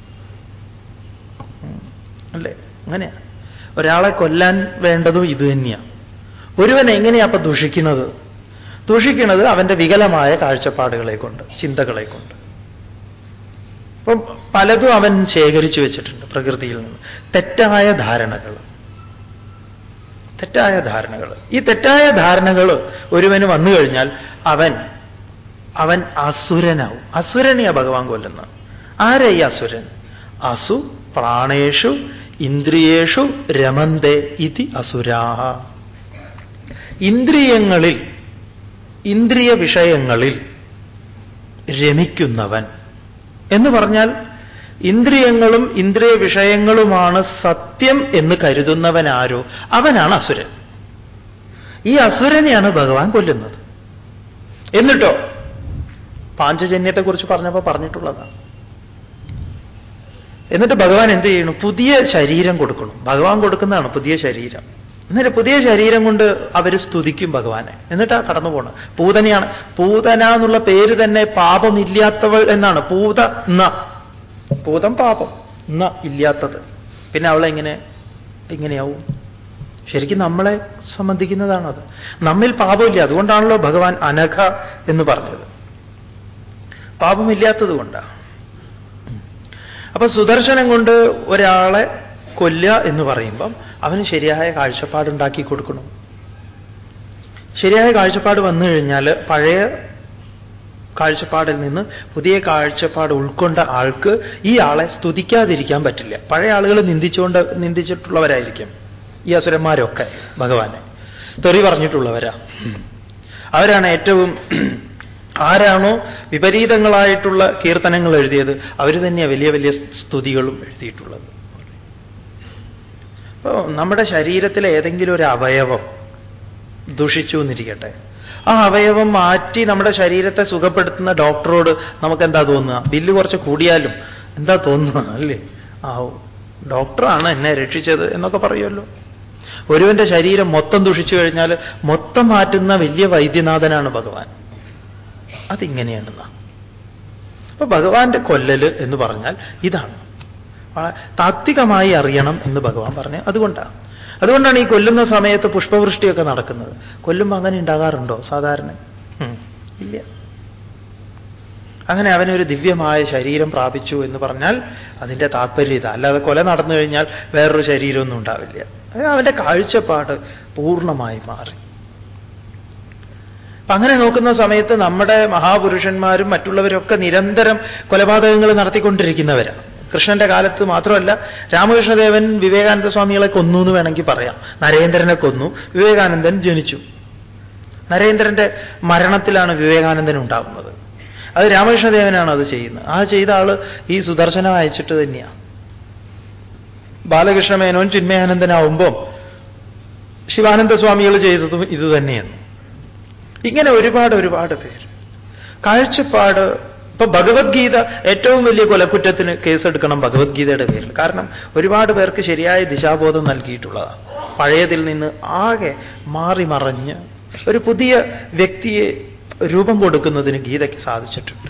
ഉം. അല്ലേ അങ്ങനെയാ ഒരാളെ കൊല്ലാൻ വേണ്ടതും ഇത് തന്നെയാണ് ഒരുവൻ എങ്ങനെയാ അപ്പൊ ദുഷിക്കുന്നത് ദുഷിക്കുന്നത് അവന്റെ വികലമായ കാഴ്ചപ്പാടുകളെ കൊണ്ട് ചിന്തകളെ കൊണ്ട് അപ്പം പലതും അവൻ ശേഖരിച്ചു വെച്ചിട്ടുണ്ട് പ്രകൃതിയിൽ നിന്ന് തെറ്റായ ധാരണകൾ തെറ്റായ ധാരണകൾ ഈ തെറ്റായ ധാരണകൾ ഒരുവന് വന്നു കഴിഞ്ഞാൽ അവൻ അവൻ അസുരനാവും അസുരനെയാ ഭഗവാൻ കൊല്ലുന്നത് ആരാ ഈ അസുരൻ അസു പ്രാണേഷു ഇന്ദ്രിയേഷു രമന്തേ ഇതി അസുരാഹ ഇന്ദ്രിയങ്ങളിൽ ഇന്ദ്രിയ വിഷയങ്ങളിൽ രമിക്കുന്നവൻ എന്ന് പറഞ്ഞാൽ ഇന്ദ്രിയങ്ങളും ഇന്ദ്രിയ വിഷയങ്ങളുമാണ് സത്യം എന്ന് കരുതുന്നവനാരോ അവനാണ് അസുരൻ ഈ അസുരനെയാണ് ഭഗവാൻ കൊല്ലുന്നത് എന്നിട്ടോ പാഞ്ചജന്യത്തെക്കുറിച്ച് പറഞ്ഞപ്പോൾ പറഞ്ഞിട്ടുള്ളതാണ് എന്നിട്ട് ഭഗവാൻ എന്ത് ചെയ്യണു പുതിയ ശരീരം കൊടുക്കണം ഭഗവാൻ കൊടുക്കുന്നതാണ് പുതിയ ശരീരം എന്നിട്ട് പുതിയ ശരീരം കൊണ്ട് അവർ സ്തുതിക്കും ഭഗവാനെ എന്നിട്ടാ കടന്നു പോണം പൂതനയാണ് പൂതന എന്നുള്ള പേര് തന്നെ പാപമില്ലാത്തവൾ എന്നാണ് പൂത ന പൂതം പാപം ന ഇല്ലാത്തത് പിന്നെ അവളെ എങ്ങനെ എങ്ങനെയാവും ശരിക്കും നമ്മളെ സംബന്ധിക്കുന്നതാണത് നമ്മിൽ പാപമില്ല അതുകൊണ്ടാണല്ലോ ഭഗവാൻ അനഘ എന്ന് പറഞ്ഞത് പാപമില്ലാത്തത് കൊണ്ടാണ് അപ്പൊ സുദർശനം കൊണ്ട് ഒരാളെ കൊല്ലുക എന്ന് പറയുമ്പം അവന് ശരിയായ കാഴ്ചപ്പാടുണ്ടാക്കി കൊടുക്കണം ശരിയായ കാഴ്ചപ്പാട് വന്നു കഴിഞ്ഞാൽ പഴയ കാഴ്ചപ്പാടിൽ നിന്ന് പുതിയ കാഴ്ചപ്പാട് ഉൾക്കൊണ്ട ആൾക്ക് ഈ ആളെ സ്തുതിക്കാതിരിക്കാൻ പറ്റില്ല പഴയ ആളുകൾ നിന്ദിച്ചുകൊണ്ട് നിന്ദിച്ചിട്ടുള്ളവരായിരിക്കും ഈ അസുരന്മാരൊക്കെ ഭഗവാനെ തെറി പറഞ്ഞിട്ടുള്ളവരാ അവരാണ് ഏറ്റവും ആരാണോ വിപരീതങ്ങളായിട്ടുള്ള കീർത്തനങ്ങൾ എഴുതിയത് അവർ തന്നെയാണ് വലിയ വലിയ സ്തുതികളും എഴുതിയിട്ടുള്ളത് അപ്പോൾ നമ്മുടെ ശരീരത്തിലെ ഏതെങ്കിലും ഒരു അവയവം ദുഷിച്ചു എന്നിരിക്കട്ടെ ആ അവയവം മാറ്റി നമ്മുടെ ശരീരത്തെ സുഖപ്പെടുത്തുന്ന ഡോക്ടറോട് നമുക്ക് എന്താ തോന്നുക ബില്ല് കുറച്ച് കൂടിയാലും എന്താ തോന്നുക അല്ലേ ആ ഡോക്ടറാണ് എന്നെ രക്ഷിച്ചത് എന്നൊക്കെ പറയുമല്ലോ ഒരുവന്റെ ശരീരം മൊത്തം ദുഷിച്ചു കഴിഞ്ഞാൽ മൊത്തം മാറ്റുന്ന വലിയ വൈദ്യനാഥനാണ് ഭഗവാൻ അതിങ്ങനെയാണെന്ന അപ്പൊ ഭഗവാന്റെ കൊല്ലല് എന്ന് പറഞ്ഞാൽ ഇതാണ് താത്വികമായി അറിയണം എന്ന് ഭഗവാൻ പറഞ്ഞു അതുകൊണ്ടാണ് അതുകൊണ്ടാണ് ഈ കൊല്ലുന്ന സമയത്ത് പുഷ്പവൃഷ്ടിയൊക്കെ നടക്കുന്നത് കൊല്ലുമ്പോൾ അങ്ങനെ ഉണ്ടാകാറുണ്ടോ സാധാരണ ഉം, ഇല്ല അങ്ങനെ അവനൊരു ദിവ്യമായ ശരീരം പ്രാപിച്ചു എന്ന് പറഞ്ഞാൽ അതിൻ്റെ താത്പര്യം ഇതാ അല്ലാതെ കൊല നടന്നു കഴിഞ്ഞാൽ വേറൊരു ശരീരമൊന്നും ഉണ്ടാവില്ല അത് അവൻ്റെ കാഴ്ചപ്പാട് പൂർണ്ണമായി മാറി അപ്പൊ അങ്ങനെ നോക്കുന്ന സമയത്ത് നമ്മുടെ മഹാപുരുഷന്മാരും മറ്റുള്ളവരൊക്കെ നിരന്തരം കൊലപാതകങ്ങൾ നടത്തിക്കൊണ്ടിരിക്കുന്നവരാണ് കൃഷ്ണന്റെ കാലത്ത് മാത്രമല്ല രാമകൃഷ്ണദേവൻ വിവേകാനന്ദ സ്വാമികളെ കൊന്നു എന്ന് വേണമെങ്കിൽ പറയാം നരേന്ദ്രനെ കൊന്നു വിവേകാനന്ദൻ ജനിച്ചു നരേന്ദ്രന്റെ മരണത്തിലാണ് വിവേകാനന്ദൻ ഉണ്ടാകുന്നത് അത് രാമകൃഷ്ണദേവനാണ് അത് ചെയ്യുന്നത് ആ ചെയ്ത ആള് ഈ സുദർശനം അയച്ചിട്ട് തന്നെയാണ് ബാലകൃഷ്ണ മേനോൻ ചിന്മയാനന്ദനാവുമ്പം ശിവാനന്ദ സ്വാമികൾ ചെയ്തതും ഇത് തന്നെയാണ് ഇങ്ങനെ ഒരുപാട് ഒരുപാട് പേര് കാഴ്ചപ്പാട് ഇപ്പൊ ഭഗവത്ഗീത ഏറ്റവും വലിയ കൊലക്കുറ്റത്തിന് കേസെടുക്കണം ഭഗവത്ഗീതയുടെ പേരിൽ കാരണം ഒരുപാട് പേർക്ക് ശരിയായ ദിശാബോധം നൽകിയിട്ടുള്ളതാണ് പഴയതിൽ നിന്ന് ആകെ മാറി മറഞ്ഞ് ഒരു പുതിയ വ്യക്തിയെ രൂപം കൊടുക്കുന്നതിന് ഗീതയ്ക്ക് സാധിച്ചിട്ടുണ്ട്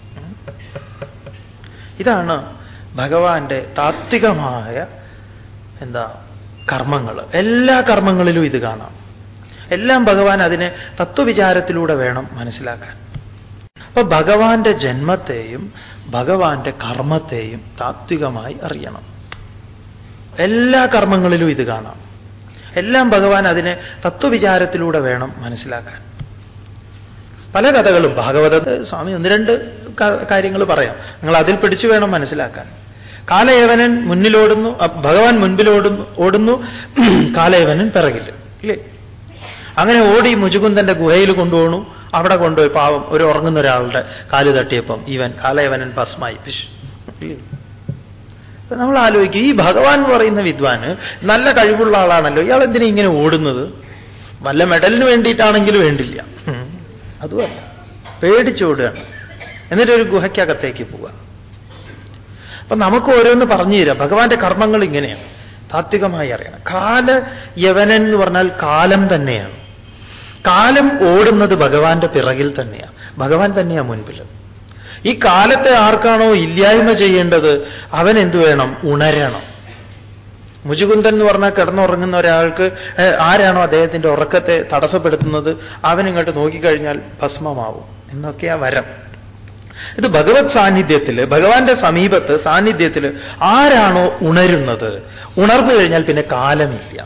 ഇതാണ് ഭഗവാന്റെ താത്വികമായ എന്താ കർമ്മങ്ങൾ എല്ലാ കർമ്മങ്ങളിലും ഇത് കാണാം എല്ലാം ഭഗവാൻ അതിനെ തത്വവിചാരത്തിലൂടെ വേണം മനസ്സിലാക്കാൻ അപ്പൊ ഭഗവാന്റെ ജന്മത്തെയും ഭഗവാന്റെ കർമ്മത്തെയും താത്വികമായി അറിയണം എല്ലാ കർമ്മങ്ങളിലും ഇത് കാണാം എല്ലാം ഭഗവാൻ അതിനെ തത്വവിചാരത്തിലൂടെ വേണം മനസ്സിലാക്കാൻ പല കഥകളും ഭാഗവത സ്വാമി ഒന്ന് രണ്ട് കാര്യങ്ങൾ പറയാം നിങ്ങൾ അതിൽ പിടിച്ചു വേണം മനസ്സിലാക്കാൻ കാലയവനൻ മുന്നിലോടുന്നു ഭഗവാൻ മുൻപിലോടുന്നു ഓടുന്നു കാലയവനൻ പിറകിൽ ഇല്ലേ അങ്ങനെ ഓടി മുജുകുന്ദന്റെ ഗുഹയിൽ കൊണ്ടുപോകണു അവിടെ കൊണ്ടുപോയി പാവം ഒരു ഉറങ്ങുന്ന ഒരാളുടെ കാല് തട്ടിയപ്പം ഇവൻ കാലയവനൻ ഭസ്മായി പിശ് ഇല്ലേ നമ്മൾ ആലോചിക്കും ഈ ഭഗവാൻ എന്ന് പറയുന്ന വിദ്വാന് നല്ല കഴിവുള്ള ആളാണല്ലോ ഇയാൾ എന്തിനാ ഇങ്ങനെ ഓടുന്നത് വല്ല മെഡലിന് വേണ്ടിയിട്ടാണെങ്കിലും വേണ്ടില്ല അതുമല്ല പേടിച്ചോടുകയാണ് എന്നിട്ട് ഒരു ഗുഹയ്ക്കകത്തേക്ക് പോവുക അപ്പൊ നമുക്ക് ഓരോന്ന് പറഞ്ഞു തരാം ഭഗവാന്റെ കർമ്മങ്ങൾ ഇങ്ങനെയാണ് താത്വികമായി അറിയണം കാല യവനൻ എന്ന് പറഞ്ഞാൽ കാലം തന്നെയാണ് കാലം ഓടുന്നത് ഭഗവാന്റെ പിറകിൽ തന്നെയാണ് ഭഗവാൻ തന്നെയാണ് മുൻപിൽ ഈ കാലത്തെ ആർക്കാണോ ഇല്ലായ്മ ചെയ്യേണ്ടത് അവൻ എന്തു വേണം ഉണരണം മുജുകുന്ദൻ എന്ന് പറഞ്ഞാൽ കിടന്നുറങ്ങുന്ന ഒരാൾക്ക് ആരാണോ അദ്ദേഹത്തിന്റെ ഉറക്കത്തെ തടസ്സപ്പെടുത്തുന്നത് അവനിങ്ങോട്ട് നോക്കിക്കഴിഞ്ഞാൽ ഭസ്മമാവും എന്നൊക്കെയാ വരം ഇത് ഭഗവത് സാന്നിധ്യത്തിൽ ഭഗവാന്റെ സമീപത്ത് സാന്നിധ്യത്തിൽ ആരാണോ ഉണരുന്നത് ഉണർന്നു കഴിഞ്ഞാൽ പിന്നെ കാലമില്ല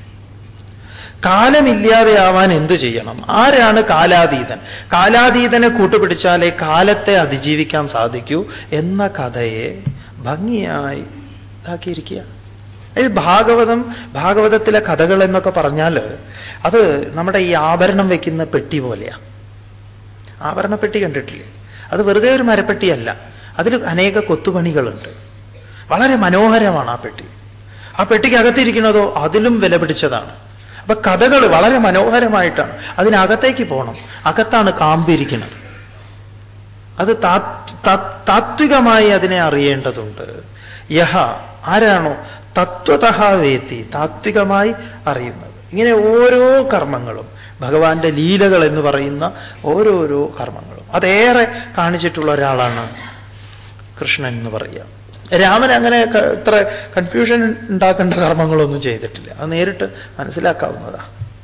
കാലമില്ലാതെയാവാൻ എന്തു ചെയ്യണം ആരാണ് കാലാതീതൻ കാലാതീതനെ കൂട്ടുപിടിച്ചാലേ കാലത്തെ അതിജീവിക്കാൻ സാധിക്കൂ എന്ന കഥയെ ഭംഗിയായി ഇതാക്കിയിരിക്കുക ഇത് ഭാഗവതം ഭാഗവതത്തിലെ കഥകൾ എന്നൊക്കെ പറഞ്ഞാൽ അത് നമ്മുടെ ഈ ആഭരണം വയ്ക്കുന്ന പെട്ടി പോലെയാ ആഭരണ പെട്ടി കണ്ടിട്ടില്ലേ അത് വെറുതെ ഒരു മരപ്പെട്ടിയല്ല അതിൽ അനേക കൊത്തുപണികളുണ്ട് വളരെ മനോഹരമാണ് ആ പെട്ടി ആ പെട്ടിക്ക് അകത്തിരിക്കുന്നതോ അതിലും വില പിടിച്ചതാണ് അപ്പൊ കഥകൾ വളരെ മനോഹരമായിട്ടാണ് അതിനകത്തേക്ക് പോകണം അകത്താണ് കാമ്പിരിക്കുന്നത് അത് താത്വികമായി അതിനെ അറിയേണ്ടതുണ്ട് യഹ ആരാണോ തത്വത വേത്തി താത്വികമായി അറിയുന്നത് ഇങ്ങനെ ഓരോ കർമ്മങ്ങളും ഭഗവാന്റെ ലീലകൾ എന്ന് പറയുന്ന ഓരോരോ കർമ്മങ്ങളും അതേറെ കാണിച്ചിട്ടുള്ള ഒരാളാണ് കൃഷ്ണൻ എന്ന് പറയുക രാമൻ അങ്ങനെ ഇത്ര കൺഫ്യൂഷൻ ഉണ്ടാക്കേണ്ട കർമ്മങ്ങളൊന്നും ചെയ്തിട്ടില്ല അത് നേരിട്ട് മനസ്സിലാക്കാവുന്നതാ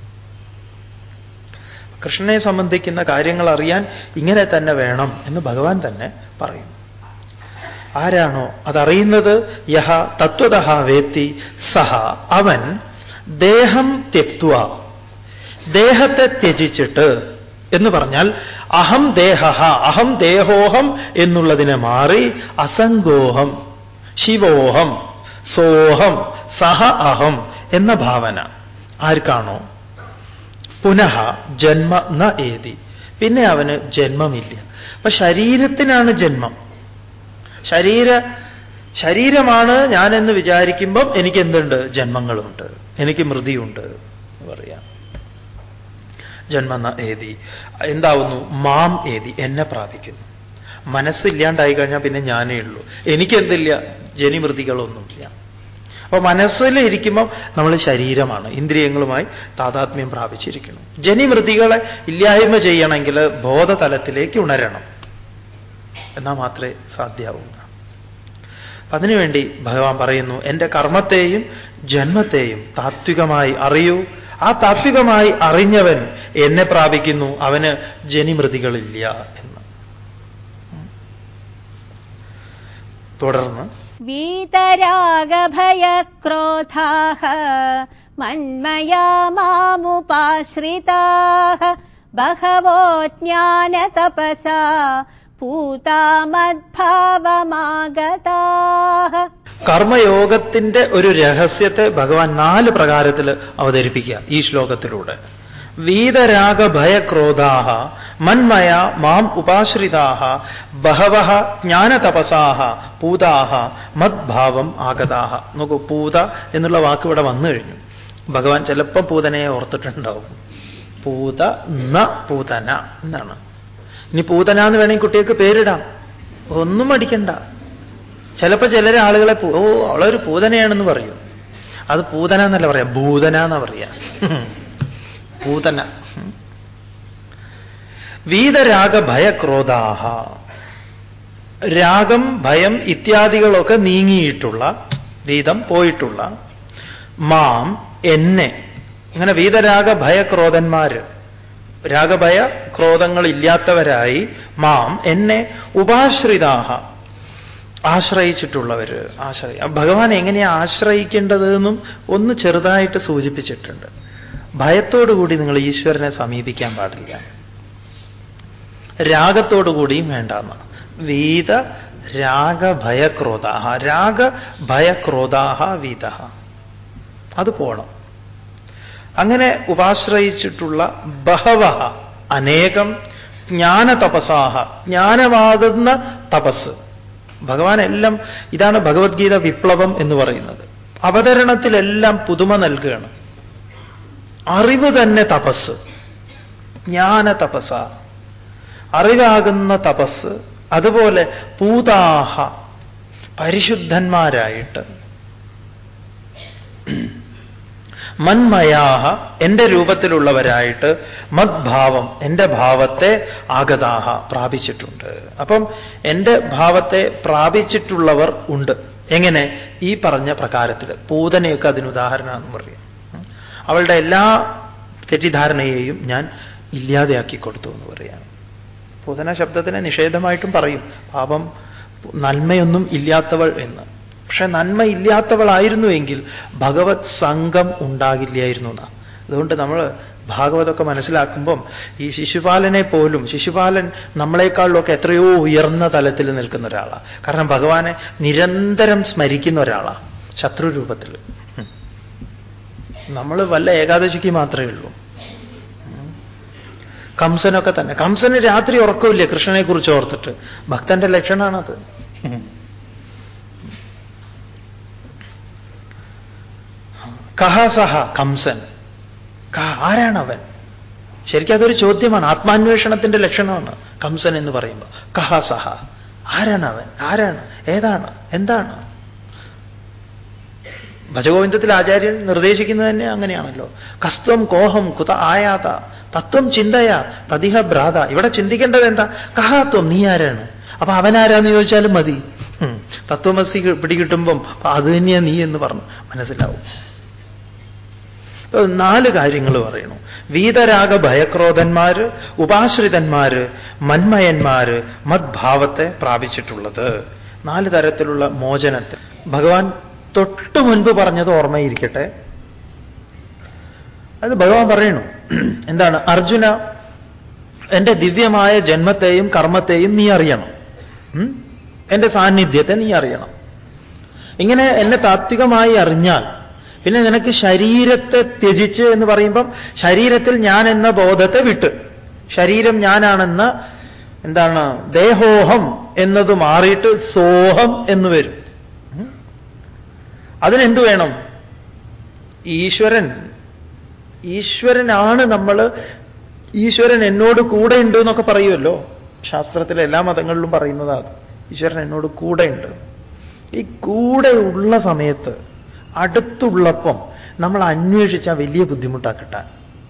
കൃഷ്ണനെ സംബന്ധിക്കുന്ന കാര്യങ്ങൾ അറിയാൻ ഇങ്ങനെ തന്നെ വേണം എന്ന് ഭഗവാൻ തന്നെ പറയുന്നു ആരാണോ അതറിയുന്നത് യഹ തത്വത വേത്തി സഹ അവൻ ദേഹം തെക്വ ദേഹത്തെ ത്യജിച്ചിട്ട് എന്ന് പറഞ്ഞാൽ അഹം ദേഹ അഹം ദേഹോഹം എന്നുള്ളതിനെ മാറി അസംഗോഹം ശിവോഹം സോഹം സഹ അഹം എന്ന ഭാവന ആർക്കാണോ പുനഃ ജന്മ ന ഏതി പിന്നെ അവന് ജന്മമില്ല അപ്പൊ ശരീരത്തിനാണ് ജന്മം ശരീര ശരീരമാണ് ഞാനെന്ന് വിചാരിക്കുമ്പം എനിക്ക് എന്തുണ്ട് ജന്മങ്ങളുണ്ട് എനിക്ക് മൃതിയുണ്ട് എന്ന് പറയാം ജന്മ ഏതി എന്താവുന്നു മാം ഏതി എന്നെ പ്രാപിക്കുന്നു മനസ്സില്ലാണ്ടായി കഴിഞ്ഞാൽ പിന്നെ ഞാനേ ഉള്ളൂ എനിക്കെന്തില്ല ജനിമൃതികളൊന്നുമില്ല അപ്പൊ മനസ്സിലിരിക്കുമ്പോൾ നമ്മൾ ശരീരമാണ് ഇന്ദ്രിയങ്ങളുമായി താതാത്മ്യം പ്രാപിച്ചിരിക്കുന്നു ജനിമൃതികളെ ഇല്ലായ്മ ചെയ്യണമെങ്കിൽ ബോധതലത്തിലേക്ക് ഉണരണം എന്നാൽ മാത്രമേ സാധ്യാവൂ അതിനുവേണ്ടി ഭഗവാൻ പറയുന്നു എൻ്റെ കർമ്മത്തെയും ജന്മത്തെയും താത്വികമായി അറിയൂ ആ താത്വികമായി അറിഞ്ഞവൻ എന്നെ പ്രാപിക്കുന്നു അവന് ജനിമൃതികളില്ല എന്ന് തുടർന്ന് വീതരാഗഭയക്രോധാः മന്മയാ മാമുപാശ്രിതാः बहवो ज्ञानतपसा पूता मद्भावमागताः കർമ്മയോഗത്തിന്റെ ഒരു രഹസ്യത്തെ ഭഗവാൻ നാല് പ്രകാരത്തിൽ അവതരിപ്പിക്കുക ഈ ശ്ലോകത്തിലൂടെ വീതരാഗ ഭയക്രോധാഹ മന്മയ മാം ഉപാശ്രിതാഹ ബഹവ ജ്ഞാനതപസാഹ പൂതാഹ മദ്ഭാവം ആഗതാഹ നോക്കൂ പൂത എന്നുള്ള വാക്ക് ഇവിടെ വന്നു കഴിഞ്ഞു ഭഗവാൻ ചിലപ്പോൾ പൂതനയെ ഓർത്തിട്ടുണ്ടാവും പൂത ന പൂതന എന്നാണ് ഇനി പൂതന എന്ന് വേണമെങ്കിൽ കുട്ടികൾക്ക് പേരിടാം ഒന്നും അടിക്കണ്ട ചിലപ്പോൾ ചിലരെ ആളുകളെ പൂ- ഓ അവളൊരു പൂതനയാണെന്ന് പറയും അത് പൂതന എന്നല്ല പറയാം ഭൂതന എന്നാ പറയാ പൂതന വീതരാഗ ഭയക്രോധാഹ രാഗം ഭയം ഇത്യാദികളൊക്കെ നീങ്ങിയിട്ടുള്ള വീതം പോയിട്ടുള്ള മാം എന്നെ അങ്ങനെ വീതരാഗ ഭയക്രോധന്മാര് രാഗഭയ ക്രോധങ്ങളില്ലാത്തവരായി മാം എന്നെ ഉപാശ്രിതാഹ ആശ്രയിച്ചിട്ടുള്ളവര് ആശ്രയി ഭഗവാൻ എങ്ങനെയാ ആശ്രയിക്കേണ്ടത് എന്നും ഒന്ന് ചെറുതായിട്ട് സൂചിപ്പിച്ചിട്ടുണ്ട് ഭയത്തോടുകൂടി നിങ്ങൾ ഈശ്വരനെ സമീപിക്കാൻ പാടില്ല രാഗത്തോടുകൂടിയും വേണ്ടെന്ന് വീത രാഗഭയക്രോധാഹ രാഗഭയക്രോധാഹ വീത അത് പോണം അങ്ങനെ ഉപാശ്രയിച്ചിട്ടുള്ള ബഹവ അനേകം ജ്ഞാനതപസാഹ ജ്ഞാനമാകുന്ന തപസ് ഭഗവാൻ എല്ലാം ഇതാണ് ഭഗവത്ഗീത വിപ്ലവം എന്ന് പറയുന്നത് അവതരണത്തിലെല്ലാം പുതുമ നൽകുകയാണ് അറിവ് തന്നെ തപസ് ജ്ഞാന തപസ അറിവാകുന്ന തപസ് അതുപോലെ പൂതാഹ പരിശുദ്ധന്മാരായിട്ട് മന്മയാഹ എന്റെ രൂപത്തിലുള്ളവരായിട്ട് മദ്ഭാവം എന്റെ ഭാവത്തെ ആഗതാഹ പ്രാപിച്ചിട്ടുണ്ട് അപ്പം എന്റെ ഭാവത്തെ പ്രാപിച്ചിട്ടുള്ളവർ ഉണ്ട് എങ്ങനെ ഈ പറഞ്ഞ പ്രകാരത്തിൽ പൂതനയൊക്കെ അതിന് ഉദാഹരണമെന്ന് പറയും അവളുടെ എല്ലാ തെറ്റിദ്ധാരണയെയും ഞാൻ ഇല്ലാതെയാക്കി കൊടുത്തു എന്ന് പറയാണ് പൂതന ശബ്ദത്തിനെ നിഷേധമായിട്ടും പറയും പാപം നന്മയൊന്നും ഇല്ലാത്തവൾ എന്ന് പക്ഷെ നന്മ ഇല്ലാത്തവളായിരുന്നുവെങ്കിൽ ഭഗവത് സംഘം ഉണ്ടാകില്ലായിരുന്നു എന്നാ അതുകൊണ്ട് നമ്മൾ ഭാഗവതമൊക്കെ മനസ്സിലാക്കുമ്പം ഈ ശിശുപാലനെ പോലും ശിശുപാലൻ നമ്മളെക്കാളിലൊക്കെ എത്രയോ ഉയർന്ന തലത്തിൽ നിൽക്കുന്ന ഒരാളാണ് കാരണം ഭഗവാനെ നിരന്തരം സ്മരിക്കുന്ന ഒരാളാണ് ശത്രുരൂപത്തിൽ നമ്മൾ വല്ല ഏകാദശിക്ക് മാത്രമേ ഉള്ളൂ കംസനൊക്കെ തന്നെ കംസന് രാത്രി ഉറക്കമില്ല കൃഷ്ണനെ കുറിച്ച് ഓർത്തിട്ട് ഭക്തന്റെ ലക്ഷണമാണത് കഹ സഹ കംസൻ കഹ ആരാണ് അവൻ ശരിക്കും അതൊരു ചോദ്യമാണ് ആത്മാന്വേഷണത്തിന്റെ ലക്ഷണമാണ് കംസൻ എന്ന് പറയുമ്പോൾ കഹ സഹ ആരാണ് അവൻ ആരാണ് ഏതാണ് എന്താണ് ഭജഗോവിന്ദത്തിൽ ആചാര്യൻ നിർദ്ദേശിക്കുന്നത് തന്നെ അങ്ങനെയാണല്ലോ കസ്ത്വം കോഹം കുത ആയാത തത്വം ചിന്തയ തതിഹ ഭ്രാത ഇവിടെ ചിന്തിക്കേണ്ടത് എന്താ കഹാത്വം നീ ആരാണ് അപ്പൊ അവനാരാന്ന് ചോദിച്ചാലും മതി ഉം. തത്വമസി പിടികിട്ടുമ്പം അപ്പൊ അത് തന്നെയാ നീ എന്ന് പറഞ്ഞു മനസ്സിലാവും ഇപ്പൊ നാല് കാര്യങ്ങൾ പറയണു വീതരാഗ ഭയക്രോധന്മാര് ഉപാശ്രിതന്മാര് മന്മയന്മാര് മദ്ഭാവത്തെ പ്രാപിച്ചിട്ടുള്ളത് നാല് തരത്തിലുള്ള മോചനത്തിൽ ഭഗവാൻ തൊട്ടു മുൻപ് പറഞ്ഞത് ഓർമ്മയിരിക്കട്ടെ അത് ഭഗവാൻ പറയണു എന്താണ് അർജുന എന്റെ ദിവ്യമായ ജന്മത്തെയും കർമ്മത്തെയും നീ അറിയണം ഉം? എന്റെ സാന്നിധ്യത്തെ നീ അറിയണം ഇങ്ങനെ എന്നെ താത്വികമായി അറിഞ്ഞാൽ പിന്നെ നിനക്ക് ശരീരത്തെ ത്യജിച്ച് എന്ന് പറയുമ്പം ശരീരത്തിൽ ഞാൻ എന്ന ബോധത്തെ വിട്ട് ശരീരം ഞാനാണെന്ന എന്താണ് ദേഹോഹം എന്നത് മാറിയിട്ട് സോഹം എന്ന് വരും ഉം? അതിനെന്തു വേണം ഈശ്വരൻ ഈശ്വരനാണ് നമ്മൾ ഈശ്വരൻ എന്നോട് കൂടെ ഉണ്ട് എന്നൊക്കെ പറയുമല്ലോ ശാസ്ത്രത്തിലെ എല്ലാ മതങ്ങളിലും പറയുന്നതാണ് ഈശ്വരൻ എന്നോട് കൂടെ ഉണ്ട് ഈ കൂടെ ഉള്ള സമയത്ത് അടുത്തുള്ളപ്പം നമ്മൾ അന്വേഷിച്ച വലിയ ബുദ്ധിമുട്ടാ കിട്ടാൻ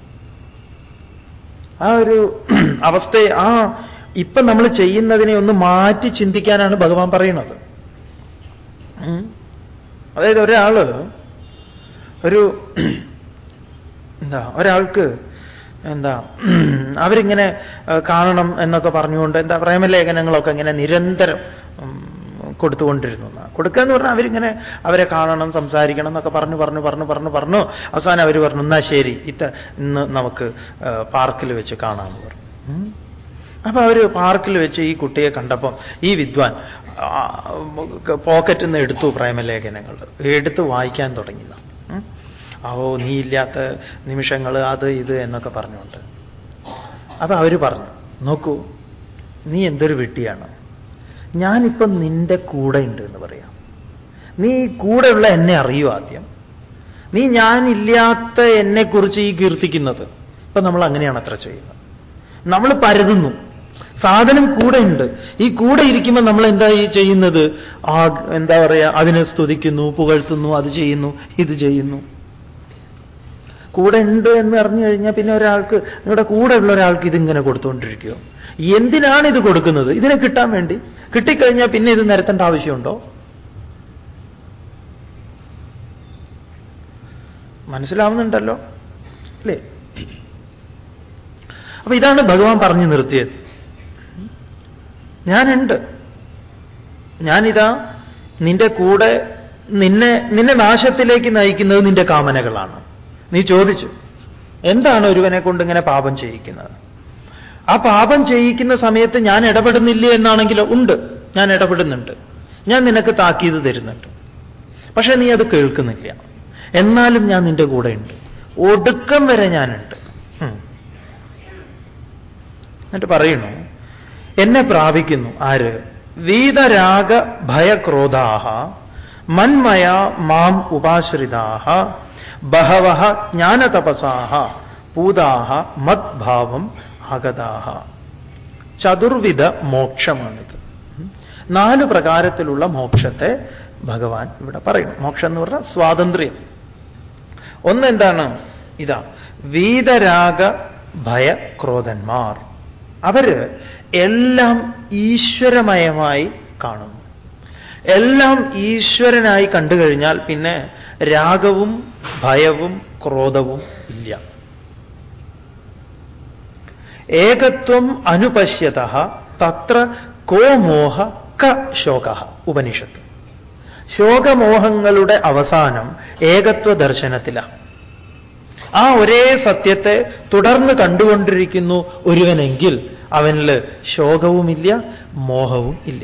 ആ ഒരു അവസ്ഥയെ ആ ഇപ്പൊ നമ്മൾ ചെയ്യുന്നതിനെ ഒന്ന് മാറ്റി ചിന്തിക്കാനാണ് ഭഗവാൻ പറയുന്നത് ഉം. അതായത് ഒരാള് ഒരു എന്താ ഒരാൾക്ക് എന്താ അവരിങ്ങനെ ഏഹ്, കാണണം എന്നൊക്കെ പറഞ്ഞുകൊണ്ട് എന്താ പ്രേമലേഖനങ്ങളൊക്കെ ഇങ്ങനെ നിരന്തരം ഉം, കൊടുത്തുകൊണ്ടിരുന്നു എന്നാണ് കൊടുക്കുക എന്ന് പറഞ്ഞാൽ അവരിങ്ങനെ അവരെ കാണണം സംസാരിക്കണം എന്നൊക്കെ പറഞ്ഞു പറഞ്ഞു പറഞ്ഞു പറഞ്ഞു പറഞ്ഞു അവസാനം അവർ പറഞ്ഞു എന്നാ ശരി ഇത്ത ഇന്ന് നമുക്ക് പാർക്കിൽ വെച്ച് കാണാമെന്ന് പറഞ്ഞു ഉം. അപ്പൊ അവര് പാർക്കിൽ വെച്ച് ഈ കുട്ടിയെ കണ്ടപ്പം ഈ വിദ്വാൻ ആ, പോക്കറ്റിൽ നിന്ന് എടുത്തു പ്രേമലേഖനങ്ങൾ എടുത്ത് വായിക്കാൻ തുടങ്ങി ഉം. ഓ നീ ഇല്ലാത്ത നിമിഷങ്ങൾ അത് ഇത് എന്നൊക്കെ പറഞ്ഞുകൊണ്ട് അപ്പൊ അവര് പറഞ്ഞു നോക്കൂ നീ എന്തൊരു വെട്ടിയാണ് ഞാനിപ്പം നിന്റെ കൂടെ ഉണ്ട് എന്ന് പറയാം നീ കൂടെയുള്ള എന്നെ അറിയൂ ആദ്യം നീ ഞാനില്ലാത്ത എന്നെക്കുറിച്ച് ഈ കീർത്തിക്കുന്നത് ഇപ്പൊ നമ്മൾ അങ്ങനെയാണ് അത്ര ചെയ്യുന്നത് നമ്മൾ പരതുന്നു സാധനം കൂടെ ഉണ്ട് ഈ കൂടെ ഇരിക്കുമ്പോൾ നമ്മൾ എന്താ ഈ ചെയ്യുന്നത് ആ എന്താ പറയാ അതിനെ സ്തുതിക്കുന്നു പുകഴ്ത്തുന്നു അത് ചെയ്യുന്നു ഇത് ചെയ്യുന്നു കൂടെ ഉണ്ട് എന്ന് അറിഞ്ഞു കഴിഞ്ഞാൽ പിന്നെ ഒരാൾക്ക് നിങ്ങളുടെ കൂടെ ഉള്ള ഒരാൾക്ക് ഇതിങ്ങനെ കൊടുത്തുകൊണ്ടിരിക്കുമോ എന്തിനാണ് ഇത് കൊടുക്കുന്നത് ഇതിനെ കിട്ടാൻ വേണ്ടി കിട്ടിക്കഴിഞ്ഞാൽ പിന്നെ ഇത് നിരത്തേണ്ട ആവശ്യമുണ്ടോ മനസ്സിലാവുന്നുണ്ടല്ലോ അല്ലേ അപ്പൊ ഇതാണ് ഭഗവാൻ പറഞ്ഞു നിർത്തിയത് ഞാനുണ്ട് ഞാനിതാ നിന്റെ കൂടെ നിന്നെ നിന്നെ നാശത്തിലേക്ക് നയിക്കുന്നത് നിന്റെ കാമനകളാണ് നീ ചോദിച്ചു എന്താണ് ഒരുവനെ കൊണ്ട് ഇങ്ങനെ പാപം ചെയ്യിക്കുന്നത് ആ പാപം ചെയ്യിക്കുന്ന സമയത്ത് ഞാൻ ഇടപെടുന്നില്ല എന്നാണെങ്കിലോ ഉണ്ട് ഞാൻ ഇടപെടുന്നുണ്ട് ഞാൻ നിനക്ക് താക്കീത് തരുന്നുണ്ട് പക്ഷെ നീ അത് കേൾക്കുന്നില്ല എന്നാലും ഞാൻ നിന്റെ കൂടെ ഉണ്ട് ഒടുക്കം വരെ ഞാനുണ്ട് ഉം. എന്നിട്ട് പറയണു എന്നെ പ്രാപിക്കുന്നു ആര് വീതരാഗ ഭയക്രോധാഹ മന്മയ മാം ഉപാശ്രിതാഹ ബഹവ ജ്ഞാനതപസാഹ പൂതാഹ മദ്ഭാവം ആഗതാഹ ചതുർവിധ മോക്ഷമാണിത് ഉം. നാല് പ്രകാരത്തിലുള്ള മോക്ഷത്തെ ഭഗവാൻ ഇവിടെ പറയുന്നു മോക്ഷം എന്ന് പറഞ്ഞാൽ സ്വാതന്ത്ര്യം ഒന്നെന്താണ് ഇതാ വീതരാഗ ഭയക്രോധന്മാർ അവര് എല്ലാം ഈശ്വരമയമായി കാണുന്നു എല്ലാം ഈശ്വരനായി കണ്ടു കഴിഞ്ഞാൽ പിന്നെ രാഗവും ഭയവും ക്രോധവും ഇല്ല ഏകത്വം അനുപശ്യത തത്ര കോ മോഹ ക ശോക ഉപനിഷത്ത് ശോകമോഹങ്ങളുടെ അവസാനം ഏകത്വ ദർശനത്തിലാണ് ആ ഒരേ സത്യത്തെ തുടർന്ന് കണ്ടുകൊണ്ടിരിക്കുന്നു ഒരുവനെങ്കിൽ അവനിൽ ശോകവുമില്ല മോഹവും ഇല്ല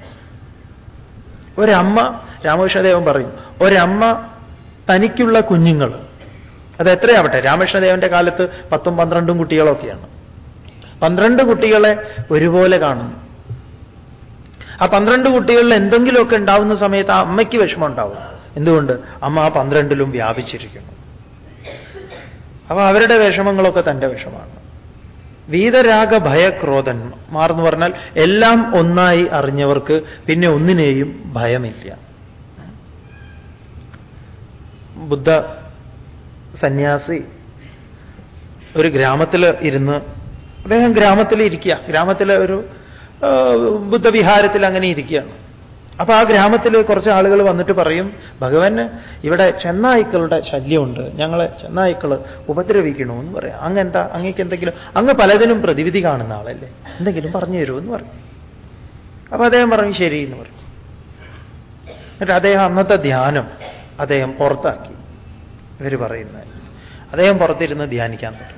ഒരമ്മ രാമകൃഷ്ണദേവൻ പറയും ഒരമ്മ തനിക്കുള്ള കുഞ്ഞുങ്ങൾ അത് എത്രയാവട്ടെ രാമകൃഷ്ണദേവന്റെ കാലത്ത് പത്തും പന്ത്രണ്ടും കുട്ടികളൊക്കെയാണ് പന്ത്രണ്ട് കുട്ടികളെ ഒരുപോലെ കാണുന്നു ആ പന്ത്രണ്ട് കുട്ടികളിൽ എന്തെങ്കിലുമൊക്കെ ഉണ്ടാവുന്ന സമയത്ത് ആ അമ്മയ്ക്ക് വിഷമം ഉണ്ടാവും എന്തുകൊണ്ട് അമ്മ ആ പന്ത്രണ്ടിലും വ്യാപിച്ചിരിക്കുന്നു അപ്പൊ അവരുടെ വിഷമങ്ങളൊക്കെ തന്റെ വിഷമാണ് വീതരാഗ ഭയക്രോധന്മാർ എന്ന് പറഞ്ഞാൽ എല്ലാം ഒന്നായി അറിഞ്ഞവർക്ക് പിന്നെ ഒന്നിനെയും ഭയമില്ല ബുദ്ധ സന്യാസി ഒരു ഗ്രാമത്തിൽ ഇരുന്ന് അദ്ദേഹം ഗ്രാമത്തിൽ ഇരിക്കുക ഗ്രാമത്തിലെ ഒരു ആ, ബുദ്ധവിഹാരത്തിൽ അങ്ങനെ ഇരിക്കുകയാണ് അപ്പൊ ആ ഗ്രാമത്തിൽ കുറച്ച് ആളുകൾ വന്നിട്ട് പറയും ഭഗവാന് ഇവിടെ ചെന്നായ്ക്കളുടെ ശല്യമുണ്ട് ഞങ്ങളെ ചെന്നായ്ക്കൾ ഉപദ്രവിക്കണു എന്ന് പറയാം അങ്ങ് എന്താ അങ്ങേക്ക് എന്തെങ്കിലും അങ്ങ് പലതിനും പ്രതിവിധി കാണുന്ന ആളല്ലേ എന്തെങ്കിലും പറഞ്ഞു തരൂ എന്ന് പറയും അപ്പൊ അദ്ദേഹം പറഞ്ഞു ശരി എന്ന് പറഞ്ഞു എന്നിട്ട് അദ്ദേഹം അന്നത്തെ ധ്യാനം അദ്ദേഹം പുറത്താക്കി ഇവർ പറയുന്നത് അദ്ദേഹം പുറത്തിരുന്ന് ധ്യാനിക്കാൻ തുടങ്ങി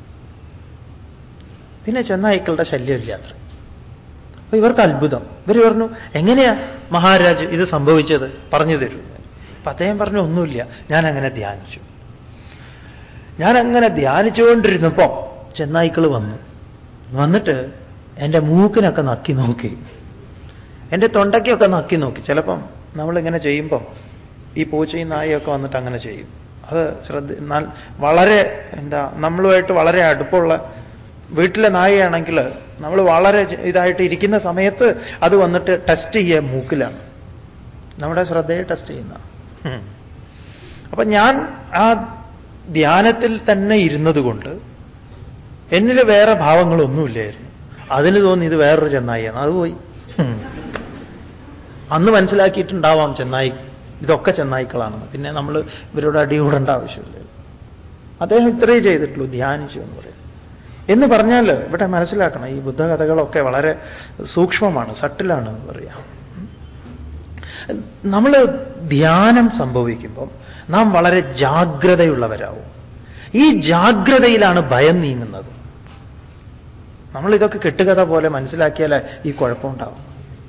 പിന്നെ ചെന്നായ്ക്കളുടെ ശല്യമില്ലാത്ര അപ്പൊ ഇവർക്ക് അത്ഭുതം ഇവർ പറഞ്ഞു എങ്ങനെയാ മഹാരാജ് ഇത് സംഭവിച്ചത് പറഞ്ഞു തരൂ അപ്പൊ അദ്ദേഹം പറഞ്ഞു ഒന്നുമില്ല ഞാൻ അങ്ങനെ ധ്യാനിച്ചു ഞാൻ അങ്ങനെ ധ്യാനിച്ചുകൊണ്ടിരുന്നപ്പോ ചെന്നായ്ക്കൾ വന്നു വന്നിട്ട് എൻ്റെ മൂക്കിനൊക്കെ നക്കി നോക്കി എൻ്റെ തൊണ്ടയ്ക്കൊക്കെ നക്കി നോക്കി ചിലപ്പം നമ്മളിങ്ങനെ ചെയ്യുമ്പം ഈ പൂച്ചയും നായയൊക്കെ വന്നിട്ട് അങ്ങനെ ചെയ്യും അത് ശ്രദ്ധ എന്നാൽ വളരെ എന്താ നമ്മളുമായിട്ട് വളരെ അടുപ്പമുള്ള വീട്ടിലെ നായയാണെങ്കിൽ നമ്മൾ വളരെ ഇതായിട്ട് ഇരിക്കുന്ന സമയത്ത് അത് വന്നിട്ട് ടെസ്റ്റ് ചെയ്യുക മൂക്കിലാണ് നമ്മുടെ ശ്രദ്ധയെ ടെസ്റ്റ് ചെയ്യുന്ന ഉം. അപ്പൊ ഞാൻ ആ ധ്യാനത്തിൽ തന്നെ ഇരുന്നത് കൊണ്ട് എന്നിൽ വേറെ ഭാവങ്ങളൊന്നുമില്ലായിരുന്നു അതിന് തോന്നി ഇത് വേറൊരു ചെന്നായിയാണ് അത് പോയി ഉം. അന്ന് മനസ്സിലാക്കിയിട്ടുണ്ടാവാം ചെന്നായി ഇതൊക്കെ ചെന്നായിക്കളാണെന്ന് പിന്നെ നമ്മൾ ഇവരോട് അടികൂടേണ്ട ആവശ്യമില്ല അദ്ദേഹം ഇത്രയേ ചെയ്തിട്ടുള്ളൂ ധ്യാനിച്ചു എന്ന് പറയും എന്ന് പറഞ്ഞാൽ ഇവിടെ മനസ്സിലാക്കണം ഈ ബുദ്ധകഥകളൊക്കെ വളരെ സൂക്ഷ്മമാണ് സട്ടിലാണ് എന്ന് പറയാം നമ്മൾ ധ്യാനം സംഭവിക്കുമ്പം നാം വളരെ ജാഗ്രതയുള്ളവരാവും ഈ ജാഗ്രതയിലാണ് ഭയം നീങ്ങുന്നത് നമ്മൾ ഇതൊക്കെ കെട്ടുകഥ പോലെ മനസ്സിലാക്കിയാലേ ഈ കുഴപ്പമുണ്ടാവും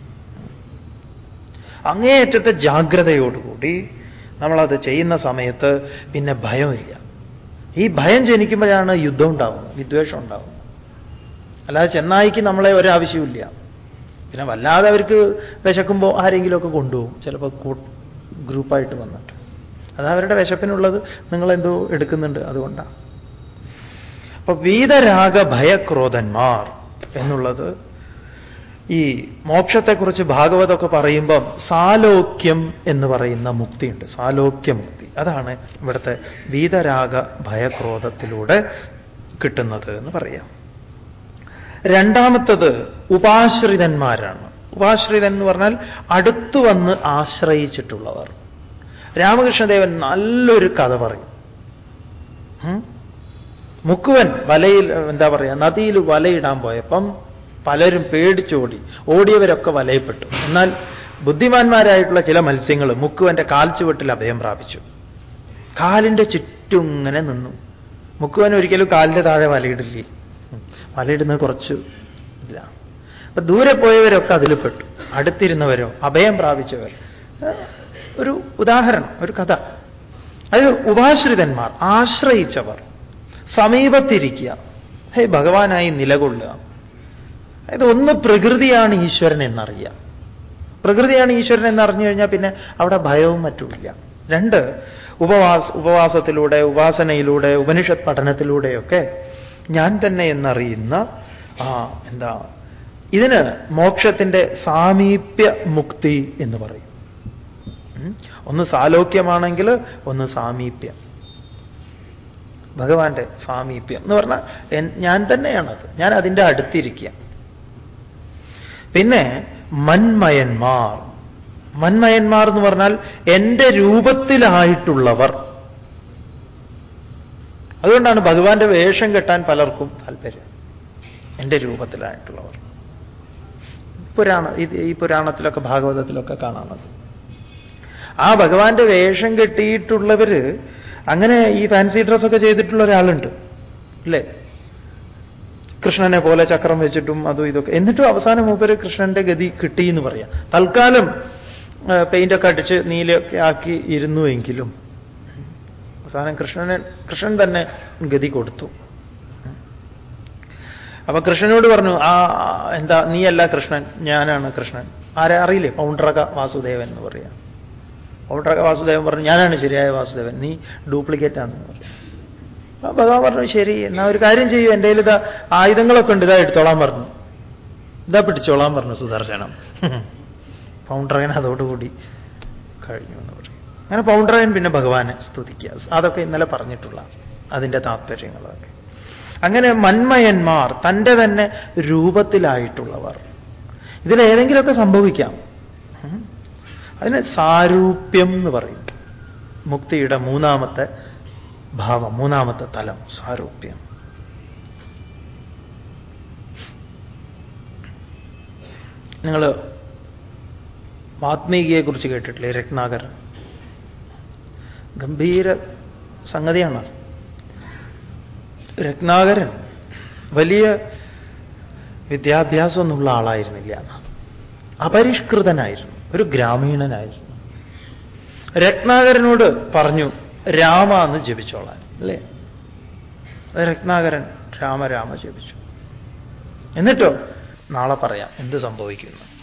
അങ്ങേയറ്റത്തെ ജാഗ്രതയോടുകൂടി നമ്മളത് ചെയ്യുന്ന സമയത്ത് പിന്നെ ഭയമില്ല ഈ ഭയം ജനിക്കുമ്പോഴാണ് യുദ്ധം ഉണ്ടാവുന്നത് വിദ്വേഷം ഉണ്ടാവുന്നത് അല്ലാതെ ചെന്നായിക്ക് നമ്മളെ ഒരാവശ്യമില്ല പിന്നെ വല്ലാതെ അവർക്ക് വിശക്കുമ്പോൾ ആരെങ്കിലുമൊക്കെ കൊണ്ടുപോകും ചിലപ്പോൾ ഗ്രൂപ്പായിട്ട് വന്നിട്ട് അത് അവരുടെ വിശപ്പിനുള്ളത് നിങ്ങളെന്തോ എടുക്കുന്നുണ്ട് അതുകൊണ്ടാണ് അപ്പൊ വീതരാഗ ഭയക്രോധന്മാർ എന്നുള്ളത് ഈ മോക്ഷത്തെക്കുറിച്ച് ഭാഗവതമൊക്കെ പറയുമ്പം സാലോക്യം എന്ന് പറയുന്ന മുക്തിയുണ്ട് സാലോക്യ മുക്തി അതാണ് ഇവിടുത്തെ വീതരാഗ ഭയക്രോധത്തിലൂടെ കിട്ടുന്നത് എന്ന് പറയാം രണ്ടാമത്തത് ഉപാശ്രിതന്മാരാണ് ഉപാശ്രിതൻ എന്ന് പറഞ്ഞാൽ അടുത്തു വന്ന് ആശ്രയിച്ചിട്ടുള്ളവർ രാമകൃഷ്ണദേവൻ നല്ലൊരു കഥ പറയും മുക്കുവൻ വലയിൽ എന്താ പറയുക നദിയിൽ വലയിടാൻ പോയപ്പം പലരും പേടിച്ചോടി ഓടിയവരൊക്കെ വലയപ്പെട്ടു എന്നാൽ ബുദ്ധിമാന്മാരായിട്ടുള്ള ചില മത്സ്യങ്ങൾ മുക്കുവന്റെ കാൽച്ചുവട്ടിൽ അഭയം പ്രാപിച്ചു കാലിന്റെ ചുറ്റും ഇങ്ങനെ നിന്നു മുക്കുവൻ ഒരിക്കലും കാലിന്റെ താഴെ വലയിടില്ലേ വലയിടുന്നത് കുറച്ച് ഇല്ല അപ്പൊ ദൂരെ പോയവരൊക്കെ അതിൽ പെട്ടു അടുത്തിരുന്നവരോ അഭയം പ്രാപിച്ചവർ ഒരു ഉദാഹരണം ഒരു കഥ അത് ഉപാശ്രിതന്മാർ ആശ്രയിച്ചവർ സമീപത്തിരിക്കുക ഹേ ഭഗവാനായി നിലകൊള്ളുക അതായത് ഒന്ന് പ്രകൃതിയാണ് ഈശ്വരൻ എന്നറിയാം പ്രകൃതിയാണ് ഈശ്വരൻ എന്നറിഞ്ഞു കഴിഞ്ഞാൽ പിന്നെ അവിടെ ഭയവും മറ്റുമില്ല രണ്ട് ഉപവാസ ഉപവാസത്തിലൂടെ ഉപാസനയിലൂടെ ഉപനിഷത്ത് പഠനത്തിലൂടെയൊക്കെ ഞാൻ തന്നെ എന്നറിയുന്ന ആ എന്താ ഇതിന് മോക്ഷത്തിന്റെ സാമീപ്യ മുക്തി എന്ന് പറയും ഒന്ന് സാലോക്യമാണെങ്കിൽ ഒന്ന് സാമീപ്യം ഭഗവാന്റെ സാമീപ്യം എന്ന് പറഞ്ഞാൽ ഞാൻ തന്നെയാണത് ഞാൻ അതിൻ്റെ അടുത്തിരിക്കുക പിന്നെ മന്മയന്മാർ മന്മയന്മാർ എന്ന് പറഞ്ഞാൽ എന്റെ രൂപത്തിലായിട്ടുള്ളവർ അതുകൊണ്ടാണ് ഭഗവാന്റെ വേഷം കെട്ടാൻ പലർക്കും താല്പര്യം എന്റെ രൂപത്തിലായിട്ടുള്ളവർ പുരാണ ഈ പുരാണത്തിലൊക്കെ ഭാഗവതത്തിലൊക്കെ കാണാമത് ആ ഭഗവാന്റെ വേഷം കെട്ടിയിട്ടുള്ളവര് അങ്ങനെ ഈ ഫാൻസി ഡ്രസ്സൊക്കെ ചെയ്തിട്ടുള്ള ഒരാളുണ്ട് അല്ലേ കൃഷ്ണനെ പോലെ ചക്രം വെച്ചിട്ടും അതും ഇതൊക്കെ എന്നിട്ടും അവസാനം മൂപ്പര് കൃഷ്ണന്റെ ഗതി കിട്ടി എന്ന് പറയാം തൽക്കാലം പെയിന്റൊക്കെ അടിച്ച് നീലയൊക്കെ ആക്കി ഇരുന്നുവെങ്കിലും അവസാനം കൃഷ്ണനെ കൃഷ്ണൻ തന്നെ ഗതി കൊടുത്തു അപ്പൊ കൃഷ്ണനോട് പറഞ്ഞു ആ എന്താ നീയല്ല കൃഷ്ണൻ ഞാനാണ് കൃഷ്ണൻ ആരെ അറിയില്ലേ പൗണ്ട്രക വാസുദേവൻ എന്ന് പറയാം പൗണ്ട്രക വാസുദേവൻ പറഞ്ഞു ഞാനാണ് ശരിയായ വാസുദേവൻ നീ ഡ്യൂപ്ലിക്കേറ്റ് ആണെന്ന് പറഞ്ഞു ഭഗവാൻ പറഞ്ഞു ശരി എന്നാ ഒരു കാര്യം ചെയ്യൂ എൻ്റെ കയ്യിൽ ഇതാ ആയുധങ്ങളൊക്കെ ഉണ്ട് ഇതാ എടുത്തോളാൻ പറഞ്ഞു ഇതാ പിടിച്ചോളാൻ പറഞ്ഞു സുദർശനം പൗണ്ട്രകൻ അതോടുകൂടി കഴിഞ്ഞു എന്ന് പറയും അങ്ങനെ പൗണ്ട്രകൻ പിന്നെ ഭഗവാനെ സ്തുതിക്കുക അതൊക്കെ ഇന്നലെ പറഞ്ഞിട്ടുള്ള അതിൻ്റെ താത്പര്യങ്ങളൊക്കെ അങ്ങനെ മന്മയന്മാർ തൻ്റെ തന്നെ രൂപത്തിലായിട്ടുള്ളവർ ഇതിലേതെങ്കിലുമൊക്കെ സംഭവിക്കാം അതിന് സാരൂപ്യം എന്ന് പറയും മുക്തിയുടെ മൂന്നാമത്തെ ഭാവം മൂന്നാമത്തെ തലം സാരൂപ്യം നിങ്ങൾ വാത്മീകിയെക്കുറിച്ച് കേട്ടിട്ടില്ലേ രത്നാകർ ഗംഭീര സംഗതിയാണ് രത്നാകരൻ വലിയ വിദ്യാഭ്യാസമൊന്നുള്ള ആളായിരുന്നില്ല അപരിഷ്കൃതനായിരുന്നു ഒരു ഗ്രാമീണനായിരുന്നു രത്നാകരനോട് പറഞ്ഞു രാമ എന്ന് ജപിച്ചോളാൻ അല്ലേ രത്നാകരൻ രാമ രാമ ജപിച്ചു എന്നിട്ടോ നാളെ പറയാം എന്ത് സംഭവിക്കുന്നു